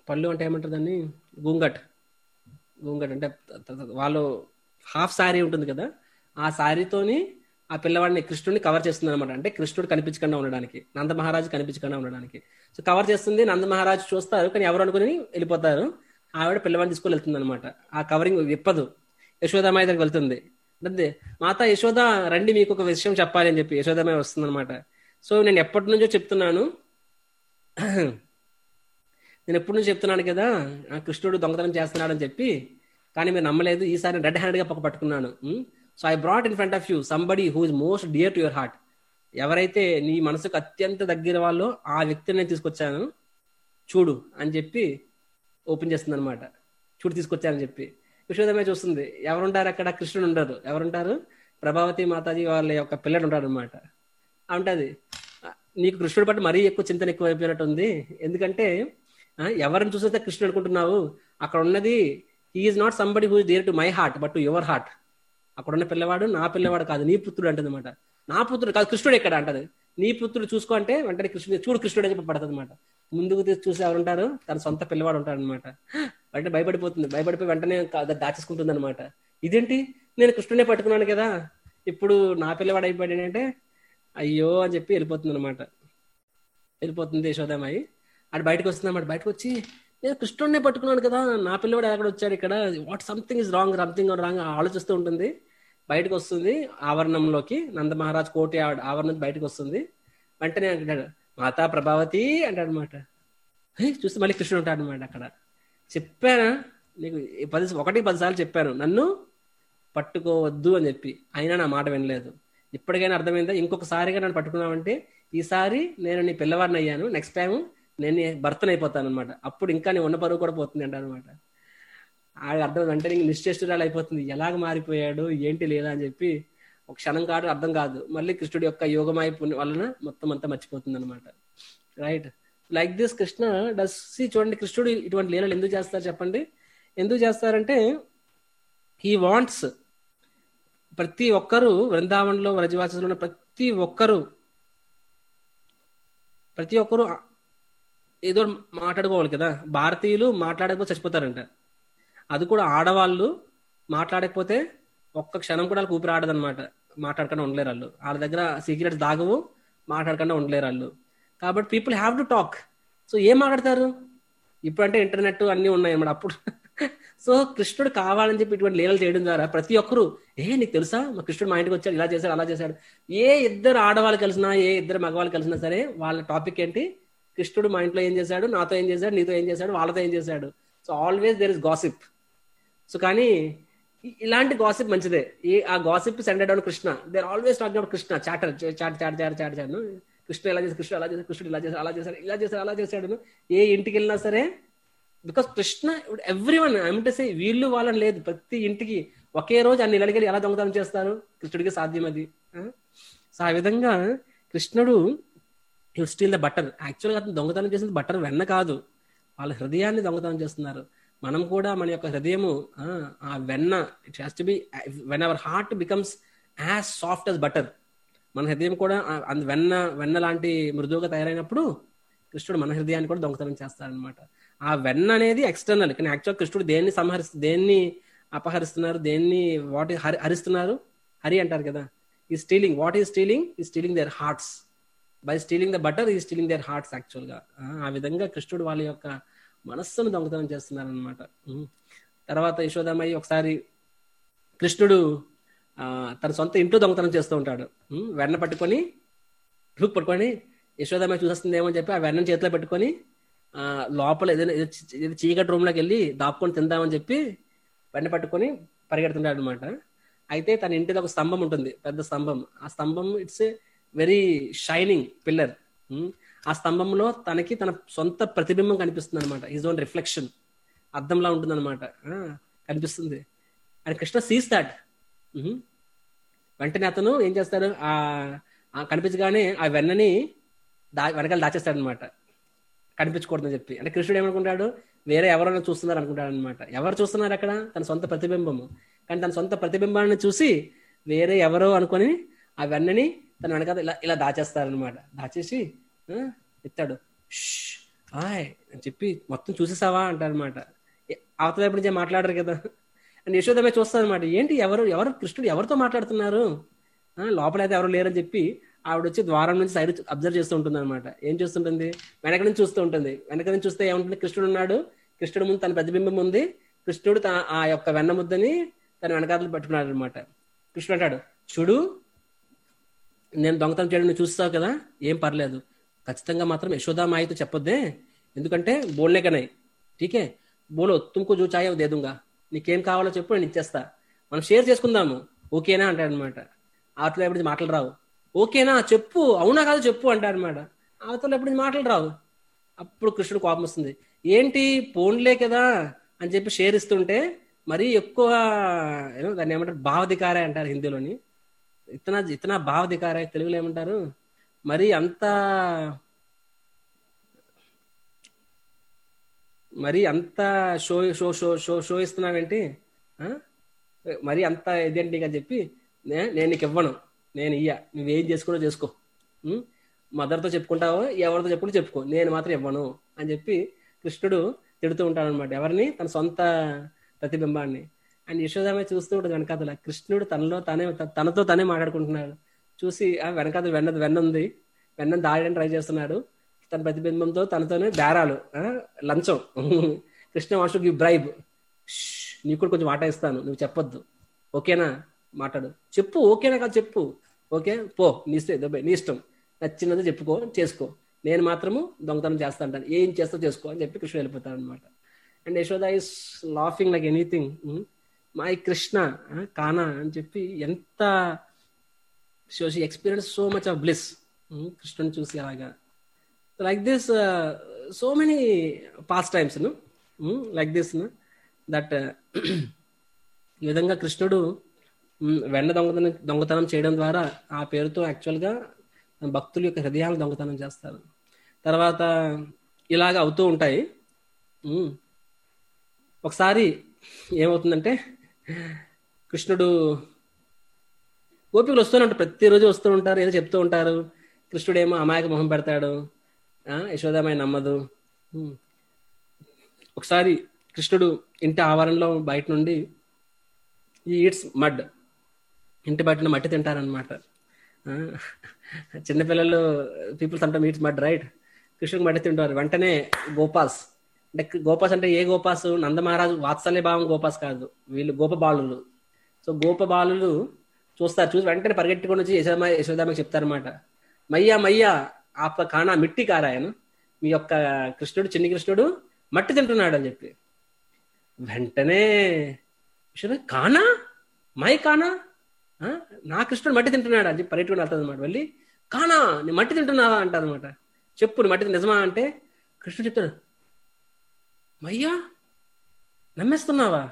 పళ్ళు అంటే ఏమంటారు దాన్ని గుంగట్ గుంగట్ అంటే త- త- వాళ్ళు హాఫ్ సారీ ఉంటుంది కదా ఆ సారీతోని ఆ పిల్లవాడిని కృష్ణుడిని కవర్ చేస్తుంది అనమాట అంటే కృష్ణుడు కనిపించకుండా ఉండడానికి నంద మహారాజు కనిపించకుండా ఉండడానికి సో కవర్ చేస్తుంది నంద మహారాజు చూస్తారు కానీ ఎవరు అనుకుని వెళ్ళిపోతారు ఆవిడ పిల్లవాడిని తీసుకొని వెళ్తుంది అనమాట ఆ కవరింగ్ విప్పదు యశోదామాయ దగ్గరికి వెళ్తుంది అంటే మాత యశోద రండి మీకు ఒక విషయం చెప్పాలి అని చెప్పి యశోదామాయ వస్తుంది అనమాట సో నేను ఎప్పటి నుంచో చెప్తున్నాను నేను ఎప్పటి నుంచి చెప్తున్నాను కదా ఆ కృష్ణుడు దొంగతనం చేస్తున్నాడు అని చెప్పి కానీ మీరు నమ్మలేదు ఈసారి రెడ్ హ్యాండెడ్ గా పక్క పట్టుకున్నాను so I brought in front of you somebody who is most dear to your heart ఎవరైతే నీ మనసుకు అత్యంత దగ్గర వాళ్ళో ఆ వ్యక్తిని నేను తీసుకొచ్చాను చూడు అని చెప్పి ఓపెన్ చేస్తుంది అనమాట చూడు తీసుకొచ్చానని చెప్పి విశ్వదమే చూస్తుంది ఎవరుంటారు అక్కడ కృష్ణుడు ఉండరు ఎవరుంటారు ప్రభావతి మాతాజీ వాళ్ళ యొక్క పిల్లడు ఉంటాడు అనమాట ఉంటుంది నీకు కృష్ణుడి పట్ల మరీ ఎక్కువ చింతన ఎక్కువ అయిపోయినట్టు ఉంది ఎందుకంటే ఆ, ఎవరిని చూస్తే కృష్ణుడు అనుకుంటున్నావు అక్కడ ఉన్నది is not somebody who is dear to my heart but to your heart అక్కడ ఉన్న పిల్లవాడు నా పిల్లవాడు కాదు నీ పుత్రుడు అంటది అనమాట నా పుత్రుడు కాదు కృష్ణుడు ఎక్కడ అంటది నీ పుత్రుడు చూసుకో అంటే వెంటనే కృష్ణుడు చూడు కృష్ణుడు అని చెప్పి పడుతుంది అనమాట ముందుకు తీసి చూసి ఎవరు ఉంటారు తన సొంత పిల్లవాడు ఉంటాడు అనమాట వెంటనే భయపడిపోతుంది భయపడిపోయి వెంటనే కా- దాచేసుకుంటుంది అనమాట ఇదేంటి నేను కృష్ణుడే పట్టుకున్నాను కదా ఇప్పుడు నా పిల్లవాడు అయిపోయాడు అంటే అయ్యో అని చెప్పి వెళ్ళిపోతుంది అనమాట వెళ్ళిపోతుంది యశోదామాయి అటు బయటకు వస్తుంది అన్నమాట బయటకు వచ్చి నేను కృష్ణుడినే పట్టుకున్నాను కదా నా పిల్లవాడు ఎక్కడ వచ్చాడు ఇక్కడ what something is wrong something wrong ఆలోచిస్తూ ఉంటుంది బయటకు వస్తుంది ఆవరణంలోకి నంద మహారాజ్ కోటి ఆవ- ఆవరణ నుంచి బయటకు వస్తుంది వెంటనే అంటాడు మాతా ప్రభావతి అంటాడు అనమాట చూస్తే మళ్ళీ కృష్ణుడు ఉంటాడు అనమాట అక్కడ చెప్పానా నీకు ఈ పది ఒకటి పది సార్లు చెప్పాను నన్ను పట్టుకోవద్దు అని చెప్పి అయినా నా మాట వినలేదు ఇప్పటికైనా అర్థమైందా ఇంకొకసారిగా నన్ను పట్టుకున్నావంటే ఈసారి నేను నీ పిల్లవాడిని అయ్యాను నెక్స్ట్ టైం నేను నీ భర్తను అయిపోతాను అనమాట అప్పుడు ఇంకా నీ ఉన్న పరువు కూడా పోతుంది అంట అనమాట ఆవిడ అర్థం వెంటనే ఇంక నిశ్చేష్టురాలు అయిపోతుంది ఎలాగ మారిపోయాడు ఏంటి లేదా అని చెప్పి ఒక క్షణం కాదు అర్థం కాదు మళ్ళీ కృష్ణుడి యొక్క యోగమాయ పుణ్యం వలన మొత్తం అంతా మర్చిపోతుంది అనమాట right like this Krishna does see చూడండి కృష్ణుడు ఇటువంటి లీలలు ఎందుకు చేస్తారు చెప్పండి ఎందుకు చేస్తారంటే హీ వాంట్స్ ప్రతి ఒక్కరూ వృందావనంలో వ్రజవాసంలో ఉన్న ప్రతి ఒక్కరూ ప్రతి ఒక్కరూ ఏదో మాట్లాడుకోవాలి కదా భారతీయులు మాట్లాడకపోతే చచ్చిపోతారంట అది కూడా ఆడవాళ్ళు మాట్లాడకపోతే ఒక్క క్షణం కూడా వాళ్ళకి ఊపిరి ఆడదన్నమాట మాట్లాడకుండా ఉండలేరు వాళ్ళు వాళ్ళ దగ్గర సీక్రెట్స్ దాగవు మాట్లాడకుండా ఉండలేరు వాళ్ళు కాబట్టి people have to talk so ఏం మాట్లాడతారు ఇప్పుడంటే ఇంటర్నెట్ అన్ని ఉన్నాయి అన్నమాట అప్పుడు సో కృష్ణుడు కావాలని చెప్పి ఇటువంటి లీలలు చేయడం ద్వారా ప్రతి ఒక్కరు ఏ నీకు తెలుసా మా కృష్ణుడు మా ఇంటికి వచ్చాడు ఇలా చేశాడు అలా చేశాడు ఏ ఇద్దరు ఆడవాళ్ళు కలిసినా ఏ ఇద్దరు మగవాళ్ళు కలిసినా సరే వాళ్ళ టాపిక్ ఏంటి కృష్ణుడు మా ఇంట్లో ఏం చేశాడు నాతో ఏం చేశాడు నీతో ఏం చేశాడు వాళ్ళతో ఏం చేశాడు so always there is gossip so కానీ ఇ- ఇలాంటి గాసిప్ మంచిదే ఈ ఆ gossip centred on Krishna they're always talking about Krishna chatter chat chat chat chat chat Krishna ఎలా చేశాడు కృష్ణ అలా చేశాడు కృష్ణుడు ఇలా చేశాడు అలా చేశాడు ఇలా చేశాడు అలా చేశాడు ఏ ఇంటికి వెళ్ళినా సరే బికాస్ కృష్ణ ఎవ్రీ వన్ అంటే సే వీళ్ళు వాళ్ళని లేదు ప్రతి ఇంటికి ఒకే రోజు అన్ని ఇళ్ళకి ఎలా దొంగతనం చేస్తారు కృష్ణుడికి సాధ్యం అది సో ఆ విధంగా కృష్ణుడు యు స్టీల్ ద బట్టర్ యాక్చువల్గా అతను దొంగతనం చేసింది బట్టర్ వెన్న కాదు వాళ్ళ హృదయాన్ని దొంగతనం చేస్తున్నారు మనం కూడా మన యొక్క హృదయము ఆ, ఆ వెన్న it has to be when our heart becomes as soft as butter మన హృదయం కూడా ఆ- అంద వెన్న వెన్న లాంటి మృదువుగా తయారైనప్పుడు కృష్ణుడు మన హృదయాన్ని కూడా దొంగతనం చేస్తాడనమాట ఆ వెన్న అనేది ఎక్స్టర్నల్ కానీ యాక్చువల్ కృష్ణుడు దేన్ని సంహరిస్తు దేన్ని అపహరిస్తున్నారు దేన్ని వాట్ హరి హరిస్తున్నారు హరి అంటారు కదా ఈ స్టీలింగ్ వాట్ ఈస్ స్టీలింగ్ ఈ stealing their hearts by stealing the butter ఈ స్టీలింగ్ దేర్ హార్ట్స్ యాక్చువల్ గా ఆ, ఆ విధంగా కృష్ణుడు వాళ్ళ యొక్క మనస్సును దొంగతనం చేస్తున్నారు అనమాట తర్వాత యశోదామయ్య ఒకసారి కృష్ణుడు ఆ, తన సొంత ఇంట్లో దొంగతనం చేస్తూ ఉంటాడు ఉమ్, వెన్న పట్టుకొని హుక్ పట్టుకొని యశోదమ్మ చూసేస్తుందేమో అని చెప్పి ఆ వెన్నను చేతిలో పెట్టుకొని ఆ, లోపల ఏదైనా ఏదో చి- ఏదో చీకటి రూమ్ లోకి వెళ్ళి దాపుకొని తిందామని చెప్పి వెన్న పట్టుకొని పరిగెడుతుంటాడు అనమాట అయితే తన ఇంటిలో ఒక స్తంభం ఉంటుంది పెద్ద స్తంభం ఆ స్తంభం it's a very shining pillar ఆ స్తంభంలో తనకి తన సొంత ప్రతిబింబం కనిపిస్తుంది అనమాట ఈజ్ ఓన్ రిఫ్లెక్షన్ అద్దంలా ఉంటుంది అనమాట కనిపిస్తుంది అండ్ కృష్ణ సీస్ దాట్ వెంటనే అతను ఏం చేస్తాడు ఆ ఆ కనిపించగానే ఆ వెన్నని దా వెనకాల దాచేస్తాడు అనమాట కనిపించకూడదని చెప్పి అంటే కృష్ణుడు ఏమనుకుంటాడు వేరే ఎవరైనా చూస్తున్నారు అనుకుంటాడు అనమాట ఎవరు చూస్తున్నారు అక్కడ తన సొంత ప్రతిబింబము కానీ తన సొంత ప్రతిబింబాన్ని చూసి వేరే ఎవరో అనుకొని ఆ వెన్నని తన వెనకాల ఇలా ఇలా దాచేస్తారనమాట దాచేసి ఆ, ఎత్తాడు "షష్" హాయ్ అని చెప్పి మొత్తం చూసేసావా అంటారనమాట అవతల వైపు నుంచి మాట్లాడరు కదా అండ్ యశోదమే చూస్తారు అనమాట ఏంటి ఎవరు ఎవరు కృష్ణుడు ఎవరితో మాట్లాడుతున్నారు ఆ, లోపలైతే ఎవరు లేరని చెప్పి ఆవిడ వచ్చి ద్వారం నుంచి సైడ్ అబ్జర్వ్ చేస్తూ ఉంటుంది అనమాట ఏం చేస్తుంటుంది వెనక నుంచి చూస్తూ ఉంటుంది వెనక నుంచి చూస్తే ఏముంటుంది కృష్ణుడు ఉన్నాడు కృష్ణుడు ముందు తన ప్రతిబింబం ఉంది కృష్ణుడు తన ఆ యొక్క వెన్న ముద్దని తన వెనకాతలు పట్టుకున్నాడు అనమాట కృష్ణుడు అంటాడు చూడు నేను దొంగతనం చేయడం నువ్వు చూస్తావు కదా ఏం పర్లేదు ఖచ్చితంగా మాత్రం యశోదామాయితో చెప్పొద్దే ఎందుకంటే బోల్నే కనాయి ఠీకే బోలో తుమ్కు జూ చాయో దేదుంగా నీకేం కావాలో చెప్పు నేను ఇచ్చేస్తా మనం షేర్ చేసుకుందాము ఓకేనా అంటాడు అనమాట అవతల ఎప్పుడు మాటలు రావు ఓకేనా చెప్పు అవునా కాదు చెప్పు అంటాడు అనమాట అవతల ఎప్పుడు మాటలు రావు అప్పుడు కృష్ణుడు కోపం వస్తుంది ఏంటి పోన్లే కదా అని చెప్పి షేర్ ఇస్తుంటే మరీ ఎక్కువ ఏమో దాన్ని ఏమంటారు భావధికారే అంటారు హిందీలోని ఇతన ఇతన భావధికార తెలుగులో ఏమంటారు మరి అంత మరి అంత show show show show show ఇస్తున్నావేంటి ఆ? మరి అంత ఇదేంటి అని చెప్పి నే- నేను నీకు ఇవ్వను నేను ఇయ్య నువ్వేం చేసుకున్నా చేసుకో ఉం? మదర్తో చెప్పుకుంటావో ఎవరితో చెప్పుకుంటూ చెప్పుకో నేను మాత్రం ఇవ్వను అని చెప్పి కృష్ణుడు తిడుతూ ఉంటాడు అనమాట ఎవరిని తన సొంత ప్రతిబింబాన్ని అండ్ యశోదామే చూస్తూ ఉంటుంది వెనకాతల కృష్ణుడు తనలో తనే తనతో తనే మాట్లాడుకుంటున్నాడు చూసి ఆ వెనకాతల వెన్న వెన్న ఉంది వెన్నను దాడడానికి ట్రై చేస్తున్నాడు తన ప్రతిబింబంతో తనతోనే బేరాలు ఆ, లంచం కృష్ణ వాష్ గివ్ బ్రైబ్ నీకు కూడా కొంచెం వాటా ఇస్తాను నువ్వు చెప్పొద్దు ఓకేనా మాట్లాడు చెప్పు ఓకేనా కాదు చెప్పు ఓకే పో నీ ఇష్టం దెబ్బ నీ ఇష్టం నచ్చినది చెప్పుకో చేసుకో నేను మాత్రము దొంగతనం చేస్తా అంటాను ఏం చేస్తా చేసుకో అని చెప్పి కృష్ణ వెళ్ళిపోతాడు అనమాట and Yashoda is laughing like anything my Krishna ఆ, కానా అని చెప్పి ఎంత so she experience so much of bliss కృష్ణుని చూసి అలాగా like this so many pastimes like this that ఈ విధంగా కృష్ణుడు మ్, వెన్న దొంగతనం దొంగతనం చేయడం ద్వారా ఆ పేరుతో యాక్చువల్గా భక్తుల యొక్క హృదయాలను దొంగతనం చేస్తారు తర్వాత ఇలాగ అవుతూ ఉంటాయి మ్, ఒకసారి ఏమవుతుందంటే కృష్ణుడు గోపికలు వస్తూనే ఉంటారు ప్రతిరోజు వస్తూ ఉంటారు ఏదో చెప్తూ ఉంటారు కృష్ణుడేమో అమాయక మొహం పెడతాడు ఆ, యశోదామాయి నమ్మదు ఉమ్. ఒకసారి కృష్ణుడు ఇంటి ఆవరణలో బయట నుండి ఈ ఈట్స్ మడ్ ఇంటి బయట మట్టి తింటారనమాట చిన్నపిల్లలు పీపుల్స్ అంటే ఈట్స్ మడ్ రైట్ కృష్ణుడికి మట్టి తింటారు వెంటనే గోపాస్ అంటే గోపాస్ అంటే ఏ గోపాసు నందమహారాజు వాత్సల్య భావం గోపాస్ కాదు వీళ్ళు గోప బాలులు సో గోప బాలులు చూస్తారు చూసి వెంటనే పరిగెట్టుకొని వచ్చి యశోదమ్మ యశోదామకి చెప్తారనమాట మయ్యా మయ్యా ఆప కానా మిట్టి కారాయను మీ యొక్క కృష్ణుడు చిన్ని కృష్ణుడు మట్టి తింటున్నాడు అని చెప్పి వెంటనే యశోద కానా మై కానా ఆ? నా కృష్ణుడు మట్టి తింటున్నాడు అని చెప్పి పరిగెట్టుకుని వెళ్తుంది అనమాట వెళ్ళి కానా నీ మట్టి తింటున్నావా అంటారు అనమాట చెప్పు నీ మట్టి నిజమా అంటే కృష్ణుడు చెప్తాడు మయ్యా నమ్మేస్తున్నావా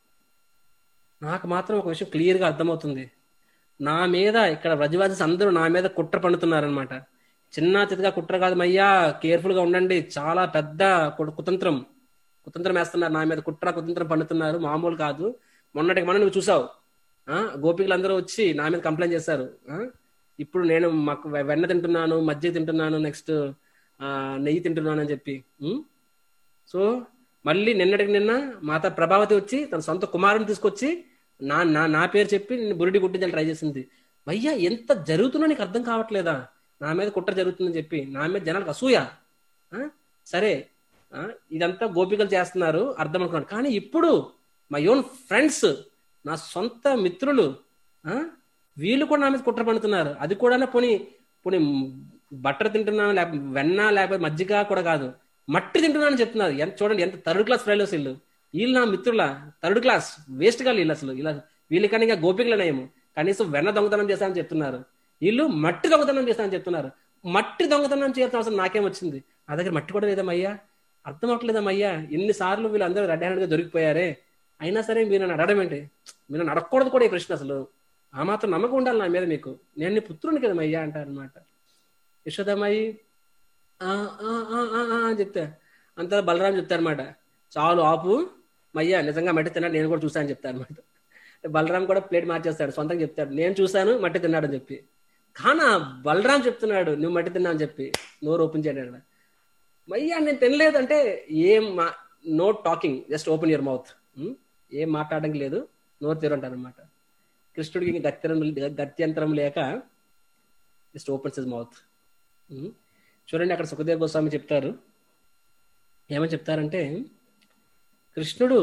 నాకు మాత్రం ఒక విషయం క్లియర్గా అర్థమవుతుంది నా మీద ఇక్కడ వ్రజవాసీస్ అందరూ నా మీద కుట్ర పండుతున్నారనమాట చిన్న చితగా కుట్ర కాదు మయ్యా కేర్ఫుల్ గా ఉండండి చాలా పెద్ద కు- కుతంత్రం కుతంత్రం వేస్తున్నారు నా మీద కుట్ర కుతంత్రం పండుతున్నారు మామూలు కాదు మొన్నటికి మొన్న నువ్వు చూసావు ఆ గోపికలందరూ వచ్చి నా మీద కంప్లైంట్ చేశారు ఆ ఇప్పుడు నేను మాకు వె- వెన్న తింటున్నాను మజ్జిగ తింటున్నాను నెక్స్ట్ నెయ్యి తింటున్నాను అని చెప్పి ఉం? సో మళ్ళీ నిన్నటికి నిన్న మాత ప్రభావతి వచ్చి తన సొంత కుమారుని తీసుకొచ్చి నా నా నా పేరు చెప్పి నిన్ను బురిడి గుట్టించాలని ట్రై చేసింది భయ్యా ఎంత జరుగుతున్నా నీకు అర్థం కావట్లేదా నా మీద కుట్ర జరుగుతుందని చెప్పి నా మీద జనాలకు అసూయ ఆ? సరే ఆ? ఇదంతా గోపికలు చేస్తున్నారు అర్థం అనుకున్నాను కానీ ఇప్పుడు మై ఓన్ ఫ్రెండ్స్ నా సొంత మిత్రులు ఆ? వీళ్ళు కూడా నా మీద కుట్ర పడుతున్నారు అది కూడా పోనీ పోనీ బట్టర్ తింటున్నాను లేకపోతే వెన్న లేకపోతే మజ్జిగ కూడా కాదు మట్టి తింటున్నాను చెప్తున్నారు ఎంత చూడండి ఎంత థర్డ్ క్లాస్ ఫెలోస్ వీళ్ళు వీళ్ళు నా మిత్రుల థర్డ్ క్లాస్ వేస్ట్ గా వీళ్ళు అసలు ఇలా వీళ్ళకన్నా ఇంకా గోపికలనేమో కనీసం వెన్న దొంగతనం చేస్తానని చెప్తున్నారు వీళ్ళు మట్టి దొంగతనం చేస్తానని చెప్తున్నారు మట్టి దొంగతనం చేయాల్సిన అవసరం నాకేం వచ్చింది నా దగ్గర మట్టి కూడా లేదమ్మయ్యా అర్థం అవట్లేదమ్మయ్యా ఎన్నిసార్లు వీళ్ళందరూ రెడ్ హ్యాండ్ గా దొరికిపోయారే అయినా సరే మీరు నన్ను అడగడం ఏంటి మీరు నన్ను అడగకూడదు కూడా ఈ ప్రశ్న అసలు ఆ మాత్రం నమ్మకం ఉండాలి నా మీద మీకు నేను నీ పుత్రుని కదమ్మయ్యా అంటారనమాట యశోదమ్మాయి ఆ, ఆ, ఆ, ఆ, ఆ అని చెప్తే అంతా బలరాం చెప్తారనమాట చాలు ఆపు మయ్యా నిజంగా మట్టి తిన్నాడు నేను కూడా చూసాను చెప్తాను అనమాట బలరాం కూడా ప్లేట్ మార్చేస్తాడు సొంతంగా చెప్తాడు నేను చూశాను మట్టి తిన్నాడు అని చెప్పి కానా బలరాం చెప్తున్నాడు నువ్వు మట్టి తిన్నావు అని చెప్పి నోరు ఓపెన్ చేయడం మయ్యా నేను తినలేదు అంటే ఏం మా no talking just open your mouth ఏం మాట్లాడడానికి లేదు నోరు తెరంటారు అనమాట కృష్ణుడికి ఇంక గత్యంతరం గత్యంతరం లేక జస్ట్ ఓపెన్స్ హిజ్ మౌత్ చూడండి అక్కడ సుఖదేవ్ గోస్వామి చెప్తారు ఏమని చెప్తారంటే కృష్ణుడు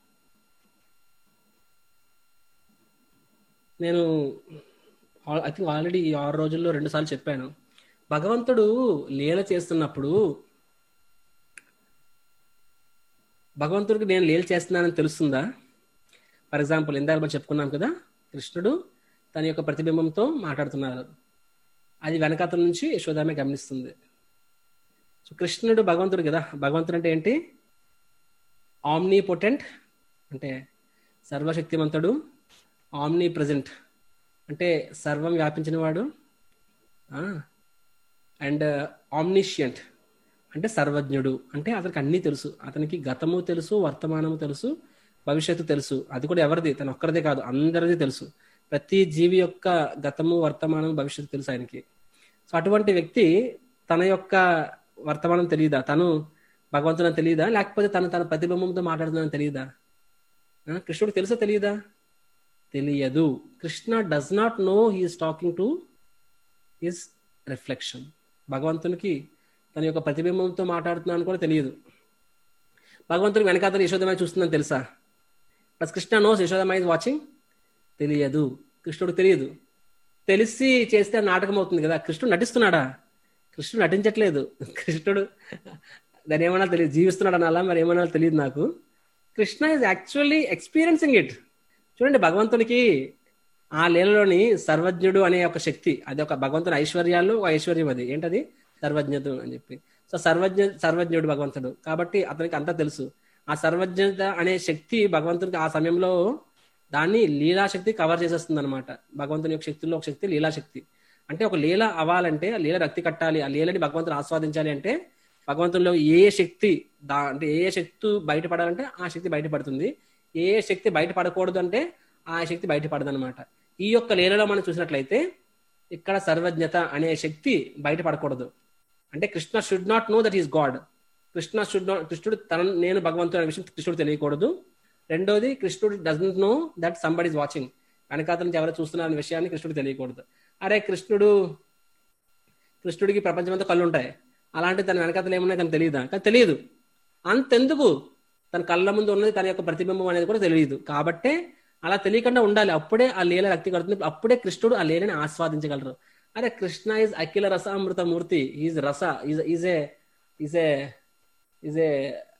నేను ఐ థింక్ ఆల్రెడీ ఈ ఆరు రోజుల్లో రెండు సార్లు చెప్పాను భగవంతుడు లీల చేస్తున్నప్పుడు భగవంతుడికి నేను లీల చేస్తున్నానని తెలుస్తుందా ఫర్ ఎగ్జాంపుల్ ఇందాక మనం చెప్పుకున్నాం కదా కృష్ణుడు తన యొక్క ప్రతిబింబంతో మాట్లాడుతున్నారు అది వెనకాతల నుంచి యశోదామే గమనిస్తుంది సో కృష్ణుడు భగవంతుడు కదా భగవంతుడు అంటే ఏంటి ఆమ్నీ పొటెంట్ అంటే సర్వశక్తివంతుడు ఆమ్నీ ప్రజెంట్ అంటే సర్వం వ్యాపించిన వాడు అండ్ ఆమ్నిషియంట్ అంటే సర్వజ్ఞుడు అంటే అతనికి అన్నీ తెలుసు అతనికి గతము తెలుసు వర్తమానము తెలుసు భవిష్యత్తు తెలుసు అది కూడా ఎవరిది తన ఒక్కరిదే కాదు అందరిది తెలుసు ప్రతి జీవి యొక్క గతము వర్తమానం భవిష్యత్తు తెలుసు ఆయనకి సో అటువంటి వ్యక్తి తన యొక్క వర్తమానం తెలియదా తను భగవంతుని తెలియదా లేకపోతే తను తన ప్రతిబింబంతో మాట్లాడుతుందని తెలియదా కృష్ణుడికి తెలుసా తెలియదా తెలియదు Krishna does not know he is talking to his reflection భగవంతునికి తన యొక్క ప్రతిబింబంతో మాట్లాడుతున్నాను కూడా తెలియదు భగవంతుడికి వెనకాతలు యశోదమాయి చూస్తుందని తెలుసా plus Krishna knows Yashodamai is watching తెలియదు కృష్ణుడు తెలియదు తెలిసి చేస్తే నాటకం అవుతుంది కదా కృష్ణుడు నటిస్తున్నాడా కృష్ణుడు నటించట్లేదు కృష్ణుడు దాని ఏమన్నా తెలియదు జీవిస్తున్నాడు అనాలా మరి ఏమన్నా తెలియదు నాకు Krishna is actually experiencing it చూడండి భగవంతునికి ఆ లీలలోని సర్వజ్ఞుడు అనే ఒక శక్తి అది ఒక భగవంతుని ఐశ్వర్యాలు ఒక ఐశ్వర్యం అది ఏంటది సర్వజ్ఞత అని చెప్పి సో సర్వజ్ఞ సర్వజ్ఞుడు భగవంతుడు కాబట్టి అతనికి అంతా తెలుసు ఆ సర్వజ్ఞత అనే శక్తి భగవంతునికి ఆ సమయంలో దాన్ని లీలాశక్తి కవర్ చేసేస్తుంది అనమాట భగవంతుని యొక్క శక్తిలో ఒక శక్తి లీలాశక్తి అంటే ఒక లీల అవ్వాలంటే ఆ లీల రక్తి కట్టాలి ఆ లీలని భగవంతుని ఆస్వాదించాలి అంటే భగవంతునిలో ఏ శక్తి దా అంటే ఏ శక్తి బయటపడాలంటే ఆ శక్తి బయటపడుతుంది ఏ శక్తి బయటపడకూడదు అంటే ఆ శక్తి బయటపడదు అనమాట ఈ యొక్క లీలలో మనం చూసినట్లయితే ఇక్కడ సర్వజ్ఞత అనే శక్తి బయటపడకూడదు అంటే Krishna should not know that is God Krishna should not కృష్ణుడు తన నేను భగవంతుడు అనే విషయం కృష్ణుడు తెలియకూడదు రెండోది కృష్ణుడు doesn't know that somebody is watching వెనకాతల నుంచి ఎవరు చూస్తున్నారనే విషయాన్ని కృష్ణుడు తెలియకూడదు అరే కృష్ణుడు కృష్ణుడికి ప్రపంచమంతా కళ్ళు ఉంటాయి అలాంటి తన వెనకాతలు ఏమున్నాయి తనకు తెలియదా కానీ తెలియదు అంతెందుకు తన కళ్ళ ముందు ఉన్నది తన యొక్క ప్రతిబింబం అనేది కూడా తెలియదు కాబట్టే అలా తెలియకుండా ఉండాలి అప్పుడే ఆ లీల రక్తి కడుతుంది అప్పుడే కృష్ణుడు ఆ లీలని ఆస్వాదించగలరు అరే కృష్ణ ఈజ్ అఖిల రసామృత మూర్తి ఈజ్ రస is is a is a is a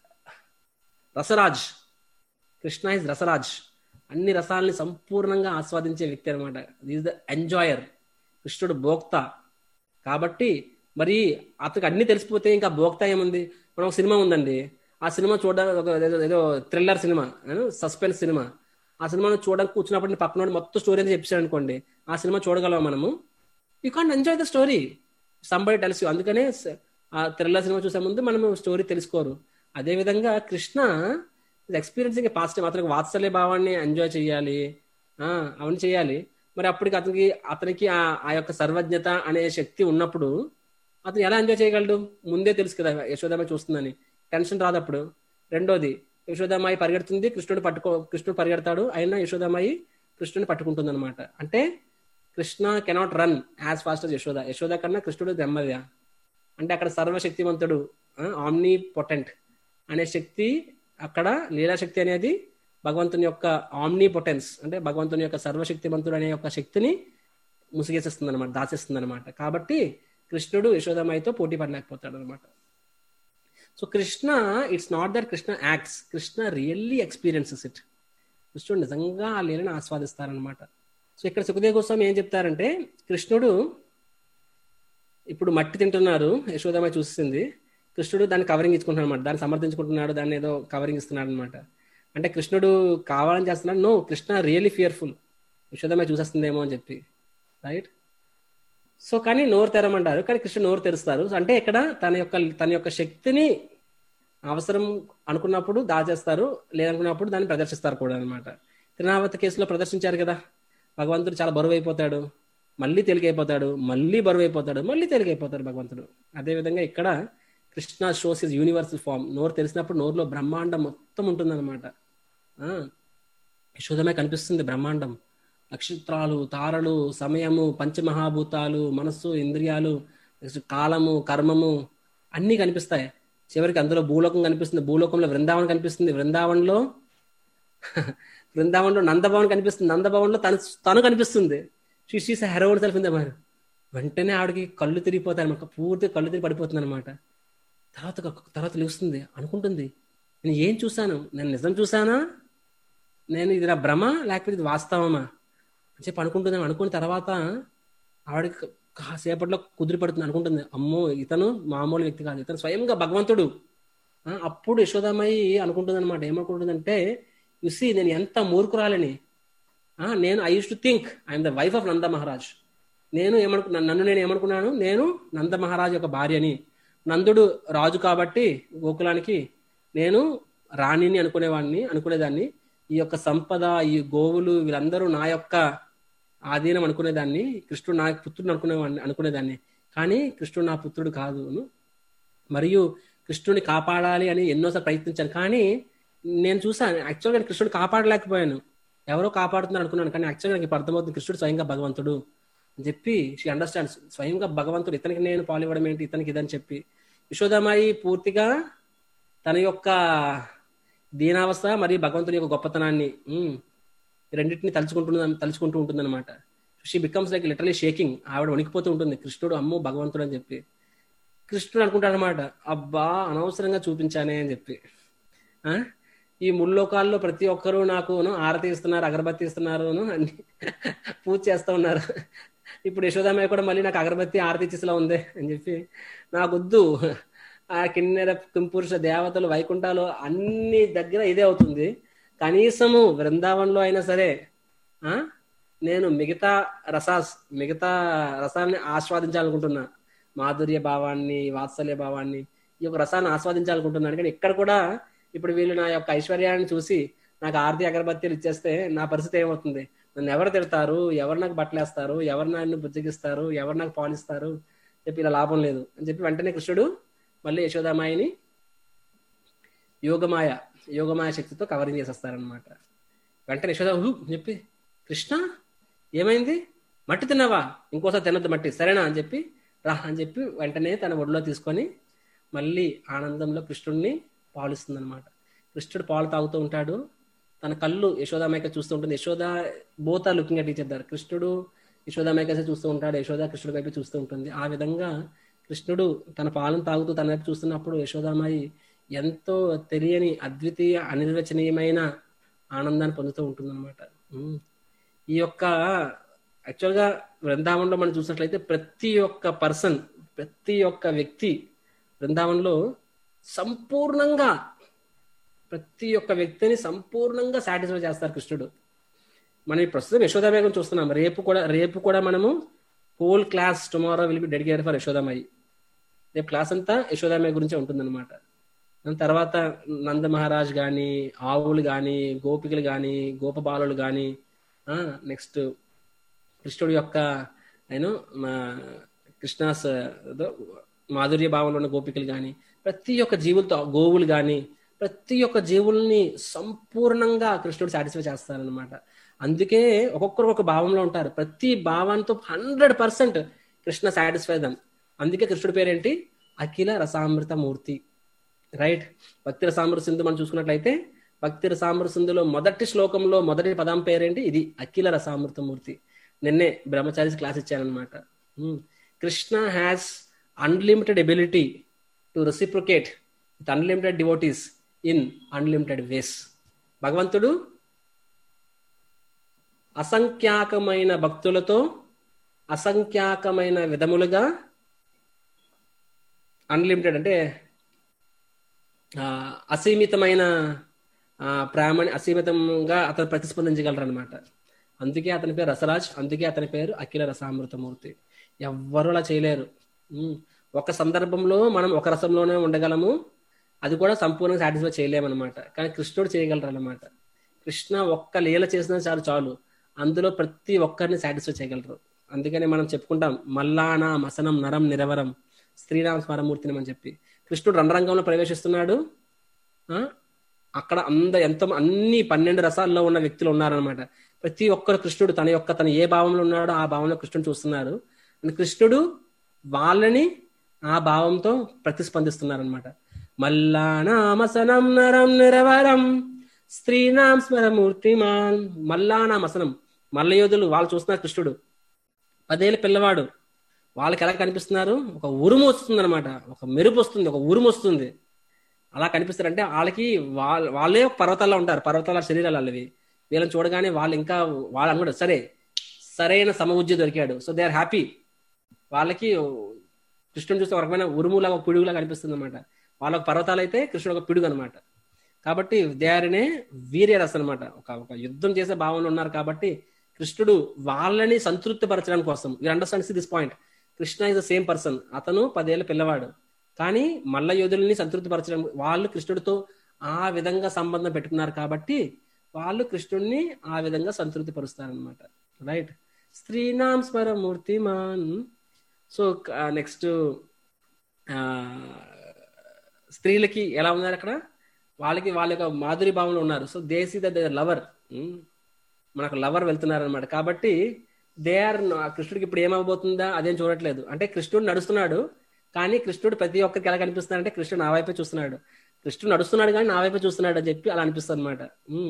రసరాజ్ కృష్ణ ఈజ్ రసరాజ్ అన్ని రసాలని సంపూర్ణంగా ఆస్వాదించే వ్యక్తి అనమాట ఈజ్ ద ఎంజాయర్ కృష్ణుడు భోక్త కాబట్టి మరి అతనికి అన్ని తెలిసిపోతే ఇంకా భోక్త ఏముంది మనం ఒక సినిమా ఉందండి ఆ సినిమా చూడడానికి ఒక ఏదో థ్రిల్లర్ సినిమా సస్పెన్స్ సినిమా ఆ సినిమాను చూడడానికి కూర్చున్నప్పుడు పక్కన మొత్తం స్టోరీ అని చెప్పాడు అనుకోండి ఆ సినిమా చూడగలం మనము you can't enjoy the story somebody తెలుసు అందుకనే ఆ థ్రిల్లర్ సినిమా చూసే ముందు మనము స్టోరీ తెలుసుకోరు అదే విధంగా కృష్ణ ఎక్స్పీరియన్సింగ్ పాస్ట్ అతనికి వాత్సల్య భావాన్ని ఎంజాయ్ చేయాలి అవన్నీ చేయాలి మరి అప్పటికి అతనికి అతనికి ఆ యొక్క సర్వజ్ఞత అనే శక్తి ఉన్నప్పుడు అతను ఎలా ఎంజాయ్ చేయగలడు ముందే తెలుసు కదా యశోదమ్మ చూస్తుందని టెన్షన్ రాదు అప్పుడు రెండోది యశోదామాయి పరిగెడుతుంది కృష్ణుడు పట్టుకో కృష్ణుడు పరిగెడతాడు అయినా యశోదామాయి కృష్ణుని పట్టుకుంటుంది అనమాట అంటే Krishna cannot run as fast as Yashoda Yashoda కన్నా కృష్ణుడు నెమ్మదిగా అంటే అక్కడ సర్వశక్తివంతుడు ఆమ్నీ పొటెంట్ అనే శక్తి అక్కడ లీలాశక్తి అనేది భగవంతుని యొక్క ఆమ్నీ పొటెన్స్ అంటే భగవంతుని యొక్క సర్వశక్తివంతుడు అనే యొక్క శక్తిని ముసిగేసేస్తుంది అనమాట దాచేస్తుంది అనమాట కాబట్టి కృష్ణుడు యశోదమాయితో పోటీ పడలేకపోతాడు అనమాట so Krishna it's not that Krishna acts Krishna really experiences it కృష్ణుడు నిజంగా ఆ లీలను ఆస్వాదిస్తారనమాట సో ఇక్కడ సుఖదేవ్ గోస్వామి ఏం చెప్తారంటే కృష్ణుడు ఇప్పుడు మట్టి తింటున్నారు యశోదమ్మ చూసింది కృష్ణుడు దాన్ని కవరింగ్ ఇచ్చుకుంటున్నాడు అనమాట దాన్ని సమర్థించుకుంటున్నాడు దాన్ని ఏదో కవరింగ్ ఇస్తున్నాడు అనమాట అంటే కృష్ణుడు కావాలని చేస్తున్నాడు నో కృష్ణ రియల్లీ ఫియర్ఫుల్ యశోదమ్మ చూసేస్తుందేమో అని చెప్పి రైట్ సో కానీ నోరు తెరమంటారు కానీ కృష్ణుడు నోరు తెరుస్తారు అంటే ఇక్కడ తన యొక్క తన యొక్క శక్తిని అవసరం అనుకున్నప్పుడు దాచేస్తారు లేదనుకున్నప్పుడు దాన్ని ప్రదర్శిస్తారు కూడా అనమాట త్రినావతి కేసులో ప్రదర్శించారు కదా భగవంతుడు చాలా బరువు అయిపోతాడు మళ్ళీ తేలికైపోతాడు మళ్ళీ బరువు అయిపోతాడు మళ్ళీ తేలికైపోతాడు భగవంతుడు అదేవిధంగా ఇక్కడ Krishna shows is universal form నోరు తెలిసినప్పుడు నోరులో బ్రహ్మాండం మొత్తం ఉంటుందన్నమాట ఆ, యశోదమే కనిపిస్తుంది బ్రహ్మాండం నక్షత్రాలు తారలు సమయము పంచమహాభూతాలు మనస్సు ఇంద్రియాలు నెక్స్ట్ కాలము కర్మము అన్నీ కనిపిస్తాయి చివరికి అందులో భూలోకం కనిపిస్తుంది భూలోకంలో బృందావనం కనిపిస్తుంది బృందావనంలో బృందావనంలో నందభవన్ కనిపిస్తుంది నందభవన్లో తను తను కనిపిస్తుంది she's her own self in the mind వెంటనే ఆవిడకి కళ్ళు తిరిగిపోతాయి అనమాట పూర్తి కళ్ళు తిరిగి పడిపోతుంది అనమాట తర్వాత తర్వాత లేస్తుంది అనుకుంటుంది నేను ఏం చూశాను నేను నిజం చూశానా నేను ఇది నా భ్రమ లేకపోతే ఇది వాస్తవమా అని చెప్పి అనుకుంటుంది అనుకున్న తర్వాత ఆవిడకి కాసేపట్లో కుదిరి పడుతుంది అనుకుంటుంది అమ్మో ఇతను మామూలు వ్యక్తి కాదు ఇతను స్వయంగా భగవంతుడు ఆ, అప్పుడు యశోదామయ్యి అనుకుంటుంది అనమాట ఏమనుకుంటుందంటే యుసి నేను ఎంత మూర్ఖురాలని ఆ, నేను I use to think I'm the wife of Nanda Maharaj నేను ఏమనుకున్నా నన్ను నేను ఏమనుకున్నాను నేను నంద మహారాజ్ యొక్క భార్యని నందుడు రాజు కాబట్టి గోకులానికి నేను రాణిని అనుకునేవాడిని అనుకునేదాన్ని ఈ యొక్క సంపద ఈ గోవులు వీళ్ళందరూ నా యొక్క ఆధీనం అనుకునేదాన్ని కృష్ణుడు నా పుత్రుడు అనుకునేవాడిని అనుకునేదాన్ని కానీ కృష్ణుడు నా పుత్రుడు కాదు మరియు కృష్ణుడిని కాపాడాలి అని ఎన్నోసార్లు ప్రయత్నించాను కానీ నేను చూసాను యాక్చువల్గా నేను కృష్ణుడు కాపాడలేకపోయాను ఎవరో కాపాడుతున్నారు అనుకున్నాను కానీ యాక్చువల్గా నాకు ఇప్పుడు అర్థమవుతుంది కృష్ణుడు స్వయంగా భగవంతుడు అని చెప్పి షీ అండర్స్టాండ్స్ స్వయంగా భగవంతుడు ఇతనికి నేను పాలివ్వడం ఏంటి ఇతనికి ఇదని చెప్పి యశోదామాయి పూర్తిగా తన యొక్క దీనావస్థ మరియు భగవంతుని యొక్క గొప్పతనాన్ని ఉమ్, ఈ రెండింటిని తలుచుకుంటున్న తలుచుకుంటూ ఉంటుంది అనమాట she becomes like literally shaking ఆవిడ వణికిపోతూ ఉంటుంది కృష్ణుడు అమ్మో భగవంతుడు అని చెప్పి కృష్ణుడు అనుకుంటాడు అనమాట అబ్బా అనవసరంగా చూపించానే అని చెప్పి ఆ? ఈ ముల్లోకాల్లో ప్రతి ఒక్కరూ నాకు ఆరతి ఇస్తున్నారు అగరబత్తి ఇస్తున్నారు అన్ని పూజ చేస్తూ ఉన్నారు ఇప్పుడు యశోదామయ్య కూడా మళ్ళీ నాకు అగరబత్తి ఆరతి ఇచ్చేలా ఉంది అని చెప్పి నాకొద్దు ఆ కిన్నెర కింపురుష దేవతలు వైకుంఠాలు అన్ని దగ్గర ఇదే అవుతుంది కనీసము బృందావనంలో అయినా సరే ఆ నేను మిగతా రసాస్ మిగతా రసాన్ని ఆస్వాదించాలనుకుంటున్నా మాధుర్య భావాన్ని వాత్సల్య భావాన్ని ఈ యొక్క రసాన్ని ఆస్వాదించాలనుకుంటున్నాను కానీ ఇక్కడ కూడా ఇప్పుడు వీళ్ళు నా యొక్క ఐశ్వర్యాన్ని చూసి నాకు ఆరతి అగరబత్తీలు ఇచ్చేస్తే నా పరిస్థితి ఏమవుతుంది నన్ను ఎవరు తిడతారు ఎవరు నాకు బట్టలేస్తారు ఎవరు నన్ను బుజ్జగిస్తారు ఎవరు నాకు పాలిస్తారు చెప్పి ఇలా లాభం లేదు అని చెప్పి వెంటనే కృష్ణుడు మళ్ళీ యశోదామాయిని యోగమాయ యోగమాయ శక్తితో కవరింగ్ చేసేస్తారనమాట వెంటనే యశోద "హు" అని చెప్పి కృష్ణ ఏమైంది మట్టి తిన్నావా ఇంకోసారి తినద్దు మట్టి సరేనా అని చెప్పి రా అని చెప్పి వెంటనే తన ఒడిలో తీసుకొని మళ్ళీ ఆనందంలో కృష్ణుడిని పాలిస్తుంది అనమాట కృష్ణుడు పాలు తాగుతూ ఉంటాడు తన కళ్ళు యశోదామైక చూస్తూ ఉంటుంది Yashoda both looking at each other కృష్ణుడు యశోదామైక చూస్తూ ఉంటాడు యశోద కృష్ణుడి వైపు చూస్తూ ఉంటుంది ఆ విధంగా కృష్ణుడు తన పాలను తాగుతూ తన వైపు చూస్తున్నప్పుడు యశోదామాయి ఎంతో తెలియని అద్వితీయ అనిర్వచనీయమైన ఆనందాన్ని పొందుతూ ఉంటుందన్నమాట ఉమ్. ఈ యొక్క యాక్చువల్గా బృందావనంలో మనం చూసినట్లయితే ప్రతి ఒక్క పర్సన్ ప్రతి ఒక్క వ్యక్తి బృందావనంలో సంపూర్ణంగా ప్రతి ఒక్క వ్యక్తిని సంపూర్ణంగా సాటిస్ఫై చేస్తారు కృష్ణుడు మనం ఈ ప్రస్తుతం యశోదామయ్య చూస్తున్నాం రేపు కూడా రేపు కూడా మనము whole class tomorrow will be dedicated for Yashodamai రేపు క్లాస్ అంతా యశోదామయ్య గురించే ఉంటుందన్నమాట దాని తర్వాత నంద మహారాజ్ కానీ ఆవులు కానీ గోపికలు కానీ గోపబాలులు కానీ నెక్స్ట్ కృష్ణుడి యొక్క నేను మా కృష్ణాస్ ఏదో మాధుర్య భావంలో ఉన్న గోపికలు కానీ ప్రతి ఒక్క జీవులతో గోవులు కానీ ప్రతి ఒక్క జీవుల్ని సంపూర్ణంగా కృష్ణుడు సాటిస్ఫై చేస్తారనమాట అందుకే ఒక్కొక్కరు ఒక భావంలో ఉంటారు ప్రతి భావంతో హండ్రెడ్ పర్సెంట్ కృష్ణ సాటిస్ఫై దం అందుకే కృష్ణుడి పేరేంటి అఖిల రసామృత మూర్తి రైట్ భక్తి రసామృత సింధు మనం చూసుకున్నట్లయితే భక్తి రసామృత సింధులో మొదటి శ్లోకంలో మొదటి పదం పేరేంటి ఇది అఖిల రసామృత మూర్తి నిన్నే బ్రహ్మచారి క్లాస్ ఇచ్చానమాట Krishna has unlimited ability to reciprocate with unlimited devotees in unlimited ways భగవంతుడు అసంఖ్యాకమైన భక్తులతో అసంఖ్యాకమైన విధములుగా అన్లిమిటెడ్ అంటే ఆ, అసీమితమైన ఆ, ప్రేమని అసీమితంగా అతను ప్రతిస్పందించగలరు అనమాట అందుకే అతని పేరు రసరాజ్ అందుకే అతని పేరు అఖిల రసామృతమూర్తి ఎవ్వరు అలా చేయలేరు ఉమ్, ఒక సందర్భంలో మనం ఒక రసంలోనే ఉండగలము అది కూడా సంపూర్ణంగా సాటిస్ఫై చేయలేమన్నమాట కానీ కృష్ణుడు చేయగలరు అనమాట కృష్ణ ఒక్క లీల చేసినా చాలు చాలు అందులో ప్రతి ఒక్కరిని సాటిస్ఫై చేయగలరు అందుకని మనం చెప్పుకుంటాం మల్లానా మసనం నరం నిరవరం శ్రీరామ స్మరమూర్తిని అని చెప్పి కృష్ణుడు రణరంగంలో ప్రవేశిస్తున్నాడు ఆ, అక్కడ అంద ఎంత అన్ని పన్నెండు రసాల్లో ఉన్న వ్యక్తులు ఉన్నారనమాట ప్రతి ఒక్కరు కృష్ణుడు తన యొక్క తన ఏ భావంలో ఉన్నాడో ఆ భావంలో కృష్ణుడు చూస్తున్నారు అండ్ కృష్ణుడు వాళ్ళని ఆ భావంతో ప్రతిస్పందిస్తున్నారనమాట మల్లానామసనం నరం నిరవరం స్త్రీనాం స్మరమూర్తిమాన్ మల్లానామసనం మల్లయోధులు వాళ్ళు చూస్తున్నారు కృష్ణుడు పదేళ్ళ పిల్లవాడు వాళ్ళకి ఎలా కనిపిస్తున్నారు ఒక ఉరుము వస్తుంది అనమాట ఒక మెరుపు వస్తుంది ఒక ఉరుము వస్తుంది అలా కనిపిస్తారంటే వాళ్ళకి వాళ్ళ వాళ్ళే పర్వతాల్లో ఉంటారు పర్వతాల శరీరాలు వాళ్ళవి వీళ్ళని చూడగానే వాళ్ళు ఇంకా వాళ్ళు అనుకుంటారు సరే సరైన సమబుద్ధి దొరికాడు సో దే ఆర్ హ్యాపీ వాళ్ళకి కృష్ణుని చూస్తే ఒక రకమైన ఉరుములాగా ఒక పిడుగులాగా కనిపిస్తుంది అనమాట వాళ్ళకి పర్వతాలు అయితే కృష్ణుడు ఒక పిడుగు అనమాట కాబట్టి దే ఆర్ ఇన్ ఏ వీరియరస్ అనమాట ఒక ఒక యుద్ధం చేసే భావనలో ఉన్నారు కాబట్టి కృష్ణుడు వాళ్ళని సంతృప్తి పరచడం కోసం you understand this point Krishna is the same person అతను పదేళ్ల పిల్లవాడు కానీ మల్ల యోధుల్ని సంతృప్తి పరచడం వాళ్ళు కృష్ణుడితో ఆ విధంగా సంబంధం పెట్టుకున్నారు కాబట్టి వాళ్ళు కృష్ణుడిని ఆ విధంగా సంతృప్తి పరుస్తారనమాట రైట్ స్త్రీనాం స్మరమూర్తిమాన్ సో నెక్స్ట్ స్త్రీలకి ఎలా ఉన్నారు అక్కడ వాళ్ళకి వాళ్ళ యొక్క మాధురి భావంలో ఉన్నారు సో దేశీ ద లవర్ మనకు లవర్ వెళ్తున్నారు అనమాట కాబట్టి దే ఆర్ కృష్ణుడికి ఇప్పుడు ఏమవబోతుందా అదేం చూడట్లేదు అంటే కృష్ణుడు నడుస్తున్నాడు కానీ కృష్ణుడు ప్రతి ఒక్కరికి ఎలా కనిపిస్తున్నాడు అంటే కృష్ణుడు నా వైపే చూస్తున్నాడు కృష్ణుడు నడుస్తున్నాడు కానీ నా వైపే చూస్తున్నాడు అని చెప్పి అలా అనిపిస్తుంది అనమాట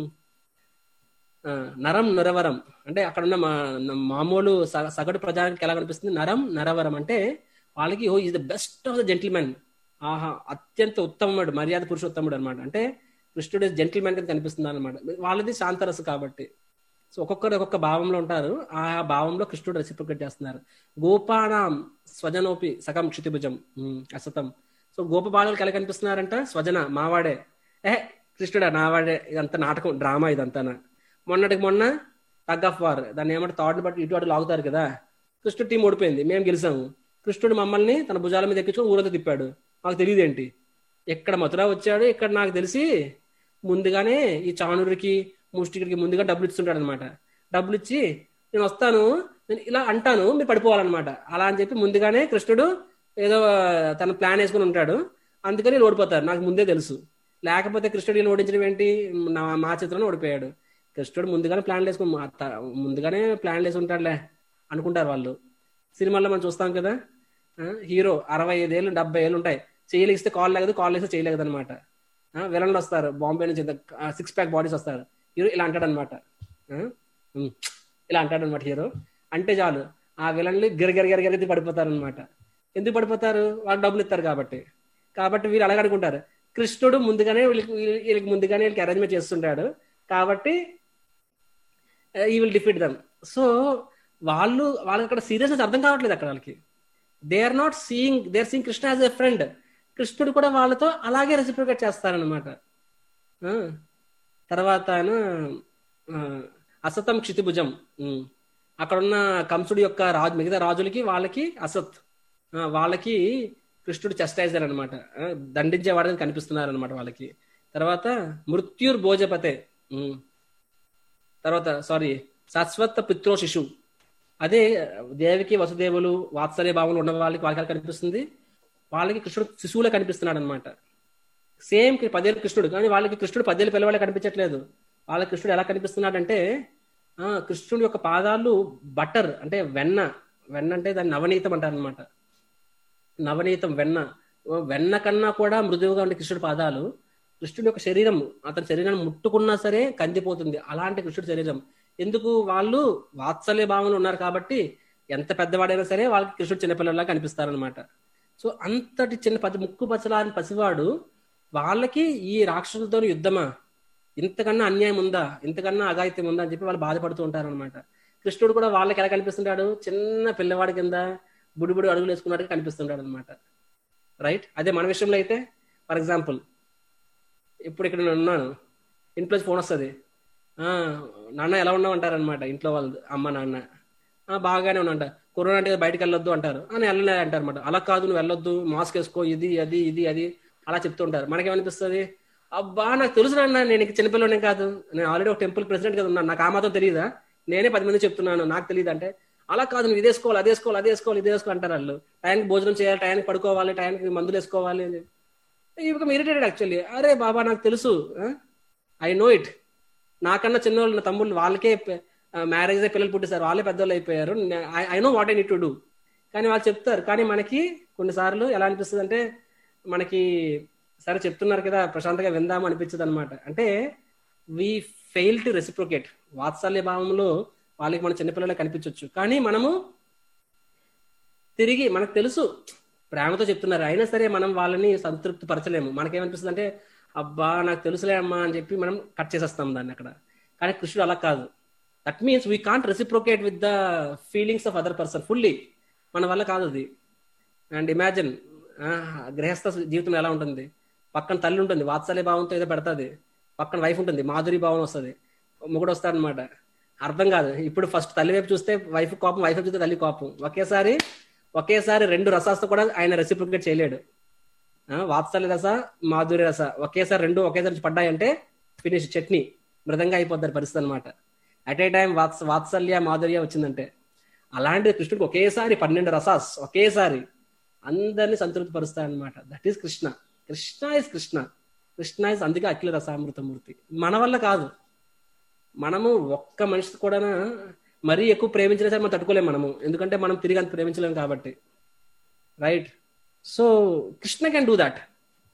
నరం నరవరం అంటే అక్కడ ఉన్న మా- మామూలు స- సగటు ప్రజానికి ఎలా కనిపిస్తుంది నరం నరవరం అంటే వాళ్ళకి who is the best of the gentlemen ఆహా అత్యంత ఉత్తముడు మర్యాద పురుషోత్తముడు అనమాట అంటే కృష్ణుడు జెంటిల్మెన్ కింద కనిపిస్తుంది అనమాట వాళ్ళది శాంతరసు కాబట్టి సో ఒక్కొక్కరు ఒక్కొక్క భావంలో ఉంటారు ఆ భావంలో కృష్ణుడు రెసిప్రికేట్ చేస్తున్నారు గోపానాం స్వజనోపి సకం క్షితిభుజం ఉమ్, అసతం సో గోప బాలలకు ఎలా కనిపిస్తున్నారంట స్వజన మావాడే ఏ కృష్ణుడా నావాడే ఇదంతా నాటకం డ్రామా ఇదంతా మొన్నటికి మొన్న టగ్ ఆఫ్ వార్ దాన్ని ఏమంటే థాట్ని బట్టి ఇటు అటు లాగుతారు కదా కృష్ణుడు టీం ఓడిపోయింది మేము గెలిచాము కృష్ణుడు మమ్మల్ని తన భుజాల మీద ఎక్కించుకొని ఊరంతా తిప్పాడు మాకు తెలియదు ఏంటి ఎక్కడ మథుర వచ్చాడు ఇక్కడ నాకు తెలిసి ముందుగానే ఈ చాణుడికి ముష్టికి ముందుగా డబ్బులు ఇస్తుంటాడు అనమాట డబ్బులు ఇచ్చి నేను వస్తాను నేను ఇలా అంటాను మీరు పడిపోవాలన్నమాట అలా అని చెప్పి ముందుగానే కృష్ణుడు ఏదో తన ప్లాన్ వేసుకుని ఉంటాడు అందుకని వీళ్ళు ఓడిపోతారు నాకు ముందే తెలుసు లేకపోతే కృష్ణుడు వీళ్ళు ఓడించడం ఏంటి నా మా చేతిలోనే ఓడిపోయాడు కృష్ణుడు ముందుగానే ప్లాన్ వేసుకుని మా త- ముందుగానే ప్లాన్ వేసి ఉంటాడులే అనుకుంటారు వాళ్ళు సినిమాల్లో మనం చూస్తాం కదా ఆ, హీరో అరవై ఐదేళ్ళు డెబ్బై ఏళ్ళు ఉంటాయి చేయలేస్తే కాల్ లేగదు కాల్ లేస్తే చేయలేదు అనమాట విలన్లు వస్తారు బాంబే నుంచి సిక్స్ ప్యాక్ బాడీస్ వస్తారు హీరో ఇలా అంటాడు అనమాట ఇలా అంటాడు అనమాట హీరో అంటే చాలు ఆ విలన్లు గిరగిర గిరగిరి పడిపోతారు అనమాట ఎందుకు పడిపోతారు వాళ్ళు డబ్బులు ఇస్తారు కాబట్టి కాబట్టి వీళ్ళు అలాగ అనుకుంటారు కృష్ణుడు ముందుగానే వీళ్ళకి వీళ్ళ- వీళ్ళకి ముందుగానే వీళ్ళకి అరేంజ్మెంట్ చేస్తుంటాడు కాబట్టి ఈ విల్ డిఫీట్ దమ్ సో వాళ్ళు వాళ్ళకి అక్కడ సీరియస్నెస్ అర్థం కావట్లేదు అక్కడ వాళ్ళకి they are not seeing they are seeing Krishna as a friend కృష్ణుడు కూడా వాళ్ళతో అలాగే రెసిప్రికేట్ చేస్తారనమాట తర్వాత ఆయన ఆ, అసతం క్షితిభుజం ఉమ్. అక్కడ ఉన్న కంసుడు యొక్క రాజు మిగతా రాజులకి వాళ్ళకి అసత్ ఆ, వాళ్ళకి కృష్ణుడు చెస్టైజర్ అనమాట దండించేవాడని కనిపిస్తున్నారు అనమాట వాళ్ళకి తర్వాత మృత్యుర్ భోజపతే ఉమ్. తర్వాత సారీ శాశ్వత పిత్రో శిశు అదే దేవికి వసుదేవులు వాత్సల్య భావంలో ఉన్న వాళ్ళకి వాళ్ళకి ఎలా కనిపిస్తుంది వాళ్ళకి కృష్ణుడు శిశువులే కనిపిస్తున్నాడు అనమాట సేమ్ పదేళ్ళు కృష్ణుడు కానీ వాళ్ళకి కృష్ణుడు పదేళ్ళు పిల్లవాళ్ళే కనిపించట్లేదు వాళ్ళకి కృష్ణుడు ఎలా కనిపిస్తున్నాడంటే ఆ కృష్ణుడి యొక్క పాదాలు బటర్ అంటే వెన్న వెన్న అంటే దాన్ని నవనీతం అంటారు అనమాట నవనీతం వెన్న ఓ వెన్న కన్నా కూడా మృదువుగా ఉండే కృష్ణుడి పాదాలు కృష్ణుడి యొక్క శరీరం అతని శరీరాన్ని ముట్టుకున్నా సరే కందిపోతుంది అలాంటి కృష్ణుడి శరీరం ఎందుకు వాళ్ళు వాత్సల్య భావనలో ఉన్నారు కాబట్టి ఎంత పెద్దవాడైనా సరే వాళ్ళకి కృష్ణుడు చిన్నపిల్లలా కనిపిస్తారనమాట సో అంతటి చిన్న పది ముక్కు పచ్చలాని పసివాడు వాళ్ళకి ఈ రాక్షసులతో యుద్ధమా ఇంతకన్నా అన్యాయం ఉందా ఇంతకన్నా అఘాయిత్యం ఉందా అని చెప్పి వాళ్ళు బాధపడుతూ ఉంటారనమాట కృష్ణుడు కూడా వాళ్ళకి ఎలా కనిపిస్తుంటాడు చిన్న పిల్లవాడి కింద బుడిబుడి అడుగులు వేసుకున్నట్టుగా కనిపిస్తుంటాడు అనమాట రైట్ అదే మన విషయంలో అయితే ఫర్ ఎగ్జాంపుల్ ఇప్పుడు ఇక్కడ నేను ఉన్నాను ఇంట్లో ఫోన్ వస్తుంది నాన్న ఎలా ఉన్నావు అంటారనమాట ఇంట్లో వాళ్ళు అమ్మ నాన్న "ఆ, బాగానే ఉన్నంట కరోనా అంటే బయటకు వెళ్ళొద్దు అంటారు అని వెళ్ళలే అంటారు అనమాట అలా కాదు నువ్వు వెళ్ళొద్దు మాస్క్ వేసుకో ఇది అది ఇది అది అలా చెప్తుంటారు మనకేమనిపిస్తుంది అబ్బా నాకు తెలుసు నాన్న నేను ఇంక చిన్నపిల్లనే కాదు నేను ఆల్రెడీ ఒక టెంపుల్ ప్రెసిడెంట్ కదా ఉన్నాను నాకు ఆ మాత్రం తెలియదా నేనే పది మంది చెప్తున్నాను నాకు తెలియదు అంటే అలా కాదు నువ్వు ఇది వేసుకోవాలి అది వేసుకోవాలి అది వేసుకోవాలి ఇది వేసుకోవాలి అంటారు వాళ్ళు టైంకి భోజనం చేయాలి టైంకి పడుకోవాలి టైంకి మందులు వేసుకోవాలి అని చెప్పి. ఈ బికమ్ ఇరిటేటెడ్ యాక్చువల్లీ అరే బాబా నాకు తెలుసు ఐ నో ఇట్ నాకన్నా చిన్నవాళ్ళు నా తమ్ముళ్ళు వాళ్ళకే మ్యారేజ్ పిల్లలు పుట్టేశారు వాళ్ళే పెద్దవాళ్ళు అయిపోయారు I know what I need to do కానీ వాళ్ళు చెప్తారు కానీ మనకి కొన్నిసార్లు ఎలా అనిపిస్తుంది అంటే మనకి సరే చెప్తున్నారు కదా ప్రశాంతంగా విందాం అనిపించదు అనమాట అంటే వి ఫెయిల్ టు రెసిప్రోకేట్ వాత్సల్య భావంలో వాళ్ళకి మన చిన్నపిల్లలే కనిపించవచ్చు కానీ మనము తిరిగి మనకు తెలుసు ప్రేమతో చెప్తున్నారు అయినా సరే మనం వాళ్ళని సంతృప్తి పరచలేము మనకేమనిపిస్తుంది అంటే అబ్బా నాకు తెలుసులే అమ్మా అని చెప్పి మనం కట్ చేసేస్తాం దాన్ని అక్కడ కానీ కృష్ణుడు అలా కాదు that means we can't reciprocate with the feelings of other person fully మన వల్ల కాదు అది అండ్ ఇమాజిన్ గృహస్థ జీవితం ఎలా ఉంటుంది పక్కన తల్లి ఉంటుంది వాత్సల్య భావంతో ఏదో పెడతాది పక్కన వైఫ్ ఉంటుంది మాధురి భావం వస్తుంది మొగుడు వస్తాడనమాట అర్థం కాదు ఇప్పుడు ఫస్ట్ తల్లి వైపు చూస్తే వైఫ్ కోపం వైఫ్ వైపు చూస్తే తల్లి కోపం ఒకేసారి ఒకేసారి రెండు రసాలతో కూడా ఆయన రెసిప్రికేట్ చేయలేడు వాత్సల్య రస మాధురి రస ఒకేసారి రెండు ఒకేసారి పడ్డాయంటే ఫినిష్ చట్నీ మృదంగా అయిపోతారు పరిస్థితి అనమాట అట్ ఏ టైం వాత్స వాత్సల్య మాధుర్య వచ్చిందంటే అలాంటి కృష్ణుడికి ఒకేసారి పన్నెండు రసాస్ ఒకేసారి అందరినీ సంతృప్తి పరుస్తాయన్నమాట that is Krishna Krishna is Krishna Krishna is అందుకే అఖిల రసామృతమూర్తి మన వల్ల కాదు మనము ఒక్క మనిషి కూడా మరీ ఎక్కువ ప్రేమించినా సరే మనం తట్టుకోలేము మనము ఎందుకంటే మనం తిరిగి అంత ప్రేమించలేము కాబట్టి right so Krishna can do that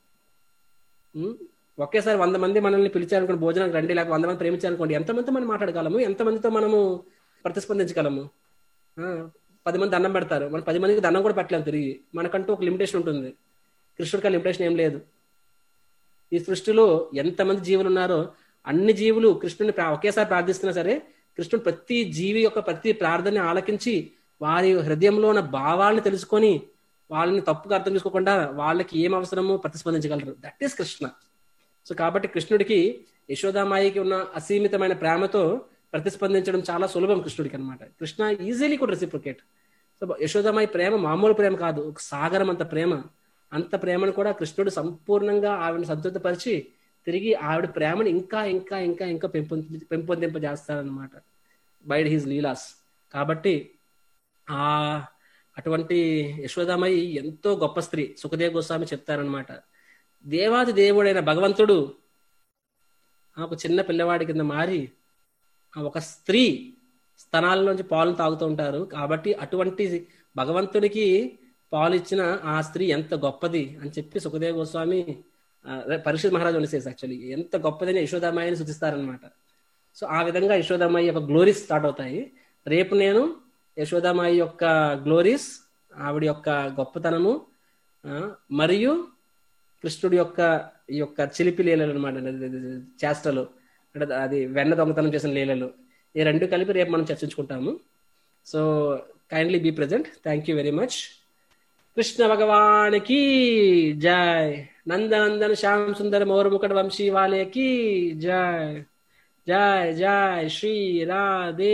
ఒకేసారి వంద మంది మనల్ని పిలిచారనుకోండి భోజనానికి రండి లేకపోతే వంద మంది ప్రేమించారనుకోండి ఎంతమందితో మనం మాట్లాడగలము ఎంతమందితో మనము ప్రతిస్పందించగలము పది మంది దండం పెడతారు మనం పది మందికి దండం కూడా పెట్టలేము తిరిగి మనకంటూ ఒక లిమిటేషన్ ఉంటుంది కృష్ణుడికి ఆ లిమిటేషన్ ఏం లేదు ఈ సృష్టిలో ఎంతమంది జీవులు ఉన్నారో అన్ని జీవులు కృష్ణుని ఒకేసారి ప్రార్థిస్తున్నా సరే కృష్ణుడు ప్రతి జీవి యొక్క ప్రతి ప్రార్థన ఆలకించి వారి హృదయంలో ఉన్న భావాలను తెలుసుకొని వాళ్ళని తప్పుగా అర్థం చేసుకోకుండా వాళ్ళకి ఏం అవసరమో ప్రతిస్పందించగలరు దట్ ఈస్ కృష్ణ సో కాబట్టి కృష్ణుడికి యశోదామాయికి ఉన్న అసీమితమైన ప్రేమతో ప్రతిస్పందించడం చాలా సులభం కృష్ణుడికి అనమాట కృష్ణ ఈజీలీ కూడా రెసిప్రికేట్ సో యశోదామాయి ప్రేమ మామూలు ప్రేమ కాదు ఒక సాగరం అంత ప్రేమ అంత ప్రేమను కూడా కృష్ణుడు సంపూర్ణంగా ఆవిడని సంతృప్తిపరిచి తిరిగి ఆవిడ ప్రేమను ఇంకా ఇంకా ఇంకా ఇంకా పెంపొంది పెంపొందింపజేస్తారనమాట బైడ్ హీజ్ లీలాస్ కాబట్టి ఆ అటువంటి యశోదామయ్య ఎంతో గొప్ప స్త్రీ సుఖదేవ్ గోస్వామి చెప్తారనమాట దేవాది దేవుడైన భగవంతుడు ఒక చిన్న పిల్లవాడి కింద మారి ఒక స్త్రీ స్తనాల్లోంచి పాలను తాగుతూ ఉంటారు కాబట్టి అటువంటి భగవంతుడికి పాలు ఇచ్చిన ఆ స్త్రీ ఎంత గొప్పది అని చెప్పి సుఖదేవ్ గోస్వామి పరీక్షిత్ మహారాజు అనిసేసి యాక్చువల్లీ ఎంత గొప్పదని యశోదామాయిని సూచిస్తారనమాట సో ఆ విధంగా యశోదామాయి యొక్క గ్లోరీస్ స్టార్ట్ అవుతాయి రేపు నేను యశోదామాయి యొక్క గ్లోరీస్ ఆవిడ యొక్క గొప్పతనము మరియు కృష్ణుడి యొక్క ఈ యొక్క చిలిపి లీలలు అనమాట చేష్టలు అంటే అది వెన్న దొంగతనం చేసిన లీలలు ఈ రెండు కలిపి రేపు మనం చర్చించుకుంటాము so kindly be present thank you very much Krishna భగవానికి జై నందనందన శ్యామ్ సుందర మౌర ముకట వంశీ వాలేకి జై జై జై శ్రీ రాధే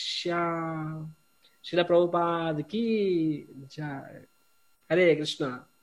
శ్యామ్ శిల ప్రభుపాద్ కి జై హరే కృష్ణ